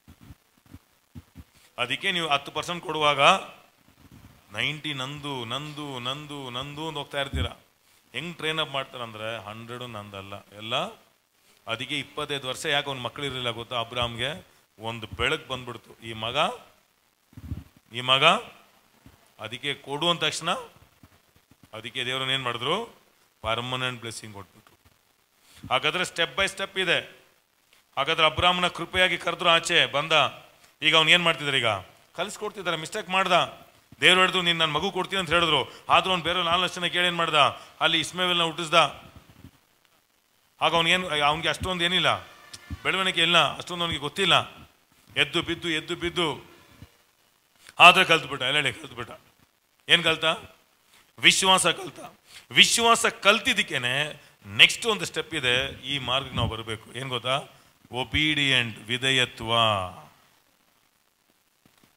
ಅದಕ್ಕೆ ನೀವು ಹತ್ತು ಪರ್ಸೆಂಟ್ ಕೊಡುವಾಗ ನೈಂಟಿ ನಂದು ನಂದು ನಂದು ನಂದು ಅಂತ ಹೋಗ್ತಾ ಇರ್ತೀರ ಹೆಂಗ್ ಟ್ರೈನ್ ಅಪ್ ಮಾಡ್ತಾರಂದ್ರೆ ಹಂಡ್ರೆಡು ನಂದಲ್ಲ ಎಲ್ಲ ಅದಕ್ಕೆ ಇಪ್ಪತ್ತೈದು ವರ್ಷ ಯಾಕೆ ಅವ್ನ ಮಕ್ಕಳು ಇರಲಿಲ್ಲ ಗೊತ್ತಾ ಅಬ್ರಾಮ್ಗೆ ಒಂದು ಬೆಳಕು ಬಂದ್ಬಿಡ್ತು ಈ ಮಗ ಈ ಮಗ ಅದಕ್ಕೆ ಕೊಡು ಅಂದ ತಕ್ಷಣ ಅದಕ್ಕೆ ದೇವ್ರನ್ನ ಏನು ಮಾಡಿದ್ರು ಪರ್ಮನೆಂಟ್ ಬ್ಲೆಸ್ಸಿಂಗ್ ಕೊಟ್ಬಿಟ್ರು ಹಾಗಾದ್ರೆ ಸ್ಟೆಪ್ ಬೈ ಸ್ಟೆಪ್ ಇದೆ ಹಾಗಾದ್ರೆ ಅಬ್ರಾಹ್ಮನ ಕೃಪೆಯಾಗಿ ಕರೆದ್ರು ಆಚೆ ಬಂದ ಈಗ ಅವ್ನು ಏನು ಮಾಡ್ತಿದ್ದಾರೆ ಈಗ ಕಲಿಸ್ಕೊಡ್ತಿದ್ದಾರೆ ಮಿಸ್ಟೇಕ್ ಮಾಡ್ದ ದೇವ್ರು ಹೇಳಿದ್ರು ನೀನು ನನ್ನ ಮಗು ಕೊಡ್ತೀನಿ ಅಂತ ಹೇಳಿದ್ರು ಆದ್ರೂ ಅವ್ನು ಬೇರೆ ನಾಲ್ಕು ಜನ ಕೇಳಿ ಏನು ಮಾಡ್ದ ಅಲ್ಲಿ ಇಸ್ಮೇವೆಲ್ನ ಹುಟ್ಟಿಸ್ದ ಆಗ ಅವ್ನಿಗೇನು ಅವ್ನಿಗೆ ಅಷ್ಟೊಂದು ಏನಿಲ್ಲ ಬೆಳವಣಿಗೆ ಇಲ್ಲ ಅಷ್ಟೊಂದು ಅವನಿಗೆ ಗೊತ್ತಿಲ್ಲ ಎದ್ದು ಬಿದ್ದು ಎದ್ದು ಬಿದ್ದು ಆದ್ರೆ ಕಲ್ತ್ಬಿಟ್ಟ ಎಲ್ಲ ಕಲ್ತ್ಬಿಟ್ಟ ಏನ್ ಕಲ್ತ ವಿಶ್ವಾಸ ಕಲ್ತ ವಿಶ್ವಾಸ ಕಲ್ತಿದ್ದಕ್ಕೇನೆ ನೆಕ್ಸ್ಟ್ ಒಂದು ಸ್ಟೆಪ್ ಇದೆ ಈ ಮಾರ್ಗಕ್ಕೆ ನಾವು ಬರಬೇಕು ಏನ್ ಗೊತ್ತಾ ಒಬೀಡಿಯಂಟ್ ವಿಧೇಯತ್ವ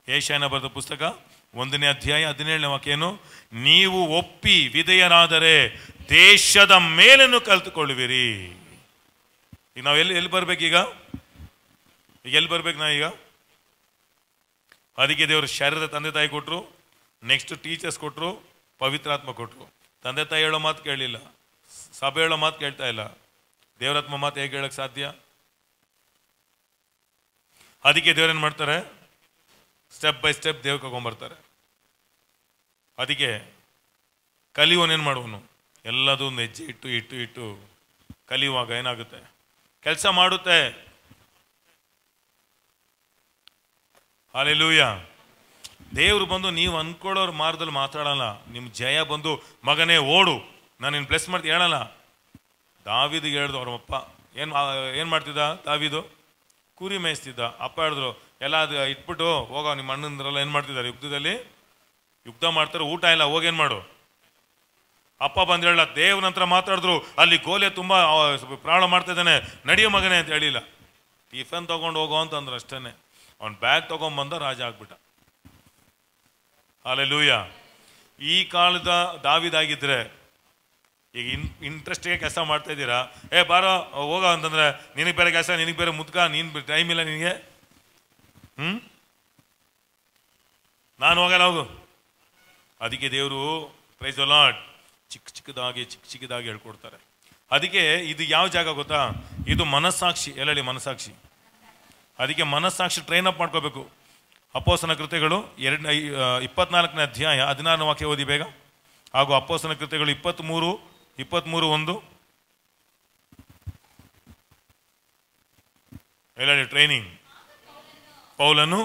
ಏಷ್ಯಾನ ಬರೆದ ಪುಸ್ತಕ ಒಂದನೇ ಅಧ್ಯಾಯ ಹದಿನೇಳನೇ ವಾಕ್ಯ ಏನು ನೀವು ಒಪ್ಪಿ ವಿಧೇಯರಾದರೆ ದೇಶದ ಮೇಲನ್ನು ಕಲ್ತುಕೊಳ್ಳುವಿರಿ ಈಗ ನಾವು ಎಲ್ಲಿ ಎಲ್ಲಿ ಬರ್ಬೇಕೀಗ ಈಗ ಎಲ್ಲಿ ಬರ್ಬೇಕು ನಾ ಈಗ ಅದಕ್ಕೆ ದೇವರು ಶರೀರದ ತಂದೆ ತಾಯಿ ಕೊಟ್ಟರು ನೆಕ್ಸ್ಟ್ ಟೀಚರ್ಸ್ ಕೊಟ್ಟರು ಪವಿತ್ರಾತ್ಮ ಕೊಟ್ಟರು ತಂದೆ ತಾಯಿ ಹೇಳೋ ಮಾತು ಕೇಳಲಿಲ್ಲ ಸಭೆ ಹೇಳೋ ಮಾತು ಕೇಳ್ತಾ ಇಲ್ಲ ದೇವರಾತ್ಮ ಮಾತು ಹೇಗೆ ಹೇಳಕ್ ಸಾಧ್ಯ ಅದಕ್ಕೆ ದೇವ್ರೇನು ಮಾಡ್ತಾರೆ ಸ್ಟೆಪ್ ಬೈ ಸ್ಟೆಪ್ ದೇವ್ ಕರ್ಕೊಂಬರ್ತಾರೆ ಅದಕ್ಕೆ ಕಲಿಯುವನೇನು ಮಾಡುವನು ಎಲ್ಲದೂ ಒಂದು ಹೆಜ್ಜೆ ಇಟ್ಟು ಇಟ್ಟು ಇಟ್ಟು ಕಲಿಯುವಾಗ ಏನಾಗುತ್ತೆ ಕೆಲಸ ಮಾಡುತ್ತೆ ಹಾಲೆಲೂಯ ದೇವ್ರು ಬಂದು ನೀವು ಅನ್ಕೊಳ್ಳೋರ್ ಮಾರ್ಗದಲ್ಲಿ ಮಾತಾಡಲ್ಲ ನಿಮ್ಮ ಜಯ ಬಂದು ಮಗನೇ ಓಡು ನಾನು ನಿನ್ನ ಬ್ಲೆಸ್ ಮಾಡ್ತೀನಿ ಹೇಳಲ್ಲ ದಾವಿದಿಗೆ ಹೇಳ್ದು ಅವ್ರ ಅಪ್ಪ ಏನು ಏನು ಮಾಡ್ತಿದ್ದ ದಾವಿದು ಕುರಿ ಮೇಯಿಸ್ತಿದ್ದ ಅಪ್ಪ ಹೇಳಿದ್ರು ಎಲ್ಲ ಅದು ಇಟ್ಬಿಟ್ಟು ಹೋಗೋ ನಿಮ್ಮ ಅಣ್ಣಂದ್ರೆಲ್ಲ ಏನು ಮಾಡ್ತಿದ್ದಾರೆ ಯುದ್ಧದಲ್ಲಿ ಯುದ್ಧ ಮಾಡ್ತಾರೆ ಊಟ ಇಲ್ಲ ಹೋಗೇನು ಮಾಡು ಅಪ್ಪ ಬಂದು ಹೇಳ ದೇವ್ ನಂತರ ಮಾತಾಡಿದ್ರು ಅಲ್ಲಿ ಗೋಲೆ ತುಂಬ ಪ್ರಾಣ ಮಾಡ್ತಾ ಇದ್ದಾನೆ ನಡೆಯೋ ಮಗನೇ ಅಂತ ಹೇಳಿಲ್ಲ ಟಿಫನ್ ತಗೊಂಡು ಹೋಗೋ ಅಂತಂದ್ರೆ ಅಷ್ಟೇನೆ ಅವ್ನ ಬ್ಯಾಗ್ ತಗೊಂಬಂದ ರಾಜ ಆಗ್ಬಿಟ್ಟ ಅಲ್ಲೆಲೂಯ ಈ ಕಾಲದ ದಾವಿದಾಗಿದ್ರೆ ಈಗ ಇನ್ ಇಂಟ್ರೆಸ್ಟಿಗೆ ಕೆಲಸ ಮಾಡ್ತಾ ಇದ್ದೀರಾ ಏ ಬಾರೋ ಹೋಗ ಅಂತಂದ್ರೆ ನಿನಗೆ ಬೇರೆ ಕೆಲಸ ನಿನಗೆ ಬೇರೆ ಮುದ್ಕ ನೀನು ಟೈಮ್ ಇಲ್ಲ ನಿನಗೆ ಹ್ಞೂ ನಾನು ಹೋಗಲ್ಲ ಹೋಗು ಅದಕ್ಕೆ ದೇವರು ಪ್ರೈಸ್ ಲಾಡ್ ಚಿಕ್ಕ ಚಿಕ್ಕದಾಗಿ ಚಿಕ್ಕ ಚಿಕ್ಕದಾಗಿ ಹೇಳ್ಕೊಡ್ತಾರೆ ಅದಕ್ಕೆ ಇದು ಯಾವ ಜಾಗ ಗೊತ್ತಾ ಇದು ಮನಸ್ಸಾಕ್ಷಿ ಎಲ್ಲೆಲ್ಲಿ ಮನಸ್ಸಾಕ್ಷಿ ಅದಕ್ಕೆ ಮನಸ್ಸಾಕ್ಷಿ ಟ್ರೈನ್ ಅಪ್ ಮಾಡ್ಕೋಬೇಕು ಅಪ್ಪೋಸನ ಕೃತ್ಯಗಳು ಎರಡು ಇಪ್ಪತ್ನಾಲ್ಕನೇ ಅಧ್ಯಾಯ ಹದಿನಾರನೇ ವಾಕ್ಯ ಓದಿ ಬೇಗ ಹಾಗೂ ಅಪ್ಪೋಸನ ಕೃತ್ಯಗಳು ಇಪ್ಪತ್ತ್ಮೂರು ಇಪ್ಪತ್ತ್ಮೂರು ಒಂದು ಎಲ್ಲೆಲ್ಲಿ ಟ್ರೈನಿಂಗ್ ಪೌಲನು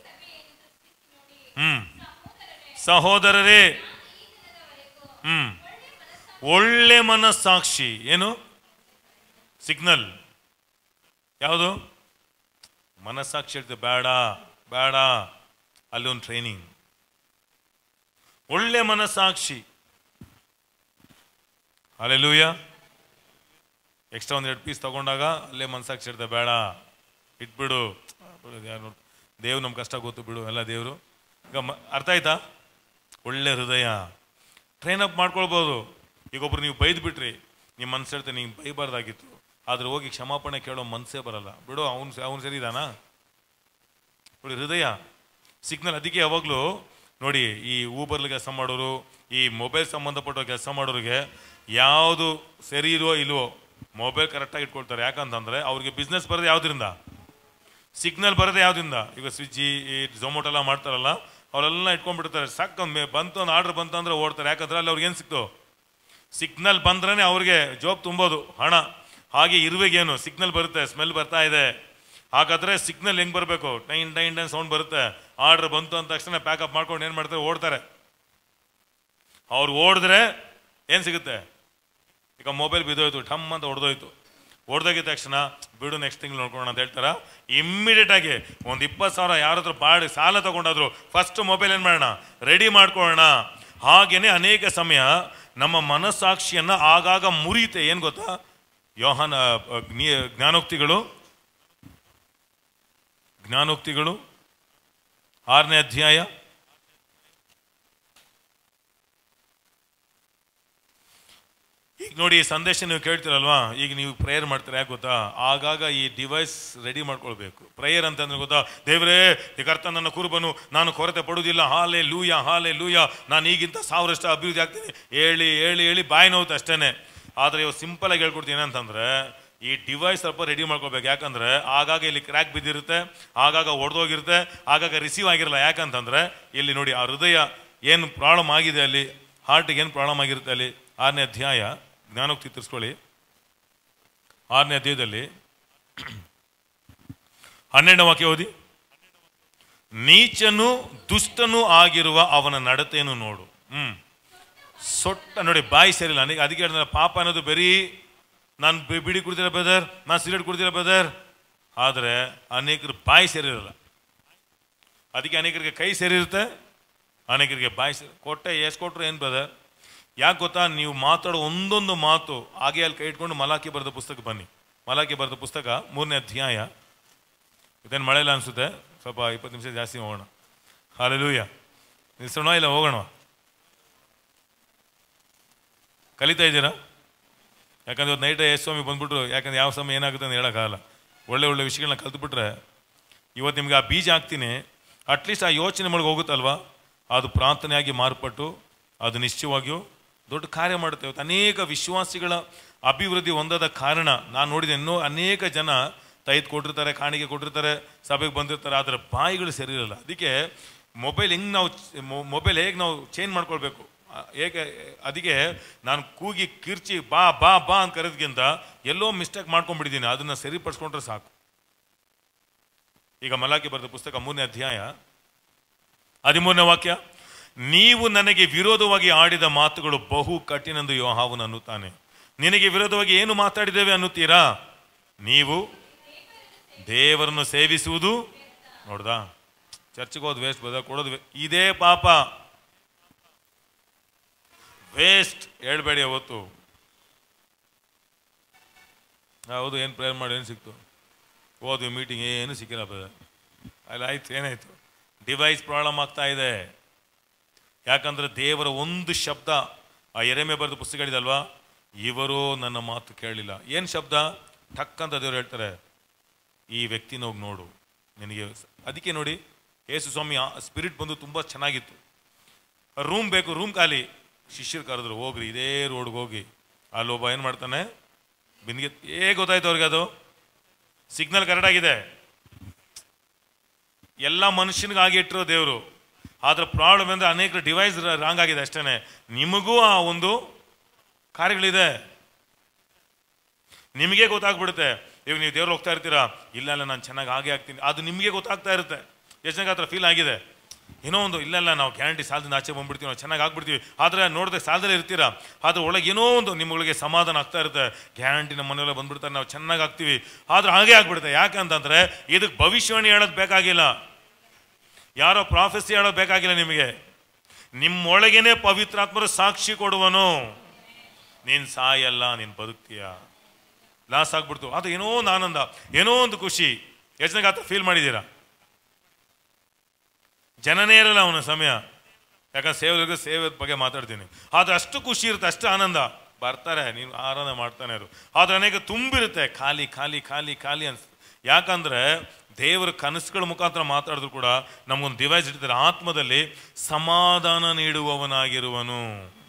ಹ್ಮ್ ಸಹೋದರರೇ ಹ್ಮ್ ಒಳ್ಳೆ ಮನಸ್ಸಾಕ್ಷಿ ಏನು ಸಿಗ್ನಲ್ ಯಾವುದು ಮನಸ್ಸಾಕ್ಷಿ ಹೇಳ್ತದೆ ಬೇಡ ಬೇಡ ಅಲ್ಲಿ ಒಂದು ಟ್ರೈನಿಂಗ್ ಒಳ್ಳೆ ಮನಸ್ಸಾಕ್ಷಿ ಅಲ್ಲೆಲ್ಲೂಯ ಎಕ್ಸ್ಟ್ರಾ ಒಂದು ಎರಡು ಪೀಸ್ ತಗೊಂಡಾಗ ಅಲ್ಲೇ ಮನಸ್ಸಾಕ್ಷಿ ಇರ್ತದೆ ಬೇಡ ಇಟ್ಬಿಡು ಯಾರು ದೇವ್ ನಮ್ಮ ಕಷ್ಟ ಗೊತ್ತು ಬಿಡು ಎಲ್ಲ ದೇವರು ಈಗ ಮ ಅರ್ಥ ಆಯ್ತಾ ಒಳ್ಳೆ ಹೃದಯ ಟ್ರೈನ್ ಅಪ್ ಮಾಡ್ಕೊಳ್ಬೋದು ಈಗ ಒಬ್ರು ನೀವು ಬೈದು ಬಿಟ್ರಿ ನಿಮ್ಮ ಮನ್ಸು ಹೇಳ್ತೆ ನೀವು ಬೈಬಾರ್ದಾಗಿತ್ತು ಆದ್ರೆ ಹೋಗಿ ಕ್ಷಮಾಪಣೆ ಕೇಳೋ ಮನಸ್ಸೇ ಬರಲ್ಲ ಬಿಡು ಅವನು ಅವನು ಸರಿ ಇದಾನಾ ನೋಡಿ ಹೃದಯ ಸಿಗ್ನಲ್ ಅದಕ್ಕೆ ಯಾವಾಗಲೂ ನೋಡಿ ಈ ಊಬರ್ಲಿ ಕೆಲಸ ಮಾಡೋರು ಈ ಮೊಬೈಲ್ ಸಂಬಂಧಪಟ್ಟ ಕೆಲಸ ಮಾಡೋರಿಗೆ ಯಾವುದು ಸರಿ ಇಲ್ವೋ ಇಲ್ವೋ ಮೊಬೈಲ್ ಕರೆಕ್ಟಾಗಿ ಇಟ್ಕೊಳ್ತಾರೆ ಯಾಕಂತಂದ್ರೆ ಅವ್ರಿಗೆ ಬಿಸ್ನೆಸ್ ಬರೋದು ಯಾವುದರಿಂದ ಸಿಗ್ನಲ್ ಬರೋದೇ ಯಾವುದರಿಂದ ಈಗ ಸ್ವಿಗ್ಗಿ ಈ ಝೊಮೊಟೊ ಎಲ್ಲ ಮಾಡ್ತಾರಲ್ಲ ಅವರೆಲ್ಲ ಇಟ್ಕೊಂಡ್ಬಿಡ್ತಾರೆ ಸಾಕು ಮೇ ಬಂತು ಒಂದು ಆರ್ಡರ್ ಬಂತು ಅಂದ್ರೆ ಓಡ್ತಾರೆ ಯಾಕಂದ್ರೆ ಅಲ್ಲಿ ಅವ್ರಿಗೆ ಏನು ಸಿಕ್ತು ಸಿಗ್ನಲ್ ಬಂದ್ರೇ ಅವ್ರಿಗೆ ಜೋಬ್ ತುಂಬೋದು ಹಣ ಹಾಗೆ ಇರುವೆಗೇನು ಸಿಗ್ನಲ್ ಬರುತ್ತೆ ಸ್ಮೆಲ್ ಬರ್ತಾ ಇದೆ ಹಾಗಾದ್ರೆ ಸಿಗ್ನಲ್ ಹೆಂಗ್ ಬರಬೇಕು ಟೈನ್ ಟೈನ್ ಟೈನ್ ಸೌಂಡ್ ಬರುತ್ತೆ ಆರ್ಡರ್ ಬಂತು ಅಂದ ತಕ್ಷಣ ಪ್ಯಾಕಪ್ ಮಾಡ್ಕೊಂಡು ಏನು ಮಾಡ್ತಾರೆ ಓಡ್ತಾರೆ ಅವ್ರು ಓಡಿದ್ರೆ ಏನು ಸಿಗುತ್ತೆ ಈಗ ಮೊಬೈಲ್ ಬಿದ್ದೋಯ್ತು ಠಮ್ ಅಂತ ಹೊಡೆದೋಯ್ತು ಹೊಡೆದೋಗಿದ ತಕ್ಷಣ ಬಿಡು ನೆಕ್ಸ್ಟ್ ತಿಂಗಳು ನೋಡ್ಕೊಳ್ಳೋಣ ಅಂತ ಹೇಳ್ತಾರ ಇಮ್ಮಿಡಿಯೇಟ್ ಆಗಿ ಒಂದು ಇಪ್ಪತ್ತು ಸಾವಿರ ಯಾರ ಹತ್ರ ಬಾಡಿ ಸಾಲ ತಗೊಂಡಾದ್ರು ಫಸ್ಟ್ ಮೊಬೈಲ್ ಏನು ಮಾಡೋಣ ರೆಡಿ ಮಾಡ್ಕೊಳ್ಳೋಣ ಹಾಗೇನೆ ಅನೇಕ ಸಮಯ ನಮ್ಮ ಮನಸ್ಸಾಕ್ಷಿಯನ್ನ ಆಗಾಗ ಮುರಿಯುತ್ತೆ ಏನು ಗೊತ್ತಾ ಯೋಹನ ಅ, ಜ್ಞಿ- ಜ್ಞಾನೋಕ್ತಿಗಳು ಜ್ಞಾನೋಕ್ತಿಗಳು ಆರನೇ ಅಧ್ಯಾಯ ಈಗ ನೋಡಿ ಈ ಸಂದೇಶ ನೀವು ಕೇಳ್ತೀರಲ್ವಾ ಈಗ ನೀವು ಪ್ರೇಯರ್ ಮಾಡ್ತೀರಾ ಯಾಕೆ ಗೊತ್ತಾ ಆಗಾಗ ಈ ಡಿವೈಸ್ ರೆಡಿ ಮಾಡ್ಕೊಳ್ಬೇಕು ಪ್ರೇಯರ್ ಅಂತಂದ್ರೆ ಗೊತ್ತಾ ದೇವರೇ ಈ ಕರ್ತ ನನ್ನ ಕುರುಬನು ನಾನು ಕೊರತೆ ಪಡುವುದಿಲ್ಲ ಹಾಲೆ ಲೂಯ ಹಾಲೆ ಲೂಯ ನಾನು ಈಗಿಂತ ಸಾವಿರಷ್ಟು ಅಭಿವೃದ್ಧಿ ಆಗ್ತೀನಿ ಹೇಳಿ ಹೇಳಿ ಹೇಳಿ ಬಾಯಿ ನೋವುತ್ತೆ ಅಷ್ಟೇನೆ ಆದರೆ ಇವಾಗ ಸಿಂಪಲ್ ಆಗಿ ಹೇಳ್ಕೊಡ್ತೀನಿ ಏನಂತಂದ್ರೆ ಈ ಡಿವೈಸ್ ಸ್ವಲ್ಪ ರೆಡಿ ಮಾಡ್ಕೋಬೇಕು ಯಾಕಂದ್ರೆ ಆಗಾಗ ಇಲ್ಲಿ ಕ್ರ್ಯಾಕ್ ಬಿದ್ದಿರುತ್ತೆ ಆಗಾಗ ಒಡೆದೋಗಿರುತ್ತೆ ಆಗಾಗ ರಿಸೀವ್ ಆಗಿರಲ್ಲ ಯಾಕಂತಂದ್ರೆ ಇಲ್ಲಿ ನೋಡಿ ಆ ಹೃದಯ ಏನು ಪ್ರಾಬ್ಲಮ್ ಆಗಿದೆ ಅಲ್ಲಿ ಹಾರ್ಟಿಗೆ ಏನು ಪ್ರಾಬ್ಲಮ್ ಆಗಿರುತ್ತೆ ಅಲ್ಲಿ ಆರನೇ ಅಧ್ಯಾಯ ಜ್ಞಾನೋಕ್ತಿ ತಿರ್ಸ್ಕೊಳ್ಳಿ ಆರನೇ ಅಧ್ಯಾಯದಲ್ಲಿ ಹನ್ನೆರಡನೇ ವಾಕ್ಯ ಓದಿ ನೀಚನು ದುಷ್ಟನೂ ಆಗಿರುವ ಅವನ ನಡತೆಯನ್ನು ನೋಡು ಹ್ಮ್ ಸೊಟ್ಟ ನೋಡಿ ಬಾಯಿ ಸರಿಲ್ಲ ನನಗೆ ಅದಕ್ಕೆ ಹೇಳಿದ್ರೆ ಪಾಪ ಅನ್ನೋದು ಬರೀ ನಾನು ಬಿ- ಬಿಡಿ ಕುಡ್ದಿಲ್ಲ ಬ್ರದರ್ ನಾನು ಸಿಗರೇಟ್ ಕುಡ್ದಿಲ್ಲ ಬ್ರದರ್ ಆದರೆ ಅನೇಕರು ಬಾಯಿ ಸೇರಿರಲ್ಲ ಅದಕ್ಕೆ ಅನೇಕರಿಗೆ ಕೈ ಸೇರಿರುತ್ತೆ ಅನೇಕರಿಗೆ ಬಾಯಿ ಸೇರಿ ಕೊಟ್ಟೆ ಎಷ್ಟು ಕೊಟ್ಟರು ಏನು ಬ್ರದರ್ ಯಾಕೆ ಗೊತ್ತಾ ನೀವು ಮಾತಾಡೋ ಒಂದೊಂದು ಮಾತು ಹಾಗೆ ಅಲ್ಲಿ ಕೈ ಇಟ್ಕೊಂಡು ಮಲಾಕಿ ಬರೆದ ಪುಸ್ತಕ ಬನ್ನಿ ಮಲಾಕಿ ಬರೆದ ಪುಸ್ತಕ ಮೂರನೇ ಅಧ್ಯಾಯ ಇದೇನು ಮಳೆ ಇಲ್ಲ ಅನಿಸುತ್ತೆ ಸ್ವಲ್ಪ ಇಪ್ಪತ್ತು ನಿಮಿಷ ಜಾಸ್ತಿ ಹೋಗೋಣ ಹಾಲೆಲೂಯ ನಿಲ್ಸೋಣ ಇಲ್ಲ ಹೋಗೋಣ ಕಲಿತಾ ಇದ್ದೀರಾ ಯಾಕಂದ್ರೆ ಇವತ್ತು ನೈಟ್ ಎಸ್ ಸ್ವಾಮಿ ಬಂದ್ಬಿಟ್ರು ಯಾಕಂದ್ರೆ ಯಾವ ಸಮಯ ಏನಾಗುತ್ತೆ ಅಂತ ಹೇಳೋಕ್ಕಾಗಲ್ಲ ಒಳ್ಳೆ ಒಳ್ಳೆ ವಿಷಯಗಳನ್ನ ಕಲ್ತ್ಬಿಟ್ರೆ ಇವತ್ತು ನಿಮ್ಗೆ ಆ ಬೀಜ ಹಾಕ್ತೀನಿ ಅಟ್ಲೀಸ್ಟ್ ಆ ಯೋಚನೆ ಒಳಗೆ ಹೋಗುತ್ತಲ್ವಾ ಅದು ಪ್ರಾರ್ಥನೆಯಾಗಿ ಮಾರ್ಪಟ್ಟು ಅದು ನಿಶ್ಚಯವಾಗಿಯೂ ದೊಡ್ಡ ಕಾರ್ಯ ಮಾಡುತ್ತೆ ಇವತ್ತು ಅನೇಕ ವಿಶ್ವಾಸಿಗಳ ಅಭಿವೃದ್ಧಿ ಹೊಂದದ ಕಾರಣ ನಾನು ನೋಡಿದ ಇನ್ನೂ ಅನೇಕ ಜನ ತೈದು ಕೊಟ್ಟಿರ್ತಾರೆ ಕಾಣಿಕೆ ಕೊಟ್ಟಿರ್ತಾರೆ ಸಭೆಗೆ ಬಂದಿರ್ತಾರೆ ಅದರ ಬಾಯಿಗಳು ಸರಿ ಇರಲ್ಲ ಅದಕ್ಕೆ ಮೊಬೈಲ್ ಹೆಂಗೆ ನಾವು ಮೊಬೈಲ್ ಹೇಗೆ ನಾವು ಚೇಂಜ್ ಮಾಡ್ಕೊಳ್ಬೇಕು ಆ, ಹೇಗೆ ಅದಕ್ಕೆ ನಾನು ಕೂಗಿ ಕಿರ್ಚಿ ಬಾ ಬಾ ಬಾ ಅಂತ ಕರೆದ್ಕಿಂತ ಎಲ್ಲೋ ಮಿಸ್ಟೇಕ್ ಮಾಡ್ಕೊಂಡ್ಬಿಟ್ಟಿದ್ದೀನಿ ಅದನ್ನು ಸರಿಪಡಿಸ್ಕೊಂಡ್ರೆ ಸಾಕು ಈಗ ಮಲಾಕಿ ಬರೆದ ಪುಸ್ತಕ ಮೂರನೇ ಅಧ್ಯಾಯ ಹದಿಮೂರನೇ ವಾಕ್ಯ ನೀವು ನನಗೆ ವಿರೋಧವಾಗಿ ಆಡಿದ ಮಾತುಗಳು ಬಹು ಕಠಿಣೆಂದು ಯೋಹಾವನು ಅನ್ನುತ್ತಾನೆ ನಿನಗೆ ವಿರೋಧವಾಗಿ ಏನು ಮಾತಾಡಿದ್ದೇವೆ ಅನ್ನುತ್ತೀರಾ ನೀವು ದೇವರನ್ನು ಸೇವಿಸುವುದು ನೋಡ್ದಾ ಚರ್ಚ್ಗೆ ಹೋದ್ ವೇಸ್ಟ್ ಬದ ಕೊಡೋದು ವೇ- ಇದೇ ಪಾಪ ವೇಸ್ಟ್ ಹೇಳ್ಬೇಡಿ ಅವತ್ತು ಹೌದು ಏನು ಪ್ರೇಯರ್ ಮಾಡಿ ಏನು ಸಿಕ್ತು ಹೋದ್ವಿ ಮೀಟಿಂಗ್ ಏನು ಸಿಕ್ಕಿಲ್ಲ ಬ್ರದರ್ ಅಲ್ಲಿ ಆಯ್ತು ಏನಾಯ್ತು ಡಿವೈಸ್ ಪ್ರಾಬ್ಲಮ್ ಆಗ್ತಾ ಇದೆ ಯಾಕಂದ್ರೆ ದೇವರ ಒಂದು ಶಬ್ದ ಆ ಎರೆಮೆ ಬರೆದ ಪುಸ್ತಕಗಳಿದಲ್ವಾ ಇವರು ನನ್ನ ಮಾತು ಕೇಳಲಿಲ್ಲ ಏನು ಶಬ್ದ ಟಕ್ ಅಂತ ದೇವರು ಹೇಳ್ತಾರೆ ಈ ವ್ಯಕ್ತಿನ ಹೋಗಿ ನೋಡು ನಿನಗೆ ಅದಕ್ಕೆ ನೋಡಿ ಯೇಸು ಸ್ವಾಮಿ ಸ್ಪಿರಿಟ್ ಬಂದು ತುಂಬ ಚೆನ್ನಾಗಿತ್ತು ರೂಮ್ ಬೇಕು ರೂಮ್ ಖಾಲಿ ಶಿಷ್ಯರು ಕರೆದ್ರು ಹೋಗ್ರಿ ಇದೇ ರೋಡ್ಗೆ ಹೋಗಿ ಅಲ್ಲೊಬ್ಬ ಏನು ಮಾಡ್ತಾನೆ ಬಿನ್ಗೆ ಹೇಗೆ ಗೊತ್ತಾಯ್ತು ಅವ್ರಿಗೆ ಅದು ಸಿಗ್ನಲ್ ಕರೆಕ್ಟ್ ಆಗಿದೆ ಎಲ್ಲ ಮನುಷ್ಯನಿಗೆ ಆಗಿ ಇಟ್ಟಿರೋ ದೇವರು ಆದ್ರೆ ಪ್ರಾಬ್ಲಮ್ ಅಂದರೆ ಅನೇಕ ಡಿವೈಸ್ ರಾಂಗ್ ಆಗಿದೆ ಅಷ್ಟೇ ನಿಮಗೂ ಆ ಒಂದು ಕಾರ್ಯಗಳಿದೆ ನಿಮಗೆ ಗೊತ್ತಾಗ್ಬಿಡುತ್ತೆ ಇವಾಗ ನೀವು ದೇವ್ರು ಹೋಗ್ತಾ ಇರ್ತೀರಾ ಇಲ್ಲ ಇಲ್ಲ ನಾನು ಚೆನ್ನಾಗಿ ಹಾಗೆ ಆಗ್ತೀನಿ ಅದು ನಿಮಗೆ ಗೊತ್ತಾಗ್ತಾ ಇರುತ್ತೆ ಎಷ್ಟು ಜನಕ್ಕೆ ಆ ಥರ ಫೀಲ್ ಆಗಿದೆ ಏನೋ ಒಂದು ಇಲ್ಲ ಇಲ್ಲ ನಾವು ಗ್ಯಾರಂಟಿ ಸಾಲದಿಂದ ಆಚೆ ಬಂದ್ಬಿಡ್ತೀವಿ ನಾವು ಚೆನ್ನಾಗಿ ಆಗ್ಬಿಡ್ತೀವಿ ಆದರೆ ನೋಡಿದ್ರೆ ಸಾಲದಲ್ಲೇ ಇರ್ತೀರಾ ಆದ್ರೆ ಒಳಗೆ ಏನೋ ಒಂದು ನಿಮ್ಮಗಳಿಗೆ ಸಮಾಧಾನ ಆಗ್ತಾ ಇರುತ್ತೆ ಗ್ಯಾರಂಟಿ ನಮ್ಮ ಮನೆಯಲ್ಲ ಬಂದ್ಬಿಡ್ತಾರೆ ನಾವು ಚೆನ್ನಾಗಿ ಆಗ್ತೀವಿ ಆದ್ರೆ ಹಾಗೆ ಆಗ್ಬಿಡುತ್ತೆ ಯಾಕಂತಂದ್ರೆ ಇದಕ್ಕೆ ಭವಿಷ್ಯವಾಣಿ ಹೇಳೋದು ಬೇಕಾಗಿಲ್ಲ ಯಾರೋ ಪ್ರಾಫೆಸಿ ಹೇಳೋದು ಬೇಕಾಗಿಲ್ಲ ನಿಮಗೆ ನಿಮ್ಮೊಳಗೇನೆ ಪವಿತ್ರಾತ್ಮರು ಸಾಕ್ಷಿ ಕೊಡುವನು ನೀನ್ ಸಾಯಲ್ಲ ನೀನ್ ಬದುಕ್ತೀಯ ಲಾಸ್ ಆಗ್ಬಿಡ್ತು ಅದು ಏನೋ ಒಂದು ಆನಂದ ಏನೋ ಒಂದು ಖುಷಿ ಎಷ್ಟು ಜನಕ್ಕೆ ಆತ ಫೀಲ್ ಮಾಡಿದ್ದೀರಾ ಜನನೇ ಇರಲ್ಲ ಅವನ ಸಮಯ ಯಾಕಂದ್ರೆ ಸೇವೆಗೆ ಸೇವೆ ಬಗ್ಗೆ ಮಾತಾಡ್ತೀನಿ ಆದ್ರೆ ಅಷ್ಟು ಖುಷಿ ಇರುತ್ತೆ ಅಷ್ಟು ಆನಂದ ಬರ್ತಾರೆ ನೀನು ಆರಾಧನೆ ಮಾಡ್ತಾನೆ ಇರು ಆದ್ರೆ ಅನೇಕ ತುಂಬಿರುತ್ತೆ ಖಾಲಿ ಖಾಲಿ ಖಾಲಿ ಖಾಲಿ ಅನ್ಸ್ ಯಾಕಂದ್ರೆ ದೇವರ ಕನಸುಗಳ ಮುಖಾಂತರ ಮಾತಾಡಿದ್ರು ಕೂಡ ನಮಗೊಂದು ಡಿವೈಸ್ ಇಡ್ತಾರೆ ಆತ್ಮದಲ್ಲಿ ಸಮಾಧಾನ ನೀಡುವವನಾಗಿರುವನು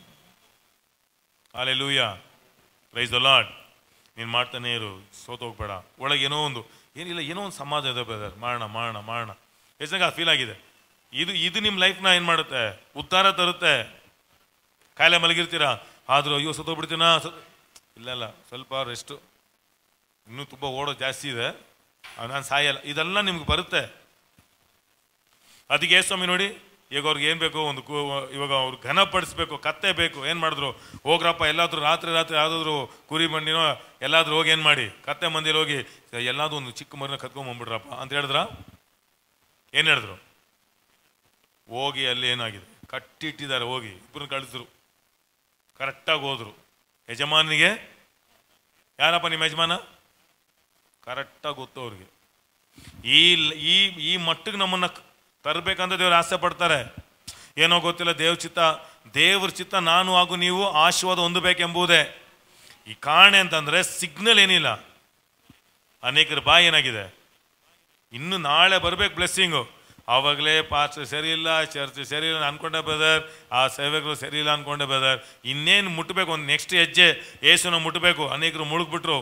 ಅಲೆ ಲೂಯ ಪ್ರೈಸ್ ದ ಲಾಡ್ ನೀನು ಮಾಡ್ತಾನೆ ಇರು ಸೋತೋಗ್ಬೇಡ ಒಳಗೆ ಏನೋ ಒಂದು ಏನಿಲ್ಲ ಏನೋ ಒಂದು ಸಮಾಧಾನ ಇದೆ ಬ್ರದರ್ ಮಾಡೋಣ ಮಾಡೋಣ ಮಾಡೋಣ ಎಷ್ಟು ಫೀಲ್ ಆಗಿದೆ ಇದು ಇದು ನಿಮ್ಮ ಲೈಫ್ನ ಏನು ಮಾಡುತ್ತೆ ಉದ್ಧಾರ ತರುತ್ತೆ ಕಾಯಿಲೆ ಮಲಗಿರ್ತೀರಾ ಆದರೂ ಅಯ್ಯೋ ಸತ್ತೋಗ್ಬಿಡ್ತೀನಾ ಸ ಇಲ್ಲ ಇಲ್ಲ ಸ್ವಲ್ಪ ರೆಸ್ಟು ಇನ್ನೂ ತುಂಬ ಓಡೋ ಜಾಸ್ತಿ ಇದೆ ನಾನು ಸಾಯಲ್ಲ ಇದೆಲ್ಲ ನಿಮ್ಗೆ ಬರುತ್ತೆ ಅದಕ್ಕೆ ಸ್ವಾಮಿ ನೋಡಿ ಈಗ ಅವ್ರಿಗೆ ಏನು ಬೇಕು ಒಂದು ಕು ಇವಾಗ ಅವ್ರು ಘನಪಡಿಸ್ಬೇಕು ಕತ್ತೆ ಬೇಕು ಏನು ಮಾಡಿದ್ರು ಹೋಗ್ರಪ್ಪ ಎಲ್ಲಾದ್ರೂ ರಾತ್ರಿ ರಾತ್ರಿ ಯಾವುದಾದ್ರು ಕುರಿ ಮಂಡಿನೋ ಎಲ್ಲಾದ್ರೂ ಹೋಗಿ ಏನು ಮಾಡಿ ಕತ್ತೆ ಮಂದಿಲಿ ಹೋಗಿ ಎಲ್ಲಾದ್ರೂ ಒಂದು ಚಿಕ್ಕ ಮರಿನ ಕತ್ಕೊಂಬಂದ್ಬಿಡ್ರಪ್ಪ ಅಂತ ಹೇಳಿದ್ರ ಏನು ಹೇಳಿದ್ರು ಹೋಗಿ ಅಲ್ಲಿ ಏನಾಗಿದೆ ಕಟ್ಟಿಟ್ಟಿದ್ದಾರೆ ಹೋಗಿ ಇಬ್ಬರನ್ನ ಕಳಿಸಿದ್ರು ಕರೆಕ್ಟಾಗಿ ಹೋದ್ರು ಯಜಮಾನಿಗೆ ಯಾರಪ್ಪ ನಿಮ್ಮ ಯಜಮಾನ ಕರೆಕ್ಟಾಗಿ ಗೊತ್ತು ಅವ್ರಿಗೆ ಈ ಈ ಈ ಮಟ್ಟಿಗೆ ನಮ್ಮನ್ನ ತರಬೇಕಂತ ದೇವ್ರು ಆಸೆ ಪಡ್ತಾರೆ ಏನೋ ಗೊತ್ತಿಲ್ಲ ದೇವ್ ಚಿತ್ತ ದೇವ್ರ ಚಿತ್ತ ನಾನು ಹಾಗೂ ನೀವು ಆಶೀರ್ವಾದ ಹೊಂದಬೇಕೆಂಬುದೇ ಈ ಕಾರಣೆ ಅಂತಂದ್ರೆ ಸಿಗ್ನಲ್ ಏನಿಲ್ಲ ಅನೇಕರ ಬಾಯಿ ಏನಾಗಿದೆ ಇನ್ನು ನಾಳೆ ಬರ್ಬೇಕು ಬ್ಲೆಸ್ಸಿಂಗು ಆವಾಗಲೇ ಪಾಸ್ ಸರಿ ಇಲ್ಲ ಚರ್ಚ್ ಸರಿ ಇಲ್ಲ ಅನ್ಕೊಂಡೆ ಬ್ರದರ್ ಆ ಸೇವೆಗಳು ಸರಿ ಇಲ್ಲ ಅನ್ಕೊಂಡೆ ಬ್ರದರ್ ಇನ್ನೇನು ಮುಟ್ಟಬೇಕು ಒಂದು ನೆಕ್ಸ್ಟ್ ಹೆಜ್ಜೆ ಏಸುನ ಮುಟ್ಟಬೇಕು ಅನೇಕರು ಮುಳುಗ್ಬಿಟ್ರು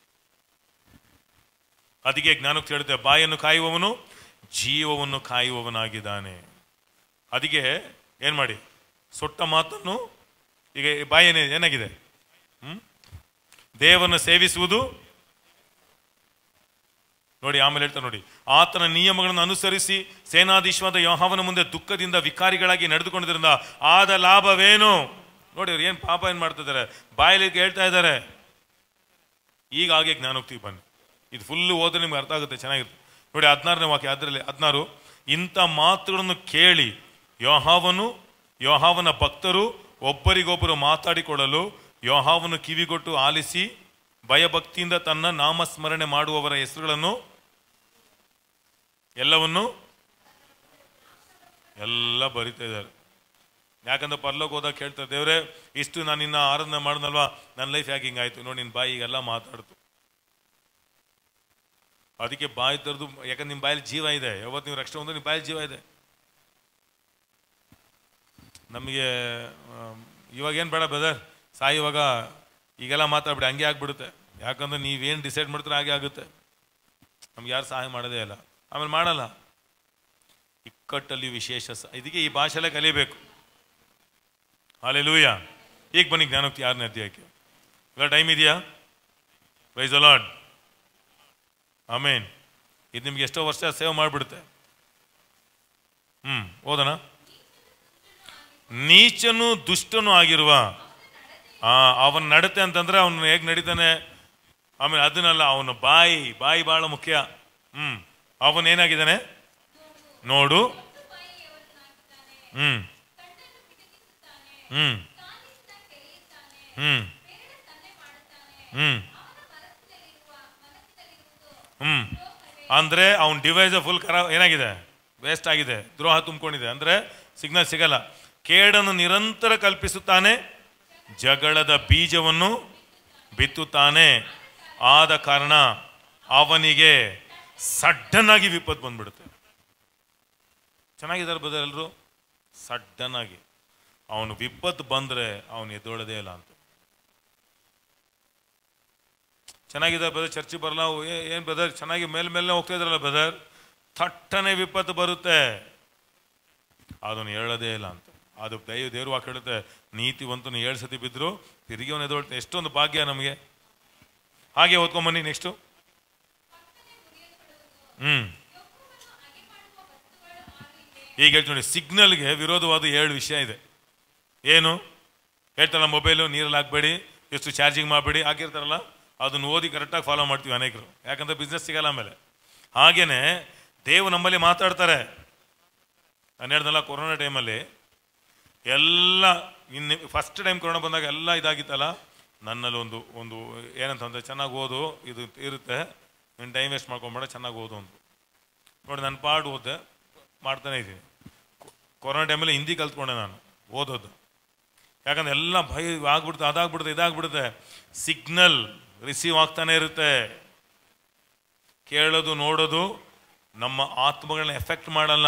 ಅದಕ್ಕೆ ಜ್ಞಾನಕ್ಕೆ ಹೇಳುತ್ತೆ ಬಾಯನ್ನು ಕಾಯುವವನು ಜೀವವನ್ನು ಕಾಯುವವನಾಗಿದ್ದಾನೆ ಅದಕ್ಕೆ ಏನು ಮಾಡಿ ಸೊಟ್ಟ ಮಾತನ್ನು ಈಗ ಈ ಬಾಯಿ ಏನೇ ಏನಾಗಿದೆ ಹ್ಮ್ ದೇವರನ್ನು ಸೇವಿಸುವುದು ನೋಡಿ ಆಮೇಲೆ ಹೇಳ್ತಾ ನೋಡಿ ಆತನ ನಿಯಮಗಳನ್ನು ಅನುಸರಿಸಿ ಸೇನಾಧೀಶ್ವಾದ ಯೋಹಾವನ ಮುಂದೆ ದುಃಖದಿಂದ ವಿಕಾರಿಗಳಾಗಿ ನಡೆದುಕೊಂಡಿದ್ರಿಂದ ಆದ ಲಾಭವೇನು ನೋಡಿ ಅವ್ರು ಏನು ಪಾಪ ಏನು ಮಾಡ್ತಿದ್ದಾರೆ ಬಾಯಲ್ಲಿ ಹೇಳ್ತಾ ಇದ್ದಾರೆ ಈಗ ಹಾಗೆ ಜ್ಞಾನೋಕ್ತಿಗೆ ಬನ್ನಿ ಇದು ಫುಲ್ಲು ಓದ್ರೆ ನಿಮ್ಗೆ ಅರ್ಥ ಆಗುತ್ತೆ ಚೆನ್ನಾಗಿರುತ್ತೆ ನೋಡಿ ಹದಿನಾರನೇ ವಾಕ್ಯ ಅದರಲ್ಲಿ ಹದಿನಾರು ಇಂಥ ಮಾತುಗಳನ್ನು ಕೇಳಿ ಯೋಹಾವನು ಯೋಹಾವನ ಭಕ್ತರು ಒಬ್ಬರಿಗೊಬ್ಬರು ಮಾತಾಡಿಕೊಳ್ಳಲು ಯೋಹಾವನು ಕಿವಿಗೊಟ್ಟು ಆಲಿಸಿ ಭಯಭಕ್ತಿಯಿಂದ ತನ್ನ ನಾಮಸ್ಮರಣೆ ಮಾಡುವವರ ಹೆಸರುಗಳನ್ನು ಎಲ್ಲವನ್ನು ಎಲ್ಲ ಬರಿತಾ ಇದ್ದಾರೆ ಯಾಕಂದ್ರೆ ಪರ್ಲೋಕ ಹೋದಾಗ ಕೇಳ್ತಾರೆ ದೇವ್ರೆ ಇಷ್ಟು ನಾನು ನಿನ್ನ ಆರಾಧನೆ ಮಾಡಿದ್ನಲ್ವಾ ನನ್ನ ಲೈಫ್ ಯಾಕೆ ಹಿಂಗಾಯ್ತು ನೋಡಿ ನಿನ್ನ ಬಾಯಿಗೆಲ್ಲ ಮಾತಾಡ್ತು ಅದಕ್ಕೆ ಬಾಯಿ ತೆರೆದು ಯಾಕಂದ್ರೆ ನಿಮ್ಮ ಬಾಯಲ್ಲಿ ಜೀವ ಇದೆ ಯಾವತ್ತು ನೀವು ರಕ್ಷಣೆ ಹೊಂದ್ರೆ ನಿಮ್ಮ ಬಾಯಲ್ಲಿ ಜೀವ ಇದೆ ನಮಗೆ ಇವಾಗ ಏನು ಬೇಡ ಬ್ರದರ್ ಸಾಯುವಾಗ ಈಗೆಲ್ಲ ಮಾತಾಡ್ಬಿಡಿ ಹಂಗೆ ಆಗ್ಬಿಡುತ್ತೆ ಯಾಕಂದ್ರೆ ನೀವೇನು ಡಿಸೈಡ್ ಮಾಡ್ತೀರ ಹಾಗೆ ಆಗುತ್ತೆ ನಮ್ಗೆ ಯಾರು ಸಹಾಯ ಮಾಡೋದೇ ಇಲ್ಲ ಆಮೇಲೆ ಮಾಡಲ್ಲ ಇಕ್ಕಟ್ಟಲ್ಲಿ ವಿಶೇಷ ಸ- ಇದಕ್ಕೆ ಈ ಭಾಷೆಲ್ಲೇ ಕಲಿಬೇಕು ಹಾಲೆಲೂಯ ಈಗ ಬನ್ನಿ ಜ್ಞಾನೋಕ್ತಿ ಯಾರನೇ ಅಧ್ಯಾಯಕ್ಕೆ ಇಲ್ಲ ಟೈಮ್ ಇದೆಯಾ ಪ್ರೈಸ್ ಅಲಾಡ್ ಆಮೇನ್ ಇದು ನಿಮ್ಗೆ ಎಷ್ಟೋ ವರ್ಷ ಸೇವ್ ಮಾಡಿಬಿಡುತ್ತೆ ಹ್ಮ್ ಓದೋಣ ನೀಚನು ದುಷ್ಟನು ಆಗಿರುವ ಆ ಅವನ ನಡತೆ ಅಂತಂದ್ರೆ ಅವನು ಹೇಗೆ ನಡೀತಾನೆ ಆಮೇಲೆ ಅದನ್ನಲ್ಲ ಅವನ ಬಾಯಿ ಬಾಯಿ ಬಹಳ ಮುಖ್ಯ ಹ್ಮ್ ಅವನ್ ಏನಾಗಿದ್ದಾನೆ ನೋಡು ಹ್ಮ್ ಹ್ಮ್ ಹ್ಮ್ ಹ್ಮ್ ಹ್ಮ್ ಅಂದ್ರೆ ಅವನ ಡಿವೈಸ್ ಫುಲ್ ಖರಾ ಏನಾಗಿದೆ ವೇಸ್ಟ್ ಆಗಿದೆ ದ್ರೋಹ ತುಂಬಿಕೊಂಡಿದೆ ಅಂದ್ರೆ ಸಿಗ್ನಲ್ ಸಿಗಲ್ಲ ಕೇಡನ್ನು ನಿರಂತರ ಕಲ್ಪಿಸುತ್ತಾನೆ ಜಗಳದ ಬೀಜವನ್ನು ಬಿತ್ತುತ್ತಾನೆ ಆದ ಕಾರಣ ಅವನಿಗೆ ಸಡ್ಡನ್ ಆಗಿ ವಿಪತ್ತು ಬಂದ್ಬಿಡುತ್ತೆ ಚೆನ್ನಾಗಿದ್ದಾರೆ ಬದ ಎಲ್ಲರೂ ಸಡ್ಡನ್ ಆಗಿ ಅವನು ವಿಪತ್ತು ಬಂದ್ರೆ ಅವನು ಎದ್ದೋಳದೇ ಇಲ್ಲ ಅಂತ ಚೆನ್ನಾಗಿದೆ ಬ್ರದರ್ ಚರ್ಚಿ ಬರಲ್ಲ ಏ- ಏನ್ ಬ್ರದರ್ ಚೆನ್ನಾಗಿ ಮೇಲ್ ಮೇಲೆ ಹೋಗ್ತಾ ಇದ್ರಲ್ಲ ಬ್ರದರ್ ಥಟ್ಟನೆ ವಿಪತ್ತು ಬರುತ್ತೆ ಅದನ್ನು ಹೇಳೋದೇ ಇಲ್ಲ ಅಂತ ಅದು ದೈವ ದೇವ್ರ ವಾಕ್ ಹೇಳುತ್ತೆ ನೀತಿವಂತನು ಏಳು ಸತಿ ಬಿದ್ರು ತಿರುಗಿ ಅವನು ಎದ್ದೊಳ್ತಾನೆ ಎಷ್ಟೊಂದು ಭಾಗ್ಯ ನಮಗೆ ಹಾಗೆ ಓದ್ಕೊಂಬನ್ನಿ ನೆಕ್ಸ್ಟು ಹ್ಮ್ ಈಗ ಹೇಳ್ತೀನಿ ನೋಡಿ ಸಿಗ್ನಲ್ಗೆ ವಿರೋಧವಾದ ಏಳು ವಿಷಯ ಇದೆ ಏನು ಹೇಳ್ತಾರಲ್ಲ ಮೊಬೈಲು ನೀರಲ್ಲಿ ಹಾಕ್ಬೇಡಿ ಎಷ್ಟು ಚಾರ್ಜಿಂಗ್ ಮಾಡಬೇಡಿ ಹಾಕಿರ್ತಾರಲ್ಲ ಅದನ್ನು ಓದಿ ಕರೆಕ್ಟಾಗಿ ಫಾಲೋ ಮಾಡ್ತೀವಿ ಅನೇಕರು ಯಾಕಂದ್ರೆ ಬಿಸ್ನೆಸ್ ಸಿಗಲ್ಲ ಆಮೇಲೆ ಹಾಗೇನೆ ದೇವ್ ನಮ್ಮಲ್ಲಿ ಮಾತಾಡ್ತಾರೆ ನಾನು ಹೇಳ್ದಲ್ಲ ಕೊರೋನಾ ಟೈಮಲ್ಲಿ ಎಲ್ಲ ಇನ್ನು ಫಸ್ಟ್ ಟೈಮ್ ಕೊರೋನಾ ಬಂದಾಗ ಎಲ್ಲ ಇದಾಗಿತ್ತಲ್ಲ ನನ್ನಲ್ಲಿ ಒಂದು ಒಂದು ಏನಂತಂದ್ರೆ ಚೆನ್ನಾಗಿ ಓದು ಇದು ಇರುತ್ತೆ ನೀನು ಟೈಮ್ ವೇಸ್ಟ್ ಮಾಡ್ಕೊಂಬೇಡ ಚೆನ್ನಾಗಿ ಓದು ಅಂತ ನೋಡಿ ನನ್ನ ಪಾಡು ಓದ್ದೆ ಮಾಡ್ತಾನೆ ಇದ್ದೀನಿ ಕೊ- ಕೊರೋನಾ ಟೈಮಲ್ಲಿ ಹಿಂದಿ ಕಲ್ತ್ಕೊಂಡೆ ನಾನು ಓದೋದು ಯಾಕಂದ್ರೆ ಎಲ್ಲ ಭಯ ಆಗ್ಬಿಡುತ್ತೆ ಅದಾಗ್ಬಿಡುತ್ತೆ ಇದಾಗ್ಬಿಡುತ್ತೆ ಸಿಗ್ನಲ್ ರಿಸೀವ್ ಆಗ್ತಾನೆ ಇರುತ್ತೆ ಕೇಳೋದು ನೋಡೋದು ನಮ್ಮ ಆತ್ಮಗಳನ್ನ ಎಫೆಕ್ಟ್ ಮಾಡಲ್ಲ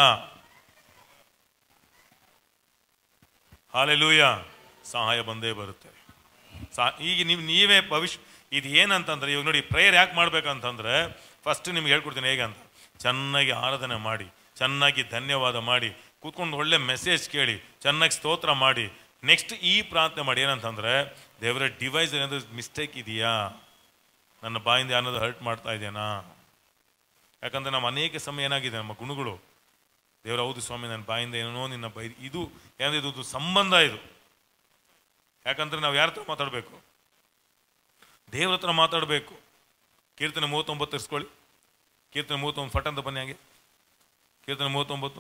ಹಾಲೆಲೂಯ ಸಹಾಯ ಬಂದೇ ಬರುತ್ತೆ ಸಾ ಈಗ ನೀವು ನೀವೇ ಭವಿಷ್ಯ ಇದು ಏನಂತಂದ್ರೆ ಇವಾಗ ನೋಡಿ ಪ್ರೇಯರ್ ಯಾಕೆ ಮಾಡ್ಬೇಕಂತಂದ್ರೆ ಫಸ್ಟ್ ನಿಮ್ಗೆ ಹೇಳ್ಕೊಡ್ತೀನಿ ಹೇಗೆ ಅಂತ ಚೆನ್ನಾಗಿ ಆರಾಧನೆ ಮಾಡಿ ಚೆನ್ನಾಗಿ ಧನ್ಯವಾದ ಮಾಡಿ ಕೂತ್ಕೊಂಡು ಒಳ್ಳೆ ಮೆಸೇಜ್ ಕೇಳಿ ಚೆನ್ನಾಗಿ ಸ್ತೋತ್ರ ಮಾಡಿ ನೆಕ್ಸ್ಟ್ ಈ ಪ್ರಾರ್ಥನೆ ಮಾಡಿ ಏನಂತಂದ್ರೆ ದೇವರ ಡಿವೈಸ್ ಏನಾದ್ರು ಮಿಸ್ಟೇಕ್ ಇದೆಯಾ ನನ್ನ ಬಾಯಿಂದ ಏನಾದ್ರು ಹರ್ಟ್ ಮಾಡ್ತಾ ಇದೆಯಾ ಯಾಕಂದ್ರೆ ನಮ್ಮ ಅನೇಕ ಸಮಯ ಏನಾಗಿದೆ ನಮ್ಮ ಗುಣಗಳು ದೇವರ ಹೌದು ಸ್ವಾಮಿ ನನ್ನ ಬಾಯಿಂದ ಏನೋ ನಿನ್ನ ಬೈ ಇದು ಏನಂದ್ರೆ ಇದು ಒಂದು ಸಂಬಂಧ ಇದು ಯಾಕಂದ್ರೆ ನಾವು ಯಾರ ಹತ್ರ ಮಾತಾಡಬೇಕು ದೇವ್ರ ಹತ್ರ ಮಾತಾಡಬೇಕು ಕೀರ್ತನೆ ಮೂವತ್ತೊಂಬತ್ತು ಇರಿಸ್ಕೊಳ್ಳಿ ಕೀರ್ತನೆ ಮೂವತ್ತೊಂಬತ್ತು ಫಟ್ ಅಂತ ಬನ್ನಿ ಹಾಗೆ ಕೀರ್ತನೆ ಮೂವತ್ತೊಂಬತ್ತು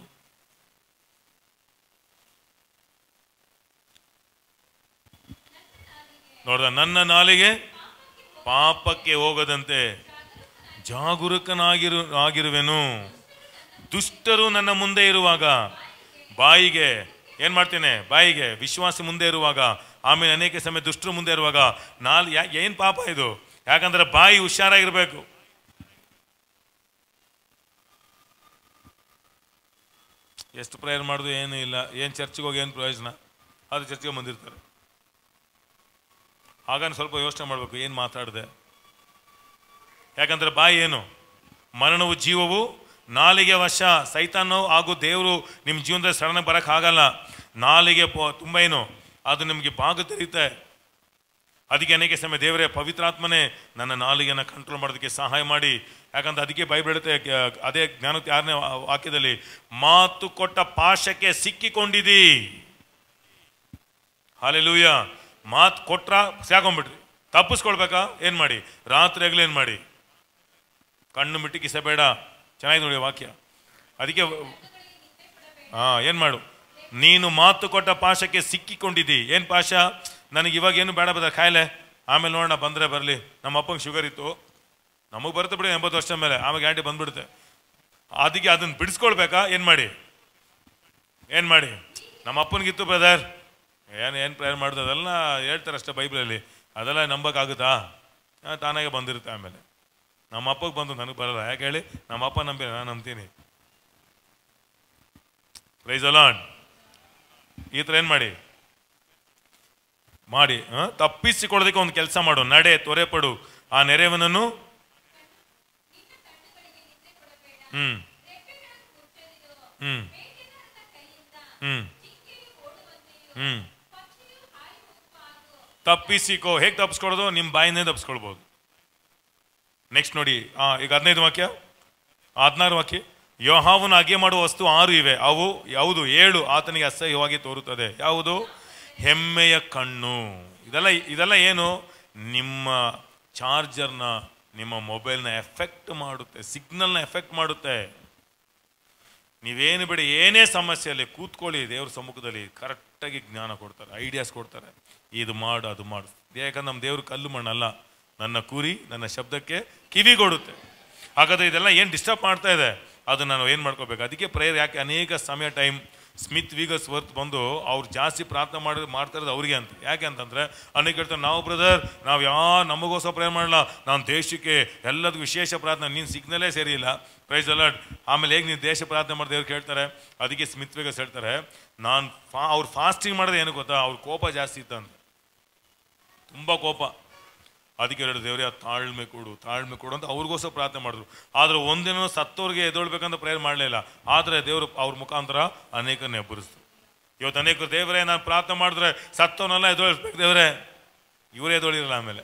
ನೋಡ್ದ ನನ್ನ ನಾಲಿಗೆ ಪಾಪಕ್ಕೆ ಹೋಗದಂತೆ ಜಾಗರೂಕನಾಗಿರು ಆಗಿರುವೆನು ದುಷ್ಟರು ನನ್ನ ಮುಂದೆ ಇರುವಾಗ ಬಾಯಿಗೆ ಏನ್ ಮಾಡ್ತೇನೆ ಬಾಯಿಗೆ ವಿಶ್ವಾಸ ಮುಂದೆ ಇರುವಾಗ ಆಮೇಲೆ ಅನೇಕ ಸಮಯ ದುಷ್ಟರು ಮುಂದೆ ಇರುವಾಗ ನಾಲ್ ಯಾ ಏನ್ ಪಾಪ ಇದು ಯಾಕಂದ್ರೆ ಬಾಯಿ ಹುಷಾರಾಗಿರ್ಬೇಕು ಎಷ್ಟು ಪ್ರೇಯರ್ ಮಾಡೋದು ಏನೂ ಇಲ್ಲ ಏನು ಚರ್ಚ್ಗೆ ಹೋಗಿ ಏನು ಪ್ರಯೋಜನ ಅದು ಚರ್ಚ್ಗೆ ಬಂದಿರ್ತಾರೆ ಆಗ ಸ್ವಲ್ಪ ಯೋಚನೆ ಮಾಡಬೇಕು ಏನು ಮಾತಾಡಿದೆ ಯಾಕಂದ್ರೆ ಬಾಯಿ ಏನು ಮರಣವು ಜೀವವು ನಾಲಿಗೆ ವಶ ಸೈತಾನು ಹಾಗೂ ದೇವರು ನಿಮ್ಮ ಜೀವನದಲ್ಲಿ ಸಡನ್ ಬರಕ್ ಆಗಲ್ಲ ನಾಲಿಗೆ ಪ- ತುಂಬ ಏನು ಅದು ನಿಮಗೆ ಭಾಗ ತೆರೀತೆ ಅದಕ್ಕೆ ಅನೇಕ ಸಮಯ ದೇವರೇ ಪವಿತ್ರಾತ್ಮನೇ ನನ್ನ ನಾಲಿಗೆಯನ್ನು ಕಂಟ್ರೋಲ್ ಮಾಡೋದಕ್ಕೆ ಸಹಾಯ ಮಾಡಿ ಯಾಕಂದ್ರೆ ಅದಕ್ಕೆ ಬೈಬಲ್ ಹೇಳುತ್ತೆ ಕ- ಅದೇ ಜ್ಞಾನಕ್ಕೆ ಆರನೇ ವಾ- ವಾಕ್ಯದಲ್ಲಿ ಮಾತು ಕೊಟ್ಟ ಪಾಶಕ್ಕೆ ಸಿಕ್ಕಿಕೊಂಡಿದಿ ಹಾಲೆಲೂಯ ಮಾತು ಕೊಟ್ರ ಸಾಕೊಂಡ್ಬಿಟ್ರಿ ತಪ್ಪಿಸ್ಕೊಳ್ಬೇಕಾ ಏನ್ ಮಾಡಿ ರಾತ್ರಿ ಆಗಲೇ ಏನ್ ಮಾಡಿ ಕಣ್ಣು ಮಿಟ್ಟಿಕಿಸಬೇಡ ಚೆನ್ನಾಗಿ ನೋಡಿ ವಾಕ್ಯ ಅದಕ್ಕೆ ಹಾ ಏನ್ ಮಾಡು ನೀನು ಮಾತು ಕೊಟ್ಟ ಪಾಶಕ್ಕೆ ಸಿಕ್ಕಿಕೊಂಡಿದ್ದಿ ಏನ್ ಪಾಶ ನನಗೆ ಇವಾಗ ಏನು ಬೇಡ ಬದ ಕಾಯಿಲೆ ಆಮೇಲೆ ನೋಡೋಣ ಬಂದ್ರೆ ಬರಲಿ ನಮ್ಮ ಅಪ್ಪಂಗೆ ಶುಗರ್ ಇತ್ತು ನಮಗೆ ಬರುತ್ತೆ ಬಿಡಿ ಎಂಬತ್ತು ವರ್ಷ ಮೇಲೆ ಆಮೇಲೆ ಗ್ಯಾರಂಟಿ ಬಂದ್ಬಿಡುತ್ತೆ ಅದಕ್ಕೆ ಅದನ್ನ ಬಿಡಿಸ್ಕೊಳ್ಬೇಕಾ ಏನ್ ಮಾಡಿ ಏನು ಮಾಡಿ ನಮ್ಮ ಅಪ್ಪನಿಗಿತ್ತು ಬ್ರದರ್ ಏನು ಏನು ಪ್ರೇಯರ್ ಮಾಡೋದು ಅದೆಲ್ಲ ಹೇಳ್ತಾರೆ ಅಷ್ಟೇ ಬೈಬಲಲ್ಲಿ ಅದೆಲ್ಲ ನಂಬಕ್ಕಾಗುತ್ತಾ ಆ, ತಾನಾಗೆ ಬಂದಿರುತ್ತೆ ಆಮೇಲೆ ನಮ್ಮ ಅಪ್ಪಗೆ ಬಂದು ನನಗೆ ಬರಲ್ಲ ಯಾಕೆ ಹೇಳಿ ನಮ್ಮ ಅಪ್ಪ ನಂಬಿ ನಾನು ನಂಬ್ತೀನಿ ಪ್ರೈಸ್ ಅಲಾನ್ ಈ ಥರ ಏನು ಮಾಡಿ ಮಾಡಿ ಆ? ತಪ್ಪಿಸಿಕೊಳ್ಳೋದಕ್ಕೆ ಒಂದು ಕೆಲಸ ಮಾಡು ನಡೆ ತ್ವರೆಪಡು ಆ ನೆರೆಯವನನ್ನು ಹ್ಮ್ ಹ್ಮ್ ಹ್ಮ್ ಹ್ಮ್ ತಪ್ಪಿಸಿಕೋ ಹೇಗೆ ತಪ್ಪಿಸ್ಕೊಳ್ಳೋದು ನಿಮ್ಮ ಬಾಯಿಂದೇ ತಪ್ಪಿಸ್ಕೊಳ್ಬೋದು ನೆಕ್ಸ್ಟ್ ನೋಡಿ ಆ ಈಗ ಹದಿನೈದು ವಾಕ್ಯ ಹದಿನಾರು ವಾಕ್ಯ ಯೋಹಾವನು ಅಗೆ ಮಾಡುವ ವಸ್ತು ಆರು ಇವೆ ಅವು ಯಾವುದು ಏಳು ಆತನಿಗೆ ಅಸಹ್ಯವಾಗಿ ತೋರುತ್ತದೆ ಯಾವುದು ಹೆಮ್ಮೆಯ ಕಣ್ಣು ಇದೆಲ್ಲ ಇದೆಲ್ಲ ಏನು ನಿಮ್ಮ ಚಾರ್ಜರ್ನ ನಿಮ್ಮ ಮೊಬೈಲ್ನ ಎಫೆಕ್ಟ್ ಮಾಡುತ್ತೆ ಸಿಗ್ನಲ್ನ ಎಫೆಕ್ಟ್ ಮಾಡುತ್ತೆ ನೀವೇನು ಬಿಡಿ ಏನೇ ಸಮಸ್ಯೆಯಲ್ಲಿ ಕೂತ್ಕೊಳ್ಳಿ ದೇವ್ರ ಸಮ್ಮುಖದಲ್ಲಿ ಕರೆಕ್ಟಾಗಿ ಜ್ಞಾನ ಕೊಡ್ತಾರೆ ಐಡಿಯಾಸ್ ಕೊಡ್ತಾರೆ ಇದು ಮಾಡು ಅದು ಮಾಡು ಯಾಕಂದ್ರೆ ನಮ್ಮ ದೇವ್ರ ಕಲ್ಲು ಮಣ್ಣಲ್ಲ ನನ್ನ ಕುರಿ ನನ್ನ ಶಬ್ದಕ್ಕೆ ಕಿವಿ ಕೊಡುತ್ತೆ ಹಾಗಾದ್ರೆ ಇದೆಲ್ಲ ಏನು ಡಿಸ್ಟರ್ಬ್ ಮಾಡ್ತಾ ಇದೆ ಅದು ನಾನು ಏನು ಮಾಡ್ಕೋಬೇಕು ಅದಕ್ಕೆ ಪ್ರೇಯರ್ ಯಾಕೆ ಅನೇಕ ಸಮಯ ಟೈಮ್ ಸ್ಮಿತ್ ವೀಗಸ್ ವರ್ತ್ ಬಂದು ಅವ್ರು ಜಾಸ್ತಿ ಪ್ರಾರ್ಥನೆ ಮಾಡಿ ಮಾಡ್ತಾ ಇರೋದು ಅವ್ರಿಗೆ ಅಂತ ಯಾಕೆ ಅಂತಂದ್ರೆ ಅನೇಕ ಹೇಳ್ತಾರೆ ನಾವು ಬ್ರದರ್ ನಾವು ಯಾ ನಮಗೋಸ್ಕರ ಪ್ರೇಯರ್ ಮಾಡಲ್ಲ ನಾನು ದೇಶಕ್ಕೆ ಎಲ್ಲದಕ್ಕೂ ವಿಶೇಷ ಪ್ರಾರ್ಥನೆ ನೀನು ಸಿಗ್ನಲೇ ಸರಿ ಇಲ್ಲ ಪ್ರೈಸ್ ಅಲರ್ಟ್ ಆಮೇಲೆ ಹೇಗೆ ನೀನು ದೇಶ ಪ್ರಾರ್ಥನೆ ಮಾಡಿ ದೇವ್ರು ಕೇಳ್ತಾರೆ ಅದಕ್ಕೆ ಸ್ಮಿತ್ ವೇಗಸ್ ಹೇಳ್ತಾರೆ ನಾನು ಫಾ ಅವ್ರು ಫಾಸ್ಟಿಂಗ್ ಮಾಡೋದು ಏನು ಗೊತ್ತಾ ಅವ್ರ ಕೋಪ ಜಾಸ್ತಿ ಇತ್ತಂತ ತುಂಬ ಕೋಪ ಅದಕ್ಕೆ ಹೇಳಿದ್ರು ದೇವ್ರೆ ಆ ತಾಳ್ಮೆ ಕೊಡು ತಾಳ್ಮೆ ಕೊಡು ಅಂತ ಅವ್ರಿಗೋಸ್ಕರ ಪ್ರಾರ್ಥನೆ ಮಾಡಿದ್ರು ಆದ್ರೆ ಒಂದಿನ ಸತ್ತವ್ರಿಗೆ ಎದೊಳ್ಬೇಕಂತ ಪ್ರೇಯರ್ ಮಾಡಲಿಲ್ಲ ಆದರೆ ದೇವರು ಅವ್ರ ಮುಖಾಂತರ ಅನೇಕರನ್ನ ಎಬ್ಬರಿಸ್ತು ಇವತ್ತು ಅನೇಕರು ದೇವರೇ ನಾನು ಪ್ರಾರ್ಥನೆ ಮಾಡಿದ್ರೆ ಸತ್ತವನ್ನೆಲ್ಲ ಎದೊಳಿಸ್ಬೇಕು ದೇವರೇ ಇವರೇ ಎದೊಳಿರಲ್ಲ ಆಮೇಲೆ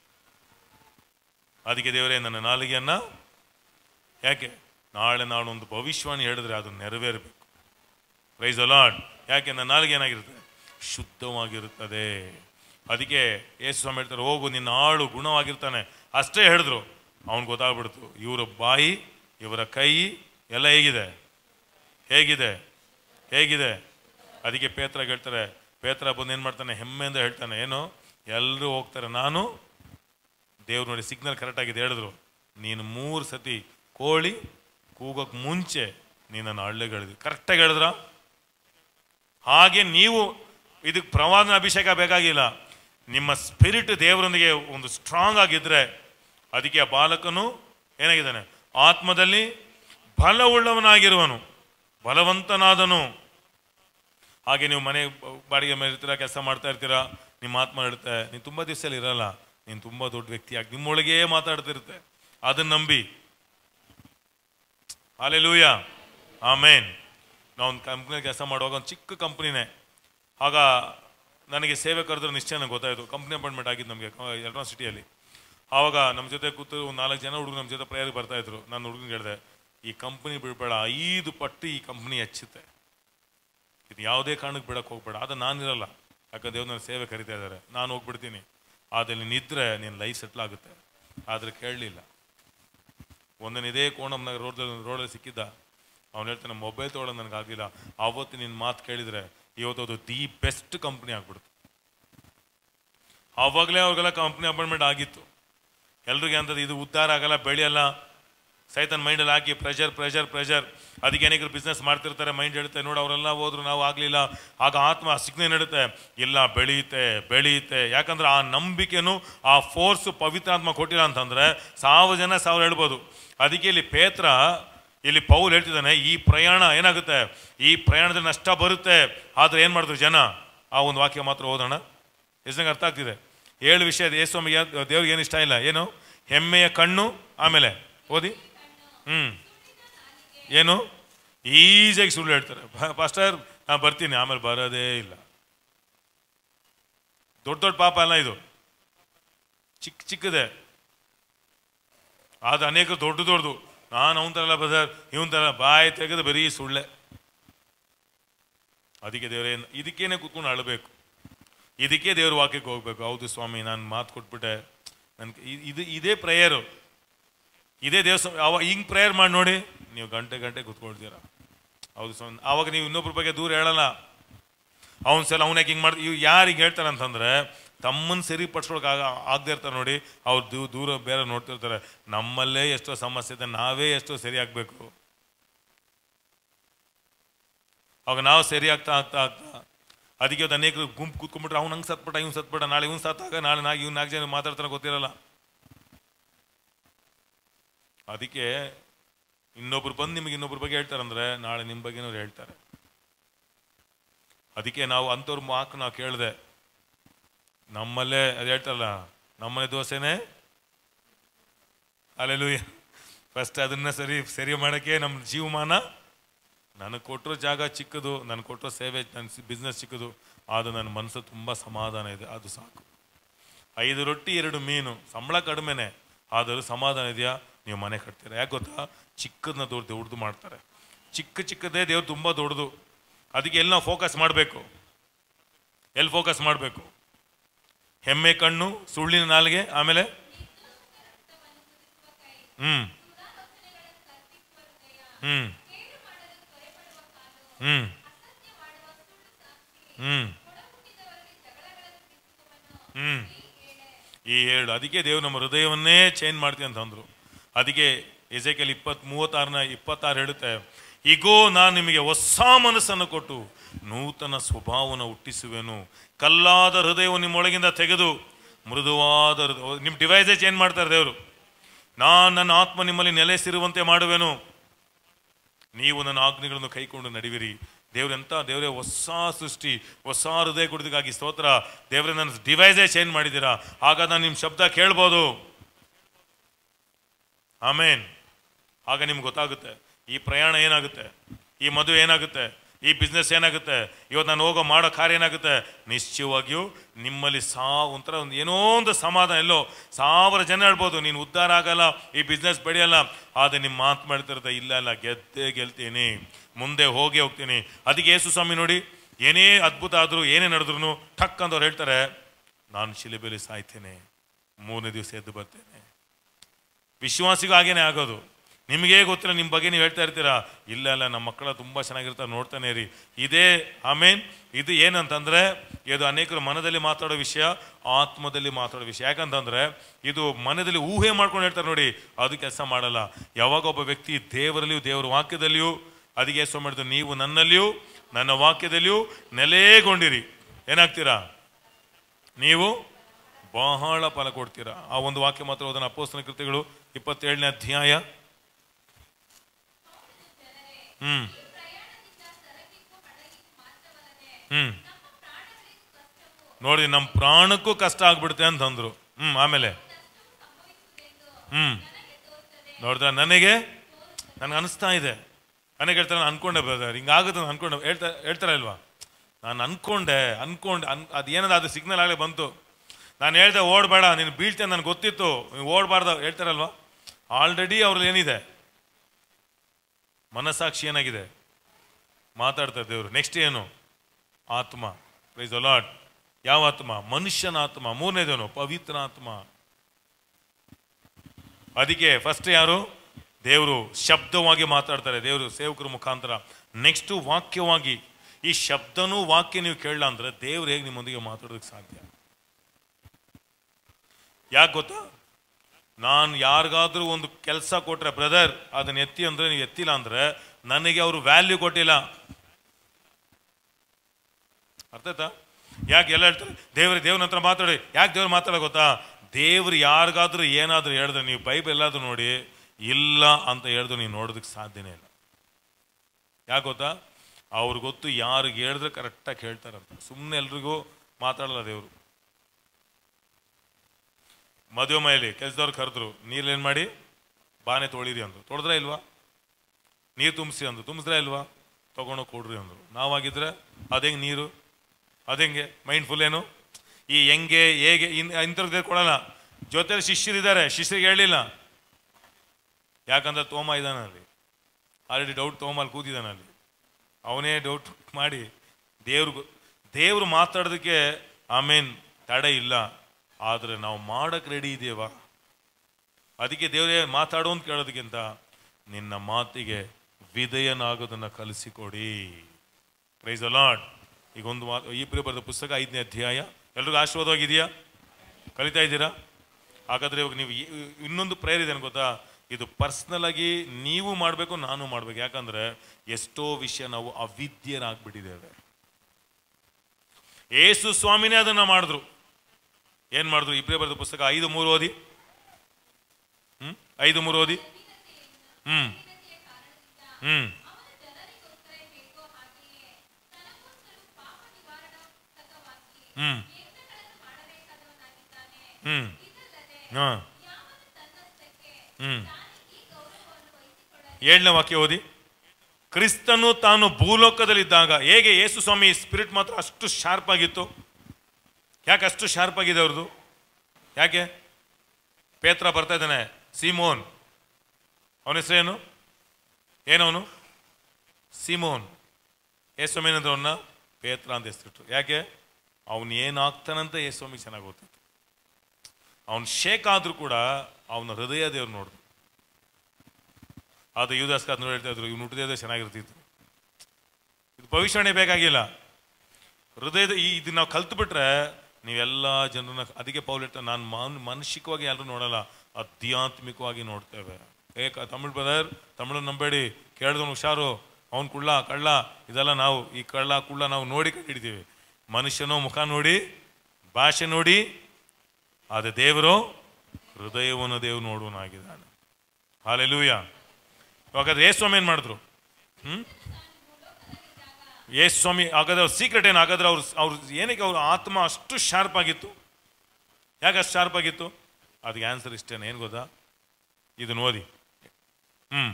ಅದಕ್ಕೆ ದೇವರೇ ನನ್ನ ನಾಲಿಗೆಯನ್ನ ಯಾಕೆ ನಾಳೆ ನಾನು ಒಂದು ಭವಿಷ್ಯವಾಣಿ ಹೇಳಿದ್ರೆ ಅದು ನೆರವೇರಬೇಕು ಪ್ರೈಸ್ ಅಲಾಡ್ ಯಾಕೆ ನನ್ನ ನಾಲಿಗೆ ಏನಾಗಿರುತ್ತೆ ಶುದ್ಧವಾಗಿರುತ್ತದೆ ಅದಕ್ಕೆ ಯೇಸು ಸ್ವಾಮಿ ಹೇಳ್ತಾರೆ ಹೋಗು ನಿನ್ನ ಆಳು ಗುಣವಾಗಿರ್ತಾನೆ ಅಷ್ಟೇ ಹೇಳಿದ್ರು ಅವನು ಗೊತ್ತಾಗ್ಬಿಡ್ತು ಇವರ ಬಾಯಿ ಇವರ ಕೈ ಎಲ್ಲ ಹೇಗಿದೆ ಹೇಗಿದೆ ಹೇಗಿದೆ ಅದಕ್ಕೆ ಪೇತ್ರ ಹೇಳ್ತಾರೆ ಪೇತ್ರ ಬಂದು ಏನು ಮಾಡ್ತಾನೆ ಹೆಮ್ಮೆಯಿಂದ ಹೇಳ್ತಾನೆ ಏನು ಎಲ್ಲರೂ ಹೋಗ್ತಾರೆ ನಾನು ದೇವ್ರು ನೋಡಿ ಸಿಗ್ನಲ್ ಕರೆಕ್ಟಾಗಿದೆ ಹೇಳಿದ್ರು ನೀನು ಮೂರು ಸತಿ ಕೋಳಿ ಕೂಗೋಕೆ ಮುಂಚೆ ನೀನನ್ನು ಹಳ್ಳೆಗಳಿದ್ವಿ ಕರೆಕ್ಟಾಗಿ ಹೇಳಿದ್ರ ಹಾಗೆ ನೀವು ಇದಕ್ಕೆ ಪ್ರವಾದನ ಅಭಿಷೇಕ ಬೇಕಾಗಿಲ್ಲ ನಿಮ್ಮ ಸ್ಪಿರಿಟ್ ದೇವರೊಂದಿಗೆ ಒಂದು ಸ್ಟ್ರಾಂಗ್ ಆಗಿದ್ರೆ ಅದಕ್ಕೆ ಆ ಬಾಲಕನು ಏನಾಗಿದ್ದಾನೆ ಆತ್ಮದಲ್ಲಿ ಬಲವುಳ್ಳವನಾಗಿರುವನು ಬಲವಂತನಾದನು ಹಾಗೆ ನೀವು ಮನೆ ಬಾಡಿಗೆ ಮೇಲೆ ಇರ್ತೀರಾ ಕೆಲಸ ಮಾಡ್ತಾ ಇರ್ತೀರಾ ನಿಮ್ಮ ಆತ್ಮ ಇರುತ್ತೆ ನೀನು ತುಂಬ ದಿವಸದಲ್ಲಿ ಇರಲ್ಲ ನೀನು ತುಂಬ ದೊಡ್ಡ ವ್ಯಕ್ತಿಯಾಗಿ ನಿಮ್ಮೊಳಗೇ ಮಾತಾಡ್ತಿರುತ್ತೆ ಅದನ್ನ ನಂಬಿ ಅಲ್ಲೆಲೂಯ ಆಮೇನ್ ನಾವು ಒಂದು ಕಂಪ್ನಿ ಕೆಲಸ ಮಾಡುವಾಗ ಒಂದು ಚಿಕ್ಕ ಕಂಪ್ನಿನೇ ಆಗ ನನಗೆ ಸೇವೆ ಕರೆದ್ರೆ ನಿಶ್ಚಯ ನನಗೆ ಗೊತ್ತಾಯಿತು ಕಂಪ್ನಿ ಅಪಾಯಿಂಟ್ಮೆಂಟ್ ಆಗಿದ್ದು ನಮಗೆ ಎಲೆಕ್ಟ್ರಾನ್ ಸಿಟಿಯಲ್ಲಿ ಆವಾಗ ನಮ್ಮ ಜೊತೆ ಕೂತು ಒಂದು ನಾಲ್ಕು ಜನ ಹುಡುಗರು ನಮ್ಮ ಜೊತೆ ಪ್ರೇಯರ್ಗೆ ಬರ್ತಾ ಇದ್ರು ನಾನು ಹುಡುಗನಿಗೆ ಹೇಳಿದೆ ಈ ಕಂಪ್ನಿ ಬಿಡಬೇಡ ಐದು ಪಟ್ಟು ಈ ಕಂಪ್ನಿ ಹೆಚ್ಚುತ್ತೆ ಇದು ಯಾವುದೇ ಕಾರಣಕ್ಕೆ ಬಿಡಕ್ಕೆ ಹೋಗ್ಬೇಡ ಅದು ನಾನಿರಲ್ಲ ಯಾಕಂದ್ರೆ ದೇವ್ರು ನನ್ನ ಸೇವೆ ಕರಿತಾ ಇದ್ದಾರೆ ನಾನು ಹೋಗ್ಬಿಡ್ತೀನಿ ಆದರೆ ನೀನಿದ್ರೆ ನಿನ್ನ ಲೈಫ್ ಸೆಟ್ಲ್ ಆಗುತ್ತೆ ಆದರೆ ಕೇಳಲಿಲ್ಲ ಒಂದನೇ ಇದೇ ಕೋಣಮ್ನಾಗ ರೋಡಲ್ಲಿ ರೋಡಲ್ಲಿ ಸಿಕ್ಕಿದ್ದ ಅವ್ನು ಹೇಳ್ತಾನೆ ಮೊಬೈಲ್ ತೊಗೊಳೋದು ನನಗೆ ಆಗಲಿಲ್ಲ ಆವತ್ತು ನಿನ್ನ ಮಾತು ಕೇಳಿದರೆ ಇವತ್ತು ಅದು ದಿ ಬೆಸ್ಟ್ ಕಂಪ್ನಿ ಆಗ್ಬಿಡ್ತು ಆವಾಗಲೇ ಅವ್ರಿಗೆಲ್ಲ ಕಂಪ್ನಿ ಅಪಾಯಿಂಟ್ಮೆಂಟ್ ಆಗಿತ್ತು ಎಲ್ರಿಗೆ ಅಂತದ್ದು ಇದು ಉದ್ಧಾರ ಆಗಲ್ಲ ಬೆಳೆಯಲ್ಲ ಸೈತನ್ ಮೈಂಡಲ್ಲಿ ಹಾಕಿ ಪ್ರೆಷರ್ ಪ್ರೆಷರ್ ಪ್ರೆಷರ್ ಅದಕ್ಕೆ ಏನಾದ್ರು ಬಿಸ್ನೆಸ್ ಮಾಡ್ತಿರ್ತಾರೆ ಮೈಂಡ್ ಹೇಳುತ್ತೆ ನೋಡಿ ಅವರೆಲ್ಲ ಹೋದ್ರು ನಾವು ಆಗಲಿಲ್ಲ ಆಗ ಆತ್ಮ ಸಿಗ್ನೆ ನಡುತ್ತೆ ಇಲ್ಲ ಬೆಳೆಯುತ್ತೆ ಬೆಳೆಯುತ್ತೆ ಯಾಕಂದ್ರೆ ಆ ನಂಬಿಕೆನು ಆ ಫೋರ್ಸ್ ಪವಿತ್ರಾತ್ಮ ಕೊಟ್ಟಿಲ್ಲ ಅಂತಂದ್ರೆ ಸಾವಿರ ಜನ ಸಾವಿರ ಹೇಳ್ಬೋದು ಅದಕ್ಕೆ ಇಲ್ಲಿ ಪೇತ್ರ ಇಲ್ಲಿ ಪೌಲ್ ಹೇಳ್ತಿದ್ದಾನೆ ಈ ಪ್ರಯಾಣ ಏನಾಗುತ್ತೆ ಈ ಪ್ರಯಾಣದಲ್ಲಿ ನಷ್ಟ ಬರುತ್ತೆ ಆದ್ರೆ ಏನ್ ಮಾಡಿದ್ರು ಜನ ಆ ಒಂದು ವಾಕ್ಯ ಮಾತ್ರ ಓದೋಣ ಎಷ್ಟು ಅರ್ಥ ಆಗ್ತಿದೆ ಏಳು ವಿಷಯ ಯೇಸ್ವಾಮಿಗೆ ದೇವ್ರಿಗೆ ಏನು ಇಷ್ಟ ಇಲ್ಲ ಏನು ಹೆಮ್ಮೆಯ ಕಣ್ಣು ಆಮೇಲೆ ಓದಿ ಹ್ಮ್ ಏನು ಈಸಿಯಾಗಿ ಸುಳ್ಳು ಹೇಳ್ತಾರೆ ಫಾಸ್ಟರ್ ನಾನು ಬರ್ತೀನಿ ಆಮೇಲೆ ಬರೋದೇ ಇಲ್ಲ ದೊಡ್ಡ ದೊಡ್ಡ ಪಾಪ ಅಲ್ಲ ಇದು ಚಿಕ್ಕ ಚಿಕ್ಕದೆ ಅದು ಅನೇಕ ದೊಡ್ಡ ದೊಡ್ಡದು ನಾನು ಅವನ ಥರ ಅಲ್ಲ ಬದರ್ ಇವನ್ ಥರ ಬಾಯಿ ತೆಗೆದು ಬರೀ ಸುಳ್ಳೆ ಅದಕ್ಕೆ ದೇವರೇ ಇದಕ್ಕೇನೆ ಕೂತ್ಕೊಂಡು ಅಳಬೇಕು ಇದಕ್ಕೆ ದೇವ್ರ ವಾಕ್ಯಕ್ಕೆ ಹೋಗ್ಬೇಕು ಹೌದು ಸ್ವಾಮಿ ನಾನು ಮಾತು ಕೊಟ್ಬಿಟ್ಟೆ ನನ್ ಇದು ಇದೇ ಪ್ರೇಯರು ಇದೇ ದೇವಸ್ಥಾನ ಅವಾಗ ಹಿಂಗ್ ಪ್ರೇಯರ್ ಮಾಡಿ ನೋಡಿ ನೀವು ಗಂಟೆ ಗಂಟೆ ಕೂತ್ಕೊಳ್ತೀರಾ ಹೌದು ಸ್ವಾಮಿ ಆವಾಗ ನೀವು ಇನ್ನೊಬ್ರ ಬಗ್ಗೆ ದೂರ ಹೇಳಲ್ಲ ಅವನ ಸಲ ಅವನಾಗ ಹಿಂಗೆ ಮಾಡಿ ಇವ್ ಯಾರಿಗೆ ಹೇಳ್ತಾರೆ ಅಂತಂದ್ರೆ ತಮ್ಮನ್ನು ಸರಿಪಡಿಸ್ಕೊಳಕ್ ಆಗ ಆಗದೆ ಇರ್ತಾರೆ ನೋಡಿ ಅವ್ರು ದೂ ದೂರ ಬೇರೆ ನೋಡ್ತಿರ್ತಾರೆ ನಮ್ಮಲ್ಲೇ ಎಷ್ಟೋ ಸಮಸ್ಯೆ ಇದೆ ನಾವೇ ಎಷ್ಟೋ ಸರಿ ಆಗ್ಬೇಕು ಅವಾಗ ನಾವು ಸರಿ ಆಗ್ತಾ ಆಗ್ತಾ ಆಗ್ತಾ ಅದಕ್ಕೆ ಅದು ಅನೇಕರು ಗುಂಪು ಕೂತ್ಕೊಂಡ್ಬಿಟ್ರೆ ಅವ್ನು ಹಂಗೆ ಸತ್ಬಿಟ್ಟ ಇವ್ನು ಸತ್ಬಿಟ್ಟ ನಾಳೆ ಇವ್ನು ಸತ್ತಾಗ ನಾಳೆ ನಾ ಇವ್ನು ನಾಲ್ಕು ಜನ ಮಾತಾಡ್ತಾನೆ ಗೊತ್ತಿರಲ್ಲ ಅದಕ್ಕೆ ಇನ್ನೊಬ್ರು ಬಂದು ನಿಮಗೆ ಇನ್ನೊಬ್ರ ಬಗ್ಗೆ ಹೇಳ್ತಾರಂದ್ರೆ ನಾಳೆ ನಿಮ್ಮ ಬಗ್ಗೆನೂ ಅವ್ರು ಹೇಳ್ತಾರೆ ಅದಕ್ಕೆ ನಾವು ಅಂಥವ್ರ ಮಾತು ನಾವು ಕೇಳಿದೆ ನಮ್ಮಲ್ಲೇ ಅದು ಹೇಳ್ತಾರಲ್ಲ ನಮ್ಮನೆ ದೋಸೆನೇ ಅಲ್ಲೆಲ್ಲೂ ಫಸ್ಟ್ ಅದನ್ನ ಸರಿ ಸರಿ ಮಾಡೋಕ್ಕೆ ನಮ್ಮ ಜೀವಮಾನ ನನಗೆ ಕೊಟ್ಟಿರೋ ಜಾಗ ಚಿಕ್ಕದು ನನಗೆ ಕೊಟ್ಟಿರೋ ಸೇವೆ ನನ್ನ ಬಿಸ್ನೆಸ್ ಚಿಕ್ಕದು ಆದರೂ ನನ್ನ ಮನಸ್ಸು ತುಂಬ ಸಮಾಧಾನ ಇದೆ ಅದು ಸಾಕು ಐದು ರೊಟ್ಟಿ ಎರಡು ಮೀನು ಸಂಬಳ ಕಡಿಮೆನೆ ಆದರೂ ಸಮಾಧಾನ ಇದೆಯಾ ನೀವು ಮನೆ ಕಟ್ತೀರಾ ಯಾಕೆ ಗೊತ್ತಾ ಚಿಕ್ಕದನ್ನ ದೊಡ್ಡ ದೊಡ್ಡದು ಮಾಡ್ತಾರೆ ಚಿಕ್ಕ ಚಿಕ್ಕದೇ ದೇವ್ರು ತುಂಬ ದೊಡ್ಡದು ಅದಕ್ಕೆ ಎಲ್ಲಿ ನಾವು ಫೋಕಸ್ ಮಾಡಬೇಕು ಎಲ್ಲಿ ಫೋಕಸ್ ಮಾಡಬೇಕು ಹೆಮ್ಮೆ ಕಣ್ಣು ಸುಳ್ಳಿನ ನಾಲಿಗೆ ಆಮೇಲೆ ಹ್ಮ್ ಹ್ಮ್ ಹ್ಮ್ ಹ್ಮ್ ಹ್ಮ್ ಈ ಏಳು ಅದಕ್ಕೆ ದೇವ್ರು ನಮ್ಮ ಹೃದಯವನ್ನೇ ಚೇಂಜ್ ಮಾಡ್ತೀವಿ ಅಂತ ಅಂದ್ರು ಅದಕ್ಕೆ ಎಜೆಕೆಲ್ ಇಪ್ಪತ್ತ್ ಮೂವತ್ತಾರನ ಇಪ್ಪತ್ತಾರು ಹೇಳುತ್ತೆ ಈಗೋ ನಾನು ನಿಮಗೆ ಹೊಸ ಮನಸ್ಸನ್ನು ಕೊಟ್ಟು ನೂತನ ಸ್ವಭಾವನ ಹುಟ್ಟಿಸುವೆನು ಕಲ್ಲಾದ ಹೃದಯವನ್ನು ನಿಮ್ಮೊಳಗಿಂದ ತೆಗೆದು ಮೃದುವಾದ ಹೃದಯ ನಿಮ್ಮ ಡಿವೈಸೇ ಚೇಂಜ್ ಮಾಡ್ತಾರೆ ದೇವರು ನಾನು ನನ್ನ ಆತ್ಮ ನಿಮ್ಮಲ್ಲಿ ನೆಲೆಸಿರುವಂತೆ ಮಾಡುವೆನು ನೀವು ನನ್ನ ಆಜ್ಞೆಗಳನ್ನು ಕೈಕೊಂಡು ನಡಿವಿರಿ ದೇವ್ರೆಂತ ದೇವರೇ ಹೊಸ ಸೃಷ್ಟಿ ಹೊಸ ಹೃದಯ ಕೊಡೋದಕ್ಕಾಗಿ ಸ್ತೋತ್ರ ದೇವರೇ ನನ್ನ ಡಿವೈಸೇ ಚೇಂಜ್ ಮಾಡಿದ್ದೀರಾ ಆಗ ನಾನು ನಿಮ್ಮ ಶಬ್ದ ಕೇಳ್ಬೋದು ಆಮೇನ್ ಆಗ ನಿಮ್ಗೆ ಗೊತ್ತಾಗುತ್ತೆ ಈ ಪ್ರಯಾಣ ಏನಾಗುತ್ತೆ ಈ ಮದುವೆ ಏನಾಗುತ್ತೆ ಈ ಬಿಸ್ನೆಸ್ ಏನಾಗುತ್ತೆ ಇವತ್ತು ನಾನು ಹೋಗೋ ಮಾಡೋ ಕಾರ್ಯ ಏನಾಗುತ್ತೆ ನಿಶ್ಚಯವಾಗಿಯೂ ನಿಮ್ಮಲ್ಲಿ ಸಾ ಒಂಥರ ಒಂದು ಏನೋ ಒಂದು ಸಮಾಧಾನ ಎಲ್ಲೋ ಸಾವಿರ ಜನ ಹೇಳ್ಬೋದು ನೀನು ಉದ್ಧಾರ ಆಗಲ್ಲ ಈ ಬಿಸ್ನೆಸ್ ಬೆಳೆಯಲ್ಲ ಆದರೆ ನಿಮ್ಮ ಮಾತು ಮಾಡ್ತಿರುತ್ತೆ ಇಲ್ಲ ಇಲ್ಲ ಗೆದ್ದೇ ಗೆಲ್ತೀನಿ ಮುಂದೆ ಹೋಗೇ ಹೋಗ್ತೀನಿ ಅದಕ್ಕೆ ಯೇಸು ಸ್ವಾಮಿ ನೋಡಿ ಏನೇ ಅದ್ಭುತ ಆದರೂ ಏನೇ ನಡೆದ್ರು ಠಕ್ ಅಂತ ಅವ್ರು ಹೇಳ್ತಾರೆ ನಾನು ಶಿಲೆಬೆಲೆ ಸಾಯ್ತೇನೆ ಮೂರನೇ ದಿವಸ ಎದ್ದು ಬರ್ತೇನೆ ವಿಶ್ವಾಸಿಗೂ ಹಾಗೇನೆ ಆಗೋದು ನಿಮಗೇ ಗೊತ್ತಿಲ್ಲ ನಿಮ್ಮ ಬಗ್ಗೆ ನೀವು ಹೇಳ್ತಾ ಇರ್ತೀರಾ ಇಲ್ಲ ಇಲ್ಲ ನಮ್ಮ ಮಕ್ಕಳ ತುಂಬ ಚೆನ್ನಾಗಿರ್ತಾರೆ ನೋಡ್ತಾನೆ ರೀ ಇದೇ ಆಮೇನ್ ಇದು ಏನಂತಂದ್ರೆ ಇದು ಅನೇಕರು ಮನದಲ್ಲಿ ಮಾತಾಡೋ ವಿಷಯ ಆತ್ಮದಲ್ಲಿ ಮಾತಾಡೋ ವಿಷಯ ಯಾಕಂತಂದ್ರೆ ಇದು ಮನದಲ್ಲಿ ಊಹೆ ಮಾಡ್ಕೊಂಡು ಹೇಳ್ತಾರೆ ನೋಡಿ ಅದು ಕೆಲಸ ಮಾಡಲ್ಲ ಯಾವಾಗ ಒಬ್ಬ ವ್ಯಕ್ತಿ ದೇವರಲ್ಲಿಯೂ ದೇವರ ವಾಕ್ಯದಲ್ಲಿಯೂ ಅದಕ್ಕೆ ಯೇಸು ಮಾಡಿದ್ರು ನೀವು ನನ್ನಲ್ಲಿಯೂ ನನ್ನ ವಾಕ್ಯದಲ್ಲಿಯೂ ನೆಲೆಗೊಂಡಿರಿ ಏನಾಗ್ತೀರಾ ನೀವು ಬಹಳ ಫಲ ಕೊಡ್ತೀರಾ ಆ ಒಂದು ವಾಕ್ಯ ಮಾತ್ರ ಓದೋಣ ಅಪ್ಪೋಸ್ತನ ಕೃತಿಗಳು ಇಪ್ಪತ್ತೇಳನೇ ಅಧ್ಯಾಯ ಹ್ಮ್ ಹ್ಮ್ ನೋಡಿ ನಮ್ಮ ಪ್ರಾಣಕ್ಕೂ ಕಷ್ಟ ಆಗ್ಬಿಡುತ್ತೆ ಅಂತಂದ್ರು ಹ್ಮ್ ಆಮೇಲೆ ಹ್ಮ್ ನೋಡಿದ್ರ ನನಗೆ ನನ್ಗೆ ಅನಿಸ್ತಾ ಇದೆ ನನಗೆ ಹೇಳ್ತಾರೆ ನಾನು ಅನ್ಕೊಂಡೆ ಬ್ರದರ್ ಹಿಂಗಾಗುತ್ತೆ ನಾನು ಅನ್ಕೊಂಡೆ ಹೇಳ್ತಾ ಹೇಳ್ತಾರ ಇಲ್ವಾ ನಾನು ಅನ್ಕೊಂಡೆ ಅನ್ಕೊಂಡೆ ಅನ್ ಅದು ಏನದ ಅದು ಸಿಗ್ನಲ್ ಆಗಲೇ ಬಂತು ನಾನು ಹೇಳ್ದೆ ಓಡಬೇಡ ನೀನು ಬೀಳ್ತೇನೆ ನನಗೆ ಗೊತ್ತಿತ್ತು ನೀವು ಓಡಬಾರ್ದು ಹೇಳ್ತಾರಲ್ವಾ ಆಲ್ರೆಡಿ ಅವ್ರಲ್ಲಿ ಏನಿದೆ ಮನಸ್ಸಾಕ್ಷಿ ಏನಾಗಿದೆ ಮಾತಾಡ್ತಾರೆ ದೇವರು ನೆಕ್ಸ್ಟ್ ಏನು ಆತ್ಮ ಪ್ರೈಸ್ ಅಲಾಟ್ ಯಾವ ಆತ್ಮ ಮನುಷ್ಯನ ಆತ್ಮ ಮೂರನೇದೇನು ಪವಿತ್ರ ಆತ್ಮ ಅದಕ್ಕೆ ಫಸ್ಟ್ ಯಾರು ದೇವರು ಶಬ್ದವಾಗಿ ಮಾತಾಡ್ತಾರೆ ದೇವರು ಸೇವಕರ ಮುಖಾಂತರ ನೆಕ್ಸ್ಟ್ ವಾಕ್ಯವಾಗಿ ಈ ಶಬ್ದನೂ ವಾಕ್ಯ ನೀವು ಕೇಳಲ್ಲ ಅಂದ್ರೆ ದೇವ್ರು ಹೇಗೆ ನಿಮ್ಮೊಂದಿಗೆ ಮಾತಾಡೋದಕ್ಕೆ ಸಾಧ್ಯ ಯಾಕೆ ಗೊತ್ತಾ ನಾನು ಯಾರಿಗಾದ್ರೂ ಒಂದು ಕೆಲಸ ಕೊಟ್ರೆ ಬ್ರದರ್ ಅದನ್ನ ಎತ್ತಿ ಅಂದ್ರೆ ನೀವು ಎತ್ತಿಲ್ಲ ಅಂದ್ರೆ ನನಗೆ ಅವರು ವ್ಯಾಲ್ಯೂ ಕೊಟ್ಟಿಲ್ಲ ಅರ್ಥ ಆಯ್ತಾ ಯಾಕೆ ಎಲ್ಲ ಹೇಳ್ತಾರೆ ದೇವ್ರ ದೇವ್ರ ಹತ್ರ ಮಾತಾಡಿ ಯಾಕೆ ದೇವ್ರು ಮಾತಾಡೋ ಗೊತ್ತಾ ದೇವ್ರು ಯಾರಿಗಾದ್ರೂ ಏನಾದ್ರೂ ಹೇಳಿದ್ರೆ ನೀವು ಬೈಬಲ್ ಎಲ್ಲಾದ್ರೂ ನೋಡಿ ಇಲ್ಲ ಅಂತ ಹೇಳಿದ್ರು ನೀವು ನೋಡೋದಕ್ಕೆ ಸಾಧ್ಯನೇ ಇಲ್ಲ ಯಾಕೆ ಗೊತ್ತಾ ಅವ್ರಿಗೆ ಗೊತ್ತು ಯಾರಿಗೆ ಹೇಳಿದ್ರೆ ಕರೆಕ್ಟಾಗಿ ಹೇಳ್ತಾರಂತ ಸುಮ್ಮನೆ ಎಲ್ರಿಗೂ ಮಾತಾಡಲ್ಲ ದೇವರು ಮದುವೆ ಮನೆಯಲ್ಲಿ ಕೆಲಸದವ್ರು ಕರೆದ್ರು ನೀರು ಏನು ಮಾಡಿ ಬಾನೆ ತೊಳಿರಿ ಅಂದ್ರು ತೊಳೆದ್ರೆ ಇಲ್ವಾ ನೀರು ತುಂಬಿಸಿ ಅಂದ್ರು ತುಂಬಿಸ್ರೆ ಇಲ್ವಾ ತಗೊಂಡು ಕೊಡ್ರಿ ಅಂದ್ರು ನಾವಾಗಿದ್ರೆ ಅದೇಂಗೆ ನೀರು ಅದೆಂಗೆ ಮೈಂಡ್ ಫುಲ್ ಏನು ಈ ಹೆಂಗೆ ಹೇಗೆ ಇನ್ ಇಂಥವ್ರಿಗೆ ಕೊಡಲ್ಲ ಜೊತೆಲಿ ಶಿಷ್ಯರಿದ್ದಾರೆ ಶಿಷ್ಯರಿಗೆ ಹೇಳಿಲ್ಲ ಯಾಕಂದ್ರೆ ತೋಮ ಇದ್ದಾನೆ ಅಲ್ಲಿ ಆಲ್ರೆಡಿ ಡೌಟ್ ತೋಮಲ್ಲಿ ಕೂತಿದ್ದಾನೆ ಅಲ್ಲಿ ಅವನೇ ಡೌಟ್ ಮಾಡಿ ದೇವ್ರು ದೇವ್ರು ಮಾತಾಡೋದಕ್ಕೆ ಆಮೇನ್ ತಡೆ ಇಲ್ಲ ಆದರೆ ನಾವು ಮಾಡಕ್ಕೆ ರೆಡಿ ಇದೆಯವಾ ಅದಕ್ಕೆ ದೇವರೇ ಮಾತಾಡು ಅಂತ ಕೇಳೋದಕ್ಕಿಂತ ನಿನ್ನ ಮಾತಿಗೆ ವಿಧೇಯನಾಗೋದನ್ನ ಕಲಿಸಿಕೊಡಿ ಪ್ರೈಸ್ ಅಲಾಡ್ ಈಗ ಒಂದು ಮಾತು ಇಬ್ಬರು ಬರೆದ ಪುಸ್ತಕ ಐದನೇ ಅಧ್ಯಾಯ ಎಲ್ರಿಗೂ ಆಶೀರ್ವಾದವಾಗಿದೆಯಾ ಕಲಿತಾ ಇದ್ದೀರಾ ಹಾಗಾದ್ರೆ ಇವಾಗ ನೀವು ಈ- ಇನ್ನೊಂದು ಪ್ರೇಯರ್ ಇದೆ ಗೊತ್ತಾ ಇದು ಪರ್ಸ್ನಲ್ ಆಗಿ ನೀವು ಮಾಡಬೇಕು ನಾನು ಮಾಡಬೇಕು ಯಾಕಂದ್ರೆ ಎಷ್ಟೋ ವಿಷಯ ನಾವು ಅವಿದ್ಯರಾಗ್ಬಿಟ್ಟಿದ್ದೇವೆ ಏಸು ಸ್ವಾಮಿನೇ ಅದನ್ನ ಮಾಡಿದ್ರು ಏನ್ ಮಾಡಿದ್ರು ಇಬ್ಬರೇ ಬರೆದ ಪುಸ್ತಕ ಐದು ಮೂರು ಓದಿ ಹ್ಮ್ ಐದು ಮೂರು ಓದಿ ಹ್ಮ್ ಹ್ಮ್ ಹ್ಮ್ ಹ್ಮ್ ಹಾ ಹ್ಮ್ ಏಳನೇ ವಾಕ್ಯ ಓದಿ ಕ್ರಿಸ್ತನು ತಾನು ಭೂಲೋಕದಲ್ಲಿದ್ದಾಗ ಹೇಗೆ ಯೇಸು ಸ್ವಾಮಿ ಸ್ಪಿರಿಟ್ ಮಾತ್ರ ಅಷ್ಟು ಶಾರ್ಪ್ ಆಗಿತ್ತು ಯಾಕೆ ಅಷ್ಟು ಶಾರ್ಪ್ ಆಗಿದೆ ಅವ್ರದ್ದು ಯಾಕೆ ಪೇತ್ರ ಬರ್ತಾ ಇದ್ದಾನೆ ಸಿಮೋನ್ ಅವನ ಹೆಸರೇನು ಏನವನು ಸಿಮೋನ್ ಯೇಸ್ವಾಮಿ ಏನಂದ್ರೆ ಅವನ್ನ ಪೇತ್ರ ಅಂತ ಹೆಸರಿಟ್ರು ಯಾಕೆ ಅವನು ಏನಾಗ್ತಾನಂತ ಯೇಸ್ವಾಮಿ ಚೆನ್ನಾಗಿ ಗೊತ್ತಿತ್ತು ಅವನು ಶೇಕ್ ಆದ್ರೂ ಕೂಡ ಅವನ ಹೃದಯ ದೇವ್ರು ನೋಡಿದ್ರು ಅದು ಯುವದಾಸ್ಕಾದ್ ನೋಡಿ ಹೇಳ್ತಾ ಇದ್ರು ಇವ್ನು ಹುಟ್ಟಿದ ಚೆನ್ನಾಗಿರ್ತಿತ್ತು ಇದು ಭವಿಷ್ಯವಾಣಿ ಬೇಕಾಗಿಲ್ಲ ಹೃದಯದ ಈ ಇದು ನಾವು ಕಲ್ತು ಬಿಟ್ರೆ ನೀವೆಲ್ಲ ಜನರನ್ನ ಅದಕ್ಕೆ ಪೌಲೆಟ್ ನಾನು ಮಾನ್ ಮಾನಸಿಕವಾಗಿ ಎಲ್ಲರೂ ನೋಡಲ್ಲ ಆಧ್ಯಾತ್ಮಿಕವಾಗಿ ನೋಡ್ತೇವೆ ಏಕ ತಮಿಳ್ ಬ್ರದರ್ ತಮಿಳು ನಂಬೇಡಿ ಕೇಳಿದವನು ಹುಷಾರು ಅವ್ನು ಕುಳ್ಳ ಕಳ್ಳ ಇದೆಲ್ಲ ನಾವು ಈ ಕಳ್ಳ ಕುಳ್ಳ ನಾವು ನೋಡಿ ಹಿಡಿತೀವಿ ಮನುಷ್ಯನೋ ಮುಖ ನೋಡಿ ಭಾಷೆ ನೋಡಿ ಆದರೆ ದೇವರು ಹೃದಯವನ್ನು ದೇವರು ನೋಡುವನಾಗಿದ್ದಾನೆ ಹಾಲೆಲೂಯ ಇವಾಗ ಯೇಸ್ವಾಮಿ ಏನು ಮಾಡಿದ್ರು ಹ್ಮ್ ಯೇಸು ಸ್ವಾಮಿ ಹಾಗಾದ್ರೆ ಅವ್ರ ಸೀಕ್ರೆಟ್ ಏನು ಹಾಗಾದ್ರೆ ಅವ್ರು ಅವ್ರು ಏನಕ್ಕೆ ಅವ್ರ ಆತ್ಮ ಅಷ್ಟು ಶಾರ್ಪ್ ಆಗಿತ್ತು ಯಾಕೆ ಅಷ್ಟು ಶಾರ್ಪ್ ಆಗಿತ್ತು ಅದಕ್ಕೆ ಆನ್ಸರ್ ಇಷ್ಟೇನೆ ಏನು ಗೊತ್ತಾ ಇದನ್ನ ಓದಿ ಹ್ಮ್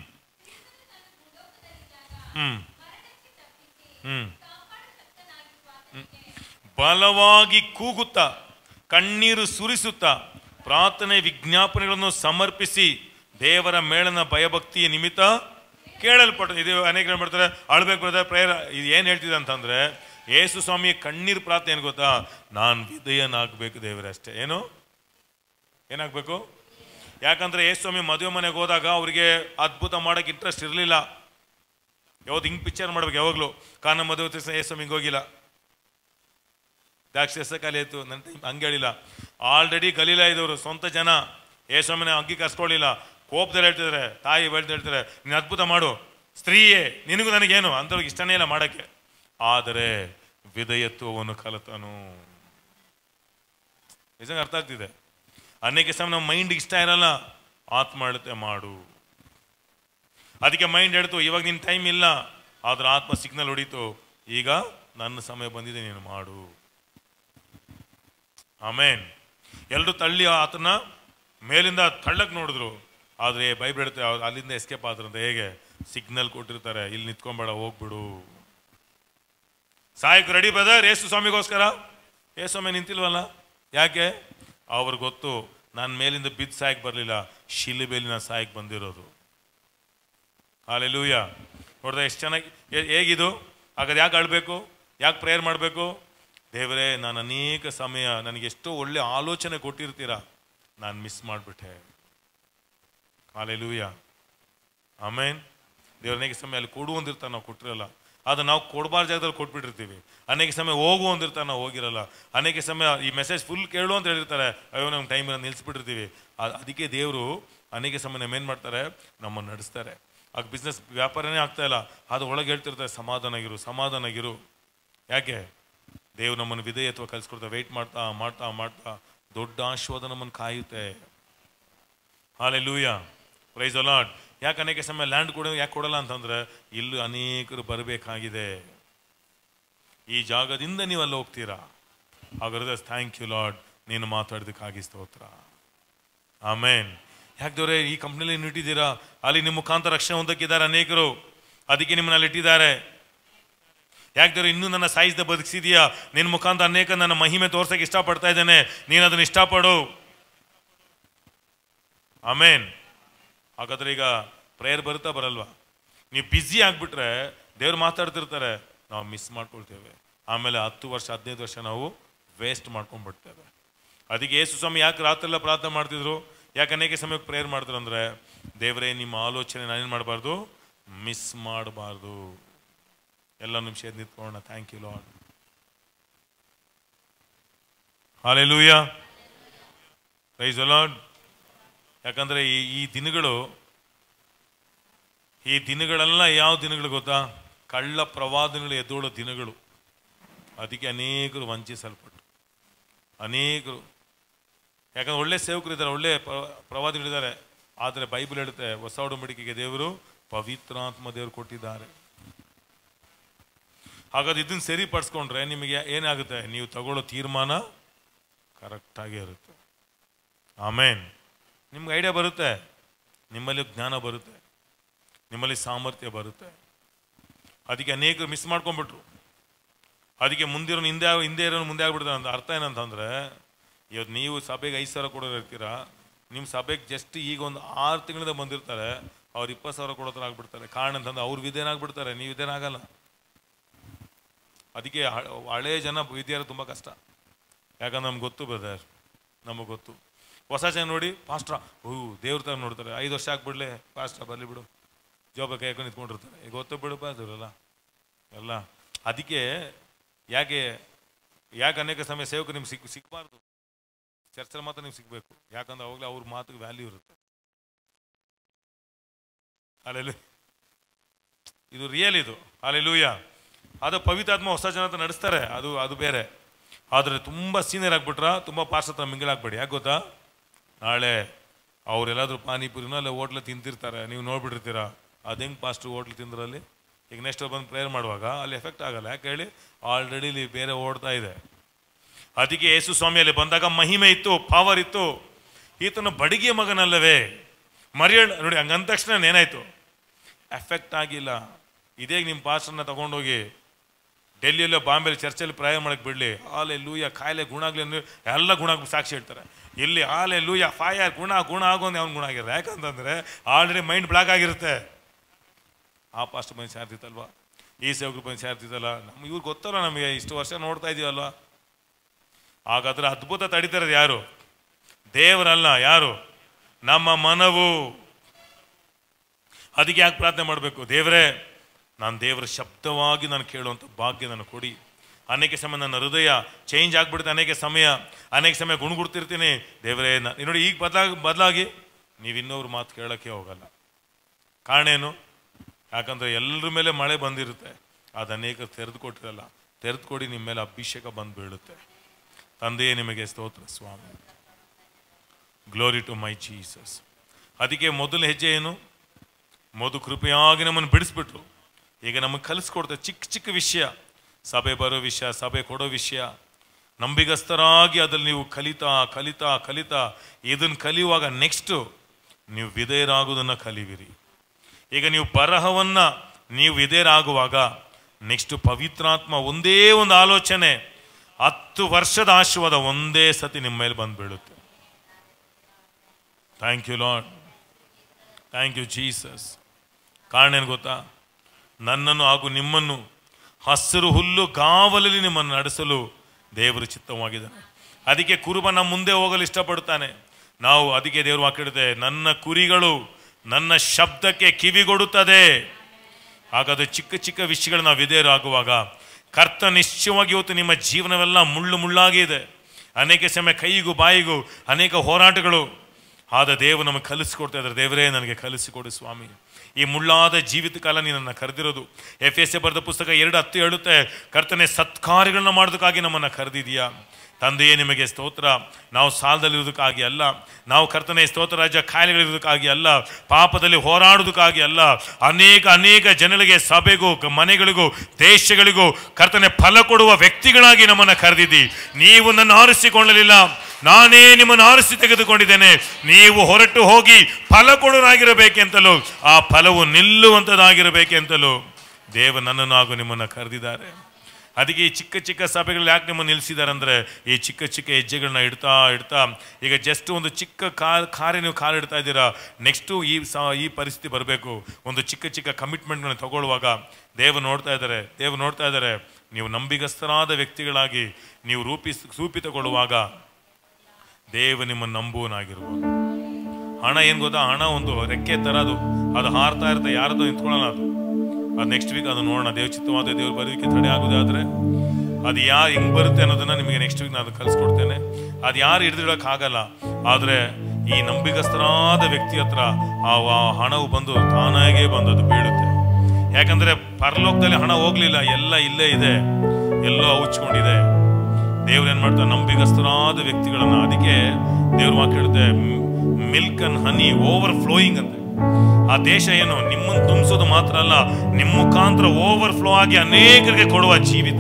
ಹ್ಮ್ ಹ್ಮ್ ಹ್ಮ್. ಬಲವಾಗಿ ಕೂಗುತ್ತಾ ಕಣ್ಣೀರು ಸುರಿಸುತ್ತಾ ಪ್ರಾರ್ಥನೆ ವಿಜ್ಞಾಪನೆಗಳನ್ನು ಸಮರ್ಪಿಸಿ ದೇವರ ಮೇಳನ ಭಯಭಕ್ತಿಯ ನಿಮಿತ್ತ ಕೇಳಲ್ಪಟ್ಟು ಇದು ಅನೇಕ ಏನ್ ಮಾಡ್ತಾರೆ ಅಳ್ಬೇಕು ಬರ್ತಾರೆ ಪ್ರೇಯರ್ ಇದು ಏನು ಹೇಳ್ತಿದೆ ಅಂತಂದ್ರೆ ಯೇಸು ಸ್ವಾಮಿಯ ಕಣ್ಣೀರು ಪ್ರಾರ್ಥನೆ ಏನು ಗೊತ್ತಾ ನಾನು ವಿಧೇಯನಾಗಬೇಕು ದೇವರೇ ಅಷ್ಟೇ ಏನು ಏನಾಗಬೇಕು ಯಾಕಂದ್ರೆ ಯೇಸು ಸ್ವಾಮಿ ಮದುವೆ ಮನೆಗೆ ಹೋದಾಗ ಅವರಿಗೆ ಅದ್ಭುತ ಮಾಡಕ್ಕೆ ಇಂಟ್ರೆಸ್ಟ್ ಇರಲಿಲ್ಲ ಯಾವ್ದು ಹಿಂಗೆ ಪಿಕ್ಚರ್ ಮಾಡ್ಬೇಕು ಯಾವಾಗಲೂ ಕಾರಣ ಮದುವೆ ದಿವಸ ಯೇಸು ಸ್ವಾಮಿ ಹಿಂಗೆ ಹೋಗಿಲ್ಲ ದ್ರಾಕ್ಷಿ ಖಾಲಿ ಆಯ್ತು ನನ್ನ ಟೈಮ್ ಹಂಗೆ ಹೇಳಿಲ್ಲ ಆಲ್ರೆಡಿ ಗಲೀಲ ಇದ್ದವರು ಸ್ವಂತ ಜನ ಯೇಸ್ವಾಮಿನ ಅಂಗಿ ಕರ್ಸ್ಕೊಳ್ಳಿಲ್ಲ ಕೋಪದಲ್ಲಿ ಹೇಳ್ತಿದ್ದಾರೆ ತಾಯಿ ಹೇಳ್ತಾ ಹೇಳ್ತಾರೆ ನೀನು ಅದ್ಭುತ ಮಾಡು ಸ್ತ್ರೀಯೇ ನಿನಗೂ ನನಗೇನು ಅಂಥವ್ರಿಗೆ ಇಷ್ಟನೇ ಇಲ್ಲ ಮಾಡಕ್ಕೆ ಆದರೆ ವಿಧೇಯತ್ವವನ್ನು ಕಲಿತನು ನಿಜಂಗೆ ಅರ್ಥ ಆಗ್ತಿದೆ ಅನೇಕ ಸಮಯ ನಮ್ಮ ಮೈಂಡ್ ಇಷ್ಟ ಇರಲ್ಲ ಆತ್ಮ ಹೇಳುತ್ತೆ ಮಾಡು ಅದಕ್ಕೆ ಮೈಂಡ್ ಹೇಳ್ತು ಇವಾಗ ನಿನ್ನ ಟೈಮ್ ಇಲ್ಲ ಆದ್ರೆ ಆತ್ಮ ಸಿಗ್ನಲ್ ಹೊಡೀತು ಈಗ ನನ್ನ ಸಮಯ ಬಂದಿದೆ ನೀನು ಮಾಡು ಆಮೇನ್ ಎಲ್ಲರೂ ತಳ್ಳಿ ಆತನ ಮೇಲಿಂದ ತಳ್ಳಕ್ ನೋಡಿದ್ರು ಆದ್ರೆ ಬೈಬಲ್ ಹೇಳುತ್ತೆ ಅವ್ರು ಅಲ್ಲಿಂದ ಎಸ್ಕೇಪ್ ಆದ್ರಂತ ಹೇಗೆ ಸಿಗ್ನಲ್ ಕೊಟ್ಟಿರ್ತಾರೆ ಇಲ್ಲಿ ನಿಂತ್ಕೊಂಬೇಡ ಹೋಗ್ಬಿಡು ಸಾಯಕ್ ರೆಡಿ ಬ್ರದರ್ ಏಸು ಸ್ವಾಮಿಗೋಸ್ಕರ ಏಸು ಸ್ವಾಮಿ ನಿಂತಿಲ್ವಲ್ಲ ಯಾಕೆ ಅವ್ರಿಗೆ ಗೊತ್ತು ನಾನು ಮೇಲಿಂದ ಬಿದ್ದು ಸಾಯಕ್ ಬರಲಿಲ್ಲ ಶಿಲುಬೆಲಿ ನಾನು ಸಾಯಕ್ ಬಂದಿರೋದು ಹಾಲೆಲೂಯ ನೋಡ್ದ ಎಷ್ಟು ಚೆನ್ನಾಗಿ ಹೇ- ಹೇಗಿದು ಹಾಗಾದ್ರೆ ಯಾಕೆ ಆಳ್ಬೇಕು ಯಾಕೆ ಪ್ರೇಯರ್ ಮಾಡಬೇಕು ದೇವರೇ ನಾನು ಅನೇಕ ಸಮಯ ನನಗೆ ಎಷ್ಟೋ ಒಳ್ಳೆ ಆಲೋಚನೆ ಕೊಟ್ಟಿರ್ತೀರಾ ನಾನು ಮಿಸ್ ಮಾಡಿಬಿಟ್ಟೆ ಹಾಲೆಲೂಯ ಆಮೇನ್ ದೇವ್ರ ಅನೇಕ ಸಮಯ ಅಲ್ಲಿ ಕೊಡು ಅಂದಿರ್ತಾನೆ ನಾವು ಕೊಟ್ಟಿರಲ್ಲ ಅದು ನಾವು ಕೊಡಬಾರ್ದು ಜಾಗದಲ್ಲಿ ಕೊಟ್ಬಿಟ್ಟಿರ್ತೀವಿ ಅನೇಕ ಸಮಯ ಹೋಗು ಅಂದಿರ್ತಾನೆ ನಾವು ಹೋಗಿರಲ್ಲ ಅನೇಕ ಸಮಯ ಈ ಮೆಸೇಜ್ ಫುಲ್ ಕೇಳು ಅಂತ ಹೇಳಿರ್ತಾರೆ ಅಯ್ಯೋ ನಮ್ಗೆ ಟೈಮ್ ನಿಲ್ಲಿಸ್ಬಿಟ್ಟಿರ್ತೀವಿ ಅ- ಅದಕ್ಕೆ ದೇವರು ಅನೇಕ ಸಮಯ ನಮ್ಮೇನು ಮಾಡ್ತಾರೆ ನಮ್ಮನ್ನು ನಡೆಸ್ತಾರೆ ಆಗ ಬಿಸ್ನೆಸ್ ವ್ಯಾಪಾರನೇ ಆಗ್ತಾ ಇಲ್ಲ ಅದು ಒಳಗೆ ಹೇಳ್ತಿರ್ತಾರೆ ಸಮಾಧಾನ ಆಗಿರು ಸಮಾಧಾನ ಆಗಿರು ಯಾಕೆ ದೇವ್ರು ನಮ್ಮನ್ನು ವಿಧೇಯತ್ವ ಕಲಿಸ್ಕೊಡ್ತಾ ವೆಯ್ಟ್ ಮಾಡ್ತಾ ಮಾಡ್ತಾ ಮಾಡ್ತಾ ದೊಡ್ಡ ಆಶೀರ್ವಾದ ನಮ್ಮನ್ನು ಕಾಯುತ್ತೆ ಹಾಲೆ ಲೂಯ ಪ್ರೈಸ್ ಅಲಾಟ್ ಯಾಕೆ ಅನೇಕ ಸಮಯ ಲ್ಯಾಂಡ್ ಕೊಡ ಯಾಕೆ ಕೊಡಲ್ಲ ಅಂತಂದ್ರೆ ಇಲ್ಲಿ ಅನೇಕರು ಬರಬೇಕಾಗಿದೆ ಈ ಜಾಗದಿಂದ ನೀವು ಅಲ್ಲಿ ಹೋಗ್ತೀರಾ ಹಾಗಾದ್ರೆ ಥ್ಯಾಂಕ್ ಯು ಲಾರ್ಡ್ ನೀನು ಮಾತಾಡೋದಕ್ಕಾಗಿ ಸ್ತೋತ್ರ ಆಮೇನ್ ಯಾಕೆ ದೇವ್ರೆ ಈ ಕಂಪ್ನಿಲಿ ನೀವು ಇಟ್ಟಿದ್ದೀರಾ ಅಲ್ಲಿ ನಿಮ್ಮ ಮುಖಾಂತರ ರಕ್ಷಣೆ ಹೊಂದಕ್ಕಿದ್ದಾರೆ ಅನೇಕರು ಅದಕ್ಕೆ ನಿಮ್ಮನ್ನ ಅಲ್ಲಿ ಇಟ್ಟಿದ್ದಾರೆ ಯಾಕೆ ದೇವ್ರೆ ಇನ್ನೂ ನನ್ನ ಸಾಯಿಸದೆ ಬದುಕಿಸಿದೀಯಾ ನಿನ್ನ ಮುಖಾಂತರ ಅನೇಕ ನನ್ನ ಮಹಿಮೆ ತೋರ್ಸಕ್ಕೆ ಇಷ್ಟಪಡ್ತಾ ಇದ್ದೇನೆ ನೀನು ಅದನ್ನ ಇಷ್ಟಪಡು ಆಮೇನ್ ಹಾಗಾದ್ರೆ ಈಗ ಪ್ರೇಯರ್ ಬರುತ್ತಾ ಬರಲ್ವಾ ನೀವು ಬ್ಯುಸಿ ಆಗ್ಬಿಟ್ರೆ ದೇವ್ರು ಮಾತಾಡ್ತಿರ್ತಾರೆ ನಾವು ಮಿಸ್ ಮಾಡ್ಕೊಳ್ತೇವೆ ಆಮೇಲೆ ಹತ್ತು ವರ್ಷ ಹದಿನೈದು ವರ್ಷ ನಾವು ವೇಸ್ಟ್ ಮಾಡ್ಕೊಂಡ್ಬಿಡ್ತೇವೆ ಅದಕ್ಕೆ ಯೇಸು ಸ್ವಾಮಿ ಯಾಕೆ ರಾತ್ರಿ ಎಲ್ಲ ಪ್ರಾರ್ಥನೆ ಮಾಡ್ತಿದ್ರು ಯಾಕೆ ಅನೇಕ ಸಮಯಕ್ಕೆ ಪ್ರೇಯರ್ ಮಾಡ್ತಾರೆ ಅಂದ್ರೆ ದೇವರೇ ನಿಮ್ಮ ಆಲೋಚನೆ ನಾನೇನು ಮಾಡಬಾರ್ದು ಮಿಸ್ ಮಾಡಬಾರ್ದು ಎಲ್ಲ ನಿಮಿಷ ಎದ್ದು ನಿಂತ್ಕೊಳ್ಳೋಣ thank you lord hallelujah praise lord ಯಾಕಂದ್ರೆ ಈ ಈ ದಿನಗಳು ಈ ದಿನಗಳೆಲ್ಲ ಯಾವ ದಿನಗಳು ಗೊತ್ತಾ ಕಳ್ಳ ಪ್ರವಾದಗಳು ಎದ್ದೋಳೋ ದಿನಗಳು ಅದಕ್ಕೆ ಅನೇಕರು ವಂಚಿಸಲ್ಪಟ್ಟು ಅನೇಕರು ಯಾಕಂದ್ರೆ ಒಳ್ಳೆ ಸೇವಕರು ಇದ್ದಾರೆ ಒಳ್ಳೆ ಪ್ರ- ಪ್ರವಾದಿಗಳಿದ್ದಾರೆ ಆದರೆ ಬೈಬಲ್ ಹೇಳುತ್ತೆ ಹೊಸ ಒಡಂಬಡಿಕೆಗೆ ದೇವರು ಪವಿತ್ರಾತ್ಮ ದೇವರು ಕೊಟ್ಟಿದ್ದಾರೆ ಹಾಗಾದ್ರೆ ಇದನ್ನ ಸರಿಪಡಿಸ್ಕೊಂಡ್ರೆ ನಿಮಗೆ ಏನಾಗುತ್ತೆ ನೀವು ತಗೊಳ್ಳೋ ತೀರ್ಮಾನ ಕರೆಕ್ಟಾಗಿ ಇರುತ್ತೆ ಆಮೇನ್ ನಿಮ್ಗೆ ಐಡಿಯಾ ಬರುತ್ತೆ ನಿಮ್ಮಲ್ಲಿ ಜ್ಞಾನ ಬರುತ್ತೆ ನಿಮ್ಮಲ್ಲಿ ಸಾಮರ್ಥ್ಯ ಬರುತ್ತೆ ಅದಕ್ಕೆ ಅನೇಕರು ಮಿಸ್ ಮಾಡ್ಕೊಂಡ್ಬಿಟ್ರು ಅದಕ್ಕೆ ಮುಂದಿರೋ ಹಿಂದೆ ಹಿಂದೆ ಇರೋ ಮುಂದೆ ಆಗ್ಬಿಡ್ತಾರೆ ಅಂತ ಅರ್ಥ ಏನಂತಂದ್ರೆ ಇವತ್ತು ನೀವು ಸಭೆಗೆ ಐದು ಸಾವಿರ ಕೊಡೋರು ಇರ್ತೀರಾ ನಿಮ್ಮ ಸಭೆಗೆ ಜಸ್ಟ್ ಈಗ ಒಂದು ಆರು ತಿಂಗಳಿಂದ ಬಂದಿರ್ತಾರೆ ಅವ್ರು ಇಪ್ಪತ್ತು ಸಾವಿರ ಕೊಡೋ ಥರ ಆಗ್ಬಿಡ್ತಾರೆ ಕಾರಣ ಅಂತಂದ್ರೆ ಅವ್ರು ವಿಧೇನಾಗ್ಬಿಡ್ತಾರೆ ನೀವು ವಿಧೇನಾಗಲ್ಲ ಅದಕ್ಕೆ ಹ- ಹಳೆ ಜನ ವಿದ್ಯಾರ್ಥಿ ತುಂಬ ಕಷ್ಟ ಯಾಕಂದ್ರೆ ನಮ್ಗೆ ಗೊತ್ತು ಬ್ರದರ್ ನಮಗೆ ಗೊತ್ತು ಹೊಸ ಜನ ನೋಡಿ ಪಾಸ್ಟ್ರ ಹೂ ದೇವ್ರ ಥರ ನೋಡ್ತಾರೆ ಐದು ವರ್ಷ ಆಗ್ಬಿಡ್ಲೆ ಪಾಸ್ಟ್ರ ಬರಲಿ ಬಿಡು ಜೋಬ ಕೈ ಹಾಕೊಂಡು ನಿಂತ್ಕೊಂಡಿರ್ತಾರೆ ಈಗ ಗೊತ್ತು ಬಿಡಪ್ಪ ಅದರಲ್ಲ ಎಲ್ಲ ಅದಕ್ಕೆ ಯಾಕೆ ಯಾಕೆ ಅನೇಕ ಸಮಯ ಸೇವಕರು ನಿಮ್ಗೆ ಸಿಕ್ ಸಿಗಬಾರ್ದು ಚರ್ಚಲ್ಲಿ ಮಾತ್ರ ನೀವು ಸಿಗಬೇಕು ಯಾಕಂದ್ರೆ ಅವಾಗಲೇ ಅವ್ರ ಮಾತಿಗೆ ವ್ಯಾಲ್ಯೂ ಇರುತ್ತೆ ಅಲ್ಲೆಲ್ಲ ಇದು ರಿಯಲ್ ಇದು ಅಲ್ಲೆಲ್ಲೂಯ ಅದು ಪವಿತ್ರಾತ್ಮ ಹೊಸ ಜನ ಹತ್ರ ನಡೆಸ್ತಾರೆ ಅದು ಅದು ಬೇರೆ ಆದರೆ ತುಂಬ ಸೀನಿಯರ್ ಆಗ್ಬಿಟ್ರ ತುಂಬ ಪಾಸ್ ಹತ್ರ ಮಿಂಗಲ್ ಆಗ್ಬೇಡಿ ಯಾಕೆ ಗೊತ್ತಾ ನಾಳೆ ಅವ್ರೆಲ್ಲಾದ್ರೂ ಪಾನಿಪುರಿನೋ ಅಲ್ಲ ಹೋಟ್ಲ ತಿಂತಿರ್ತಾರೆ ನೀವು ನೋಡ್ಬಿಟ್ಟಿರ್ತೀರ ಅದು ಹೆಂಗೆ ಪಾಸ್ಟ್ರು ಹೋಟ್ಲ್ ತಿಂದ್ರಲ್ಲಿ ಈಗ ನೆಕ್ಸ್ಟ್ ಬಂದು ಪ್ರೇಯರ್ ಮಾಡುವಾಗ ಅಲ್ಲಿ ಎಫೆಕ್ಟ್ ಆಗಲ್ಲ ಯಾಕೆ ಹೇಳಿ ಆಲ್ರೆಡಿ ಇಲ್ಲಿ ಬೇರೆ ಓಡ್ತಾ ಇದೆ ಅದಕ್ಕೆ ಯೇಸು ಸ್ವಾಮಿಯಲ್ಲಿ ಬಂದಾಗ ಮಹಿಮೆ ಇತ್ತು ಪವರ್ ಇತ್ತು ಈತನು ಬಡಿಗೆಯ ಮಗನಲ್ಲವೇ ಮರಿಯಳ್ ನೋಡಿ ಹಂಗಂದ ತಕ್ಷಣ ಏನಾಯ್ತು ಎಫೆಕ್ಟ್ ಆಗಿಲ್ಲ ಇದೇ ನಿಮ್ಮ ಪಾಸ್ಟರ್ನ ತಗೊಂಡೋಗಿ ಡೆಲ್ಲಿಯಲ್ಲೋ ಬಾಂಬೆಲಿ ಚರ್ಚಲ್ಲಿ ಪ್ರಾಯ ಮಾಡಕ್ಕೆ ಬಿಡಲಿ ಆಲೆ ಲೂಯ ಕಾಯಿಲೆ ಗುಣ ಆಗಲಿ ಅಂದ್ರೆ ಎಲ್ಲ ಗುಣ ಆಗ್ ಸಾಕ್ಷಿ ಹೇಳ್ತಾರೆ ಇಲ್ಲಿ ಆಲೆ ಲೂಯ ಫಾಯರ್ ಗುಣ ಗುಣ ಆಗೋದು ಅವ್ನು ಗುಣ ಆಗಿರ ಯಾಕಂತಂದ್ರೆ ಆಲ್ರೆಡಿ ಮೈಂಡ್ ಬ್ಲಾಕ್ ಆಗಿರುತ್ತೆ ಆ ಪಾಸ್ಟ್ ಬಂದು ಸೇರ್ತಿತ್ತಲ್ವಾ ಈ ಸೇವಕರು ಬಂದು ಸೇರ್ತಿತ್ತಲ್ಲ ನಮ್ಗೆ ಇವ್ರು ಗೊತ್ತಲ್ಲ ನಮಗೆ ಇಷ್ಟು ವರ್ಷ ನೋಡ್ತಾ ಇದೀವಲ್ವಾ ಹಾಗಾದ್ರೆ ಅದ್ಭುತ ತಡಿತಾರದು ಯಾರು ದೇವರಲ್ಲ ಯಾರು ನಮ್ಮ ಮನವು ಅದಕ್ಕೆ ಯಾಕೆ ಪ್ರಾರ್ಥನೆ ಮಾಡಬೇಕು ದೇವರೇ ನಾನು ದೇವರ ಶಬ್ದವಾಗಿ ನಾನು ಕೇಳುವಂಥ ಭಾಗ್ಯ ನನಗೆ ಕೊಡಿ ಅನೇಕ ಸಮಯ ನನ್ನ ಹೃದಯ ಚೇಂಜ್ ಆಗ್ಬಿಡುತ್ತೆ ಅನೇಕ ಸಮಯ ಅನೇಕ ಸಮಯ ಗುಣಗುಡ್ತಿರ್ತೀನಿ ದೇವರೇ ನ- ನೋಡಿ ಈಗ ಬದಲಾಗಿ ಬದಲಾಗಿ ನೀವು ಇನ್ನೊಬ್ರು ಮಾತು ಕೇಳೋಕ್ಕೆ ಹೋಗಲ್ಲ ಕಾರಣ ಏನು ಯಾಕಂದ್ರೆ ಎಲ್ಲರ ಮೇಲೆ ಮಳೆ ಬಂದಿರುತ್ತೆ ಅದು ಅನೇಕ ತೆರೆದು ಕೊಟ್ಟಿರಲ್ಲ ತೆರೆದು ಕೊಡಿ ನಿಮ್ಮ ಮೇಲೆ ಅಭಿಷೇಕ ಬಂದು ಬೀಳುತ್ತೆ ತಂದೆಯೇ ನಿಮಗೆ ಸ್ತೋತ್ರ ಸ್ವಾಮಿ ಗ್ಲೋರಿ ಟು ಮೈ ಜೀಸಸ್ ಅದಕ್ಕೆ ಮೊದಲ ಹೆಜ್ಜೆ ಏನು ಮೊದಲು ಕೃಪೆಯಾಗಿ ನಮ್ಮನ್ನು ಬಿಡಿಸ್ಬಿಟ್ರು ಈಗ ನಮಗೆ ಕಲಿಸ್ಕೊಡ್ತಾರೆ ಚಿಕ್ಕ ಚಿಕ್ಕ ವಿಷಯ ಸಭೆ ಬರೋ ವಿಷಯ ಸಭೆ ಕೊಡೋ ವಿಷಯ ನಂಬಿಗಸ್ತರಾಗಿ ಅದ್ರಲ್ಲಿ ನೀವು ಕಲಿತಾ ಕಲಿತಾ ಕಲಿತಾ ಇದನ್ನು ಕಲಿಯುವಾಗ ನೆಕ್ಸ್ಟು ನೀವು ವಿಧೇಯರಾಗುವುದನ್ನು ಕಲಿವಿರಿ ಈಗ ನೀವು ಬರಹವನ್ನ ನೀವು ವಿಧೇಯರಾಗುವಾಗ ನೆಕ್ಸ್ಟ್ ಪವಿತ್ರಾತ್ಮ ಒಂದೇ ಒಂದು ಆಲೋಚನೆ ಹತ್ತು ವರ್ಷದ ಆಶೀರ್ವಾದ ಒಂದೇ ಸತಿ ನಿಮ್ಮ ಮೇಲೆ ಬಂದು ಬೀಳುತ್ತೆ thank you lord thank you Jesus ಕಾರಣ ಏನು ಗೊತ್ತಾ ನನ್ನನ್ನು ಹಾಗೂ ನಿಮ್ಮನ್ನು ಹಸಿರು ಹುಲ್ಲು ಗಾವಲಲ್ಲಿ ನಿಮ್ಮನ್ನು ನಡೆಸಲು ದೇವರು ಚಿತ್ತವಾಗಿದ್ದಾನೆ ಅದಕ್ಕೆ ಕುರುಬ ನಮ್ಮ ಮುಂದೆ ಹೋಗಲು ಇಷ್ಟಪಡುತ್ತಾನೆ ನಾವು ಅದಕ್ಕೆ ದೇವರು ವಾಕ್ಯಿಡುತ್ತೆ ನನ್ನ ಕುರಿಗಳು ನನ್ನ ಶಬ್ದಕ್ಕೆ ಕಿವಿಗೊಡುತ್ತದೆ ಹಾಗಾದ್ರೆ ಚಿಕ್ಕ ಚಿಕ್ಕ ವಿಷಯಗಳು ನಾವು ವಿಧೇಯರಾಗುವಾಗ ಕರ್ತ ನಿಶ್ಚಯವಾಗಿ ಇವತ್ತು ನಿಮ್ಮ ಜೀವನವೆಲ್ಲ ಮುಳ್ಳು ಮುಳ್ಳಾಗಿದೆ ಅನೇಕ ಸಮಯ ಕೈಗೂ ಬಾಯಿಗೂ ಅನೇಕ ಹೋರಾಟಗಳು ಆದ ದೇವರು ನಮಗೆ ಕಲಿಸಿಕೊಡ್ತಾ ಇದ್ದಾರೆ ದೇವರೇ ನನಗೆ ಕಲಿಸಿಕೊಡು ಸ್ವಾಮಿ ಈ ಮುಳ್ಳಾದ ಜೀವಿತ ಕಾಲ ನೀನನ್ನು ಕರೆದಿರೋದು ಎಫ್ ಎಸ್ ಎ ಬರೆದ ಪುಸ್ತಕ ಎರಡು ಹತ್ತು ಹೇಳುತ್ತೆ ಕರ್ತನೆ ಸತ್ಕಾರ್ಯಗಳನ್ನ ಮಾಡೋದಕ್ಕಾಗಿ ನಮ್ಮನ್ನು ಕರೆದಿದೆಯಾ ತಂದೆಯೇ ನಿಮಗೆ ಸ್ತೋತ್ರ ನಾವು ಸಾಲದಲ್ಲಿರೋದಕ್ಕಾಗಿ ಅಲ್ಲ ನಾವು ಕರ್ತನೆ ಸ್ತೋತ್ರ ರಾಜ್ಯ ಕಾಯಿಲೆಗಳಿರೋದಕ್ಕಾಗಿ ಅಲ್ಲ ಪಾಪದಲ್ಲಿ ಹೋರಾಡೋದಕ್ಕಾಗಿ ಅಲ್ಲ ಅನೇಕ ಅನೇಕ ಜನರಿಗೆ ಸಭೆಗೂ ಕ- ಮನೆಗಳಿಗೂ ದೇಶಗಳಿಗೂ ಕರ್ತನೆ ಫಲ ಕೊಡುವ ವ್ಯಕ್ತಿಗಳಾಗಿ ನಮ್ಮನ್ನು ಕರೆದಿದ್ದಿ ನೀವು ನನ್ನ ಆರಿಸಿಕೊಳ್ಳಲಿಲ್ಲ ನಾನೇ ನಿಮ್ಮನ್ನು ಆರಿಸಿ ತೆಗೆದುಕೊಂಡಿದ್ದೇನೆ ನೀವು ಹೊರಟು ಹೋಗಿ ಫಲ ಕೊಡೋರಾಗಿರಬೇಕೆಂತಲೂ ಆ ಫಲವು ನಿಲ್ಲುವಂಥದ್ದಾಗಿರಬೇಕೆಂತಲೂ ದೇವ ನನ್ನನ್ನು ಹಾಗೂ ನಿಮ್ಮನ್ನು ಕರೆದಿದ್ದಾರೆ ಅದಕ್ಕೆ ಈ ಚಿಕ್ಕ ಚಿಕ್ಕ ಸಭೆಗಳು ಯಾಕೆ ನಿಮ್ಮನ್ನು ನಿಲ್ಲಿಸಿದ್ದಾರೆ ಅಂದರೆ ಈ ಚಿಕ್ಕ ಚಿಕ್ಕ ಹೆಜ್ಜೆಗಳನ್ನ ಇಡ್ತಾ ಇಡ್ತಾ ಈಗ ಜಸ್ಟ್ ಒಂದು ಚಿಕ್ಕ ಕಾರ್ ಕಾರೇ ನೀವು ಕಾಲು ಇಡ್ತಾ ಇದ್ದೀರಾ ನೆಕ್ಸ್ಟು ಈ ಸ ಈ ಪರಿಸ್ಥಿತಿ ಬರಬೇಕು ಒಂದು ಚಿಕ್ಕ ಚಿಕ್ಕ ಕಮಿಟ್ಮೆಂಟ್ಗಳನ್ನ ತಗೊಳ್ಳುವಾಗ ದೇವ ನೋಡ್ತಾ ಇದ್ದಾರೆ ದೇವ ನೋಡ್ತಾ ಇದ್ದಾರೆ ನೀವು ನಂಬಿಗಸ್ತರಾದ ವ್ಯಕ್ತಿಗಳಾಗಿ ನೀವು ರೂಪಿ ರೂಪಿತಗೊಳ್ಳುವಾಗ ದೇವ ನಿಮ್ಮನ್ನು ನಂಬುವನಾಗಿರುವುದು ಹಣ ಏನು ಗೊತ್ತಾ ಹಣ ಒಂದು ರೆಕ್ಕೆ ಥರ ಅದು ಅದು ಹಾರ್ತಾ ಇರುತ್ತೆ ಯಾರದು ನಿಂತ್ಕೊಳ್ಳಲ್ಲ ಅದು ಅದು ನೆಕ್ಸ್ಟ್ ವೀಕ್ ಅದು ನೋಡೋಣ ದೇವ್ ಚಿತ್ತವಾದ ದೇವ್ರ ಬರೋದಕ್ಕೆ ತಡೆ ಆಗೋದಾದ್ರೆ ಅದು ಯಾರು ಹೆಂಗ್ ಬರುತ್ತೆ ಅನ್ನೋದನ್ನ ನಿಮಗೆ ನೆಕ್ಸ್ಟ್ ವೀಕ್ ನಾನು ಕಲಿಸ್ಕೊಡ್ತೇನೆ ಅದು ಯಾರು ಹಿಡಿದಿಡೋಕ್ಕಾಗಲ್ಲ ಆದರೆ ಈ ನಂಬಿಗಸ್ತರಾದ ವ್ಯಕ್ತಿ ಹತ್ರ ಆ ಆ ಹಣವು ಬಂದು ತಾನಾಗೇ ಬಂದು ಅದು ಬೀಳುತ್ತೆ ಯಾಕಂದ್ರೆ ಪರಲೋಕದಲ್ಲಿ ಹಣ ಹೋಗ್ಲಿಲ್ಲ ಎಲ್ಲ ಇಲ್ಲೇ ಇದೆ ಎಲ್ಲೋ ಹೌಚ್ಕೊಂಡಿದೆ ದೇವ್ರು ಏನ್ ಮಾಡ್ತಾರೆ ನಂಬಿಗಸ್ತರಾದ ವ್ಯಕ್ತಿಗಳನ್ನ ಅದಕ್ಕೆ ದೇವ್ರ ವಾಕ್ಯ ಹೇಳುತ್ತೆ milk and honey overflowing ಅಂತ ಆ ದೇಶ ಏನು ನಿಮ್ಮನ್ನು ತುಂಬಿಸೋದು ಮಾತ್ರ ಅಲ್ಲ ನಿಮ್ಮ ಮುಖಾಂತರ ಓವರ್ ಫ್ಲೋ ಆಗಿ ಅನೇಕರಿಗೆ ಕೊಡುವ ಜೀವಿತ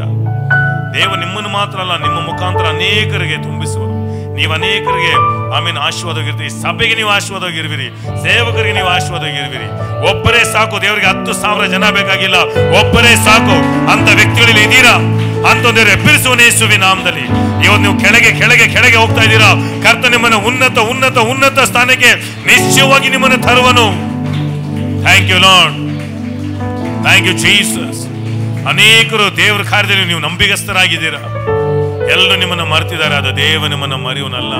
ದೇವ ನಿಮ್ಮನ್ನು ಮಾತ್ರ ಅಲ್ಲ ನಿಮ್ಮ ಮುಖಾಂತರ ಅನೇಕರಿಗೆ ತುಂಬಿಸುವರು ನೀವು ಅನೇಕರಿಗೆ ಆಮೇಲೆ ಆಶೀರ್ವಾದವಾಗಿರ್ತೀರಿ ಸಭೆಗೆ ನೀವು ಆಶೀರ್ವಾದವಾಗಿರುವಿರಿ ಸೇವಕರಿಗೆ ನೀವು ಆಶೀರ್ವಾದವಾಗಿರುವಿರಿ ಒಬ್ಬರೇ ಸಾಕು ದೇವರಿಗೆ ಹತ್ತು ಸಾವಿರ ಜನ ಬೇಕಾಗಿಲ್ಲ ಒಬ್ಬರೇ ಸಾಕು ಅಂತ ವ್ಯಕ್ತಿಗಳಲ್ಲಿ ಇದ್ದೀರಾ ಅಂತಂದ್ರೆ ಎಬ್ಬಿಸುವನ ಯೇಸುವಿನ ನಾಮದಲ್ಲಿ ಇವತ್ತು ನೀವು ಕೆಳಗೆ ಕೆಳಗೆ ಕೆಳಗೆ ಹೋಗ್ತಾ ಇದ್ದೀರಾ ಕರ್ತ ನಿಮ್ಮನ್ನ ಉನ್ನತ ಉನ್ನತ ಉನ್ನತ ಸ್ಥಾನಕ್ಕೆ ನಿಶ್ಚಯವಾಗಿ ನಿಮ್ಮನ್ನು ತರುವನು thank you lord thank you Jesus ಅನೇಕರು ದೇವರ ಕಾರ್ಯದಲ್ಲಿ ನೀವು ನಂಬಿಗಸ್ತರಾಗಿದ್ದೀರಾ ಎಲ್ಲರೂ ನಿಮ್ಮನ್ನು ಮರ್ತಿದ್ದಾರೆ ಅದು ದೇವ ನಿಮ್ಮನ್ನು ಮರೆಯುವನಲ್ಲ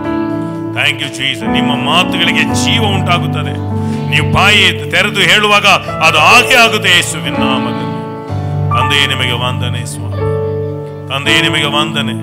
ಥ್ಯಾಂಕ್ ಯು ಜೀಸ್ ನಿಮ್ಮ ಮಾತುಗಳಿಗೆ ಜೀವ ಉಂಟಾಗುತ್ತದೆ ನೀವು ಬಾಯಿ ತೆರೆದು ಹೇಳುವಾಗ ಅದು ಹಾಗೆ ಆಗುತ್ತೆ ಯೇಸುವಿನ ನಾಮದಲ್ಲಿ ತಂದೆಯೇ ನಿಮಗೆ ವಂದನೆ ಸ್ವಾಮಿ ತಂದೆಯೇ ನಿಮಗೆ ವಂದನೆ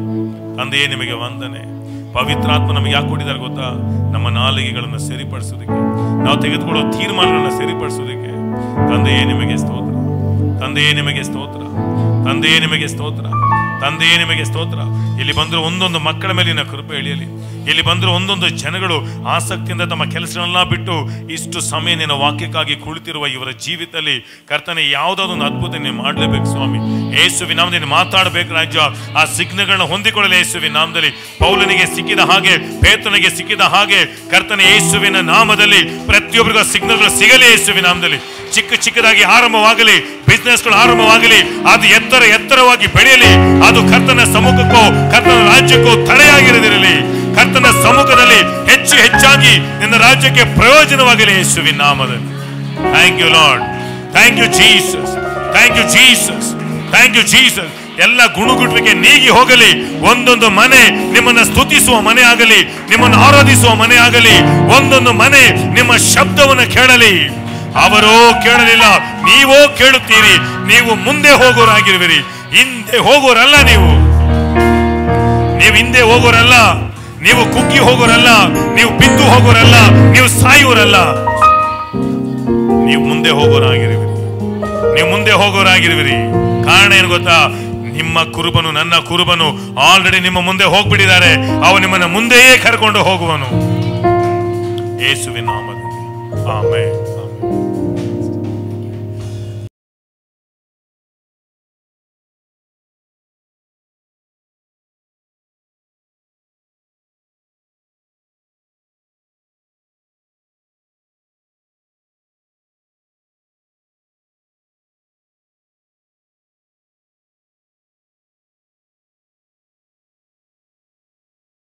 ತಂದೆಯೇ ನಿಮಗೆ ವಂದನೆ ಪವಿತ್ರಾತ್ಮ ನಮಗೆ ಯಾಕೆ ಕೊಟ್ಟಿದ್ದಾರೆ ಗೊತ್ತಾ ನಮ್ಮ ನಾಲಿಗೆಗಳನ್ನು ಸರಿಪಡಿಸೋದಕ್ಕೆ ನಾವು ತೆಗೆದುಕೊಳ್ಳೋ ತೀರ್ಮಾನಗಳನ್ನು ಸರಿಪಡಿಸೋದಕ್ಕೆ ತಂದೆಯೇ ನಿಮಗೆ ಸ್ತೋತ್ರ ತಂದೆಯೇ ನಿಮಗೆ ಸ್ತೋತ್ರ ತಂದೆಯೇ ನಿಮಗೆ ಸ್ತೋತ್ರ ತಂದೆಯೇ ನಿಮಗೆ ಸ್ತೋತ್ರ ಇಲ್ಲಿ ಬಂದರೂ ಒಂದೊಂದು ಮಕ್ಕಳ ಮೇಲಿನ ಕೃಪೆ ಎಳೆಯಲಿ ಇಲ್ಲಿ ಬಂದರೂ ಒಂದೊಂದು ಜನಗಳು ಆಸಕ್ತಿಯಿಂದ ತಮ್ಮ ಕೆಲಸನೆಲ್ಲ ಬಿಟ್ಟು ಇಷ್ಟು ಸಮಯ ನಿನ್ನ ವಾಕ್ಯಕ್ಕಾಗಿ ಕುಳಿತಿರುವ ಇವರ ಜೀವಿತದಲ್ಲಿ ಕರ್ತನೆ ಯಾವುದಾದ್ರು ಒಂದು ಅದ್ಭುತ ನೀವು ಮಾಡಲೇಬೇಕು ಸ್ವಾಮಿ ಯೇಸುವಿ ನಾಮದಲ್ಲಿ ಮಾತಾಡಬೇಕು ರಾಜ್ಯ ಆ ಸಿಗ್ನಲ್ಗಳನ್ನ ಹೊಂದಿಕೊಳ್ಳಲಿ ಯೇಸುವಿನ ನಾಮದಲ್ಲಿ ಪೌಲನಿಗೆ ಸಿಕ್ಕಿದ ಹಾಗೆ ಪೇತನಿಗೆ ಸಿಕ್ಕಿದ ಹಾಗೆ ಕರ್ತನೆ ಯೇಸುವಿನ ನಾಮದಲ್ಲಿ ಪ್ರತಿಯೊಬ್ಬರಿಗೂ ಆ ಸಿಗ್ನಲ್ಗಳು ಸಿಗಲಿ ಯೇಸುವಿನ ನಾಮದಲ್ಲಿ ಚಿಕ್ಕ ಚಿಕ್ಕದಾಗಿ ಆರಂಭವಾಗಲಿ ಬಿಸ್ನೆಸ್ಗಳು ಆರಂಭವಾಗಲಿ ಅದು ಎತ್ತರ ಎತ್ತರವಾಗಿ ಬೆಳೆಯಲಿ ಅದು ಕರ್ತನ ಸಮ್ಮುಖಕ್ಕೋ ಕರ್ತನ ರಾಜ್ಯಕ್ಕೋ ತಡೆಯಾಗಿರದಿರಲಿ ಕರ್ತನ ಸಮ್ಮುಖದಲ್ಲಿ ಹೆಚ್ಚು ಹೆಚ್ಚಾಗಿ ನಿನ್ನ ರಾಜ್ಯಕ್ಕೆ ಪ್ರಯೋಜನವಾಗಲಿ ಯೇಸುವಿನ ನಾಮದಲ್ಲಿ thank you lord thank you Jesus thank you Jesus thank you Jesus ಎಲ್ಲ ಗುಣಗುಟ್ವಿಕೆ ನೀಗಿ ಹೋಗಲಿ ಒಂದೊಂದು ಮನೆ ನಿಮ್ಮನ್ನ ಸ್ತುತಿಸುವ ಮನೆ ಆಗಲಿ ನಿಮ್ಮನ್ನು ಆರಾಧಿಸುವ ಮನೆ ಆಗಲಿ ಒಂದೊಂದು ಮನೆ ನಿಮ್ಮ ಶಬ್ದವನ್ನು ಕೇಳಲಿ ಅವರೋ ಕೇಳಲಿಲ್ಲ ನೀವೋ ಕೇಳುತ್ತೀರಿ ನೀವು ಮುಂದೆ ಹೋಗೋರಾಗಿರುವಿರಿ ಹಿಂದೆ ಹೋಗೋರಲ್ಲ ನೀವು ನೀವು ಹಿಂದೆ ಹೋಗೋರಲ್ಲ ನೀವು ಕುಗ್ಗಿ ಹೋಗೋರಲ್ಲ ನೀವು ಬಿದ್ದು ಹೋಗೋರಲ್ಲ ನೀವು ಸಾಯುವರಲ್ಲ ನೀವು ಮುಂದೆ ಹೋಗೋರಾಗಿರುವಿರಿ ನೀವು ಮುಂದೆ ಹೋಗೋರಾಗಿರುವಿರಿ ಕಾರಣ ಏನು ಗೊತ್ತಾ ನಿಮ್ಮ ಕುರುಬನು ನನ್ನ ಕುರುಬನು ಆಲ್ರೆಡಿ ನಿಮ್ಮ ಮುಂದೆ ಹೋಗ್ಬಿಟ್ಟಿದ್ದಾರೆ ಅವ ನಿಮ್ಮನ್ನ ಮುಂದೆಯೇ ಕರ್ಕೊಂಡು ಹೋಗುವನು ಯೇಸುವಿನ ನಾಮದಲ್ಲಿ ಆಮೇಲೆ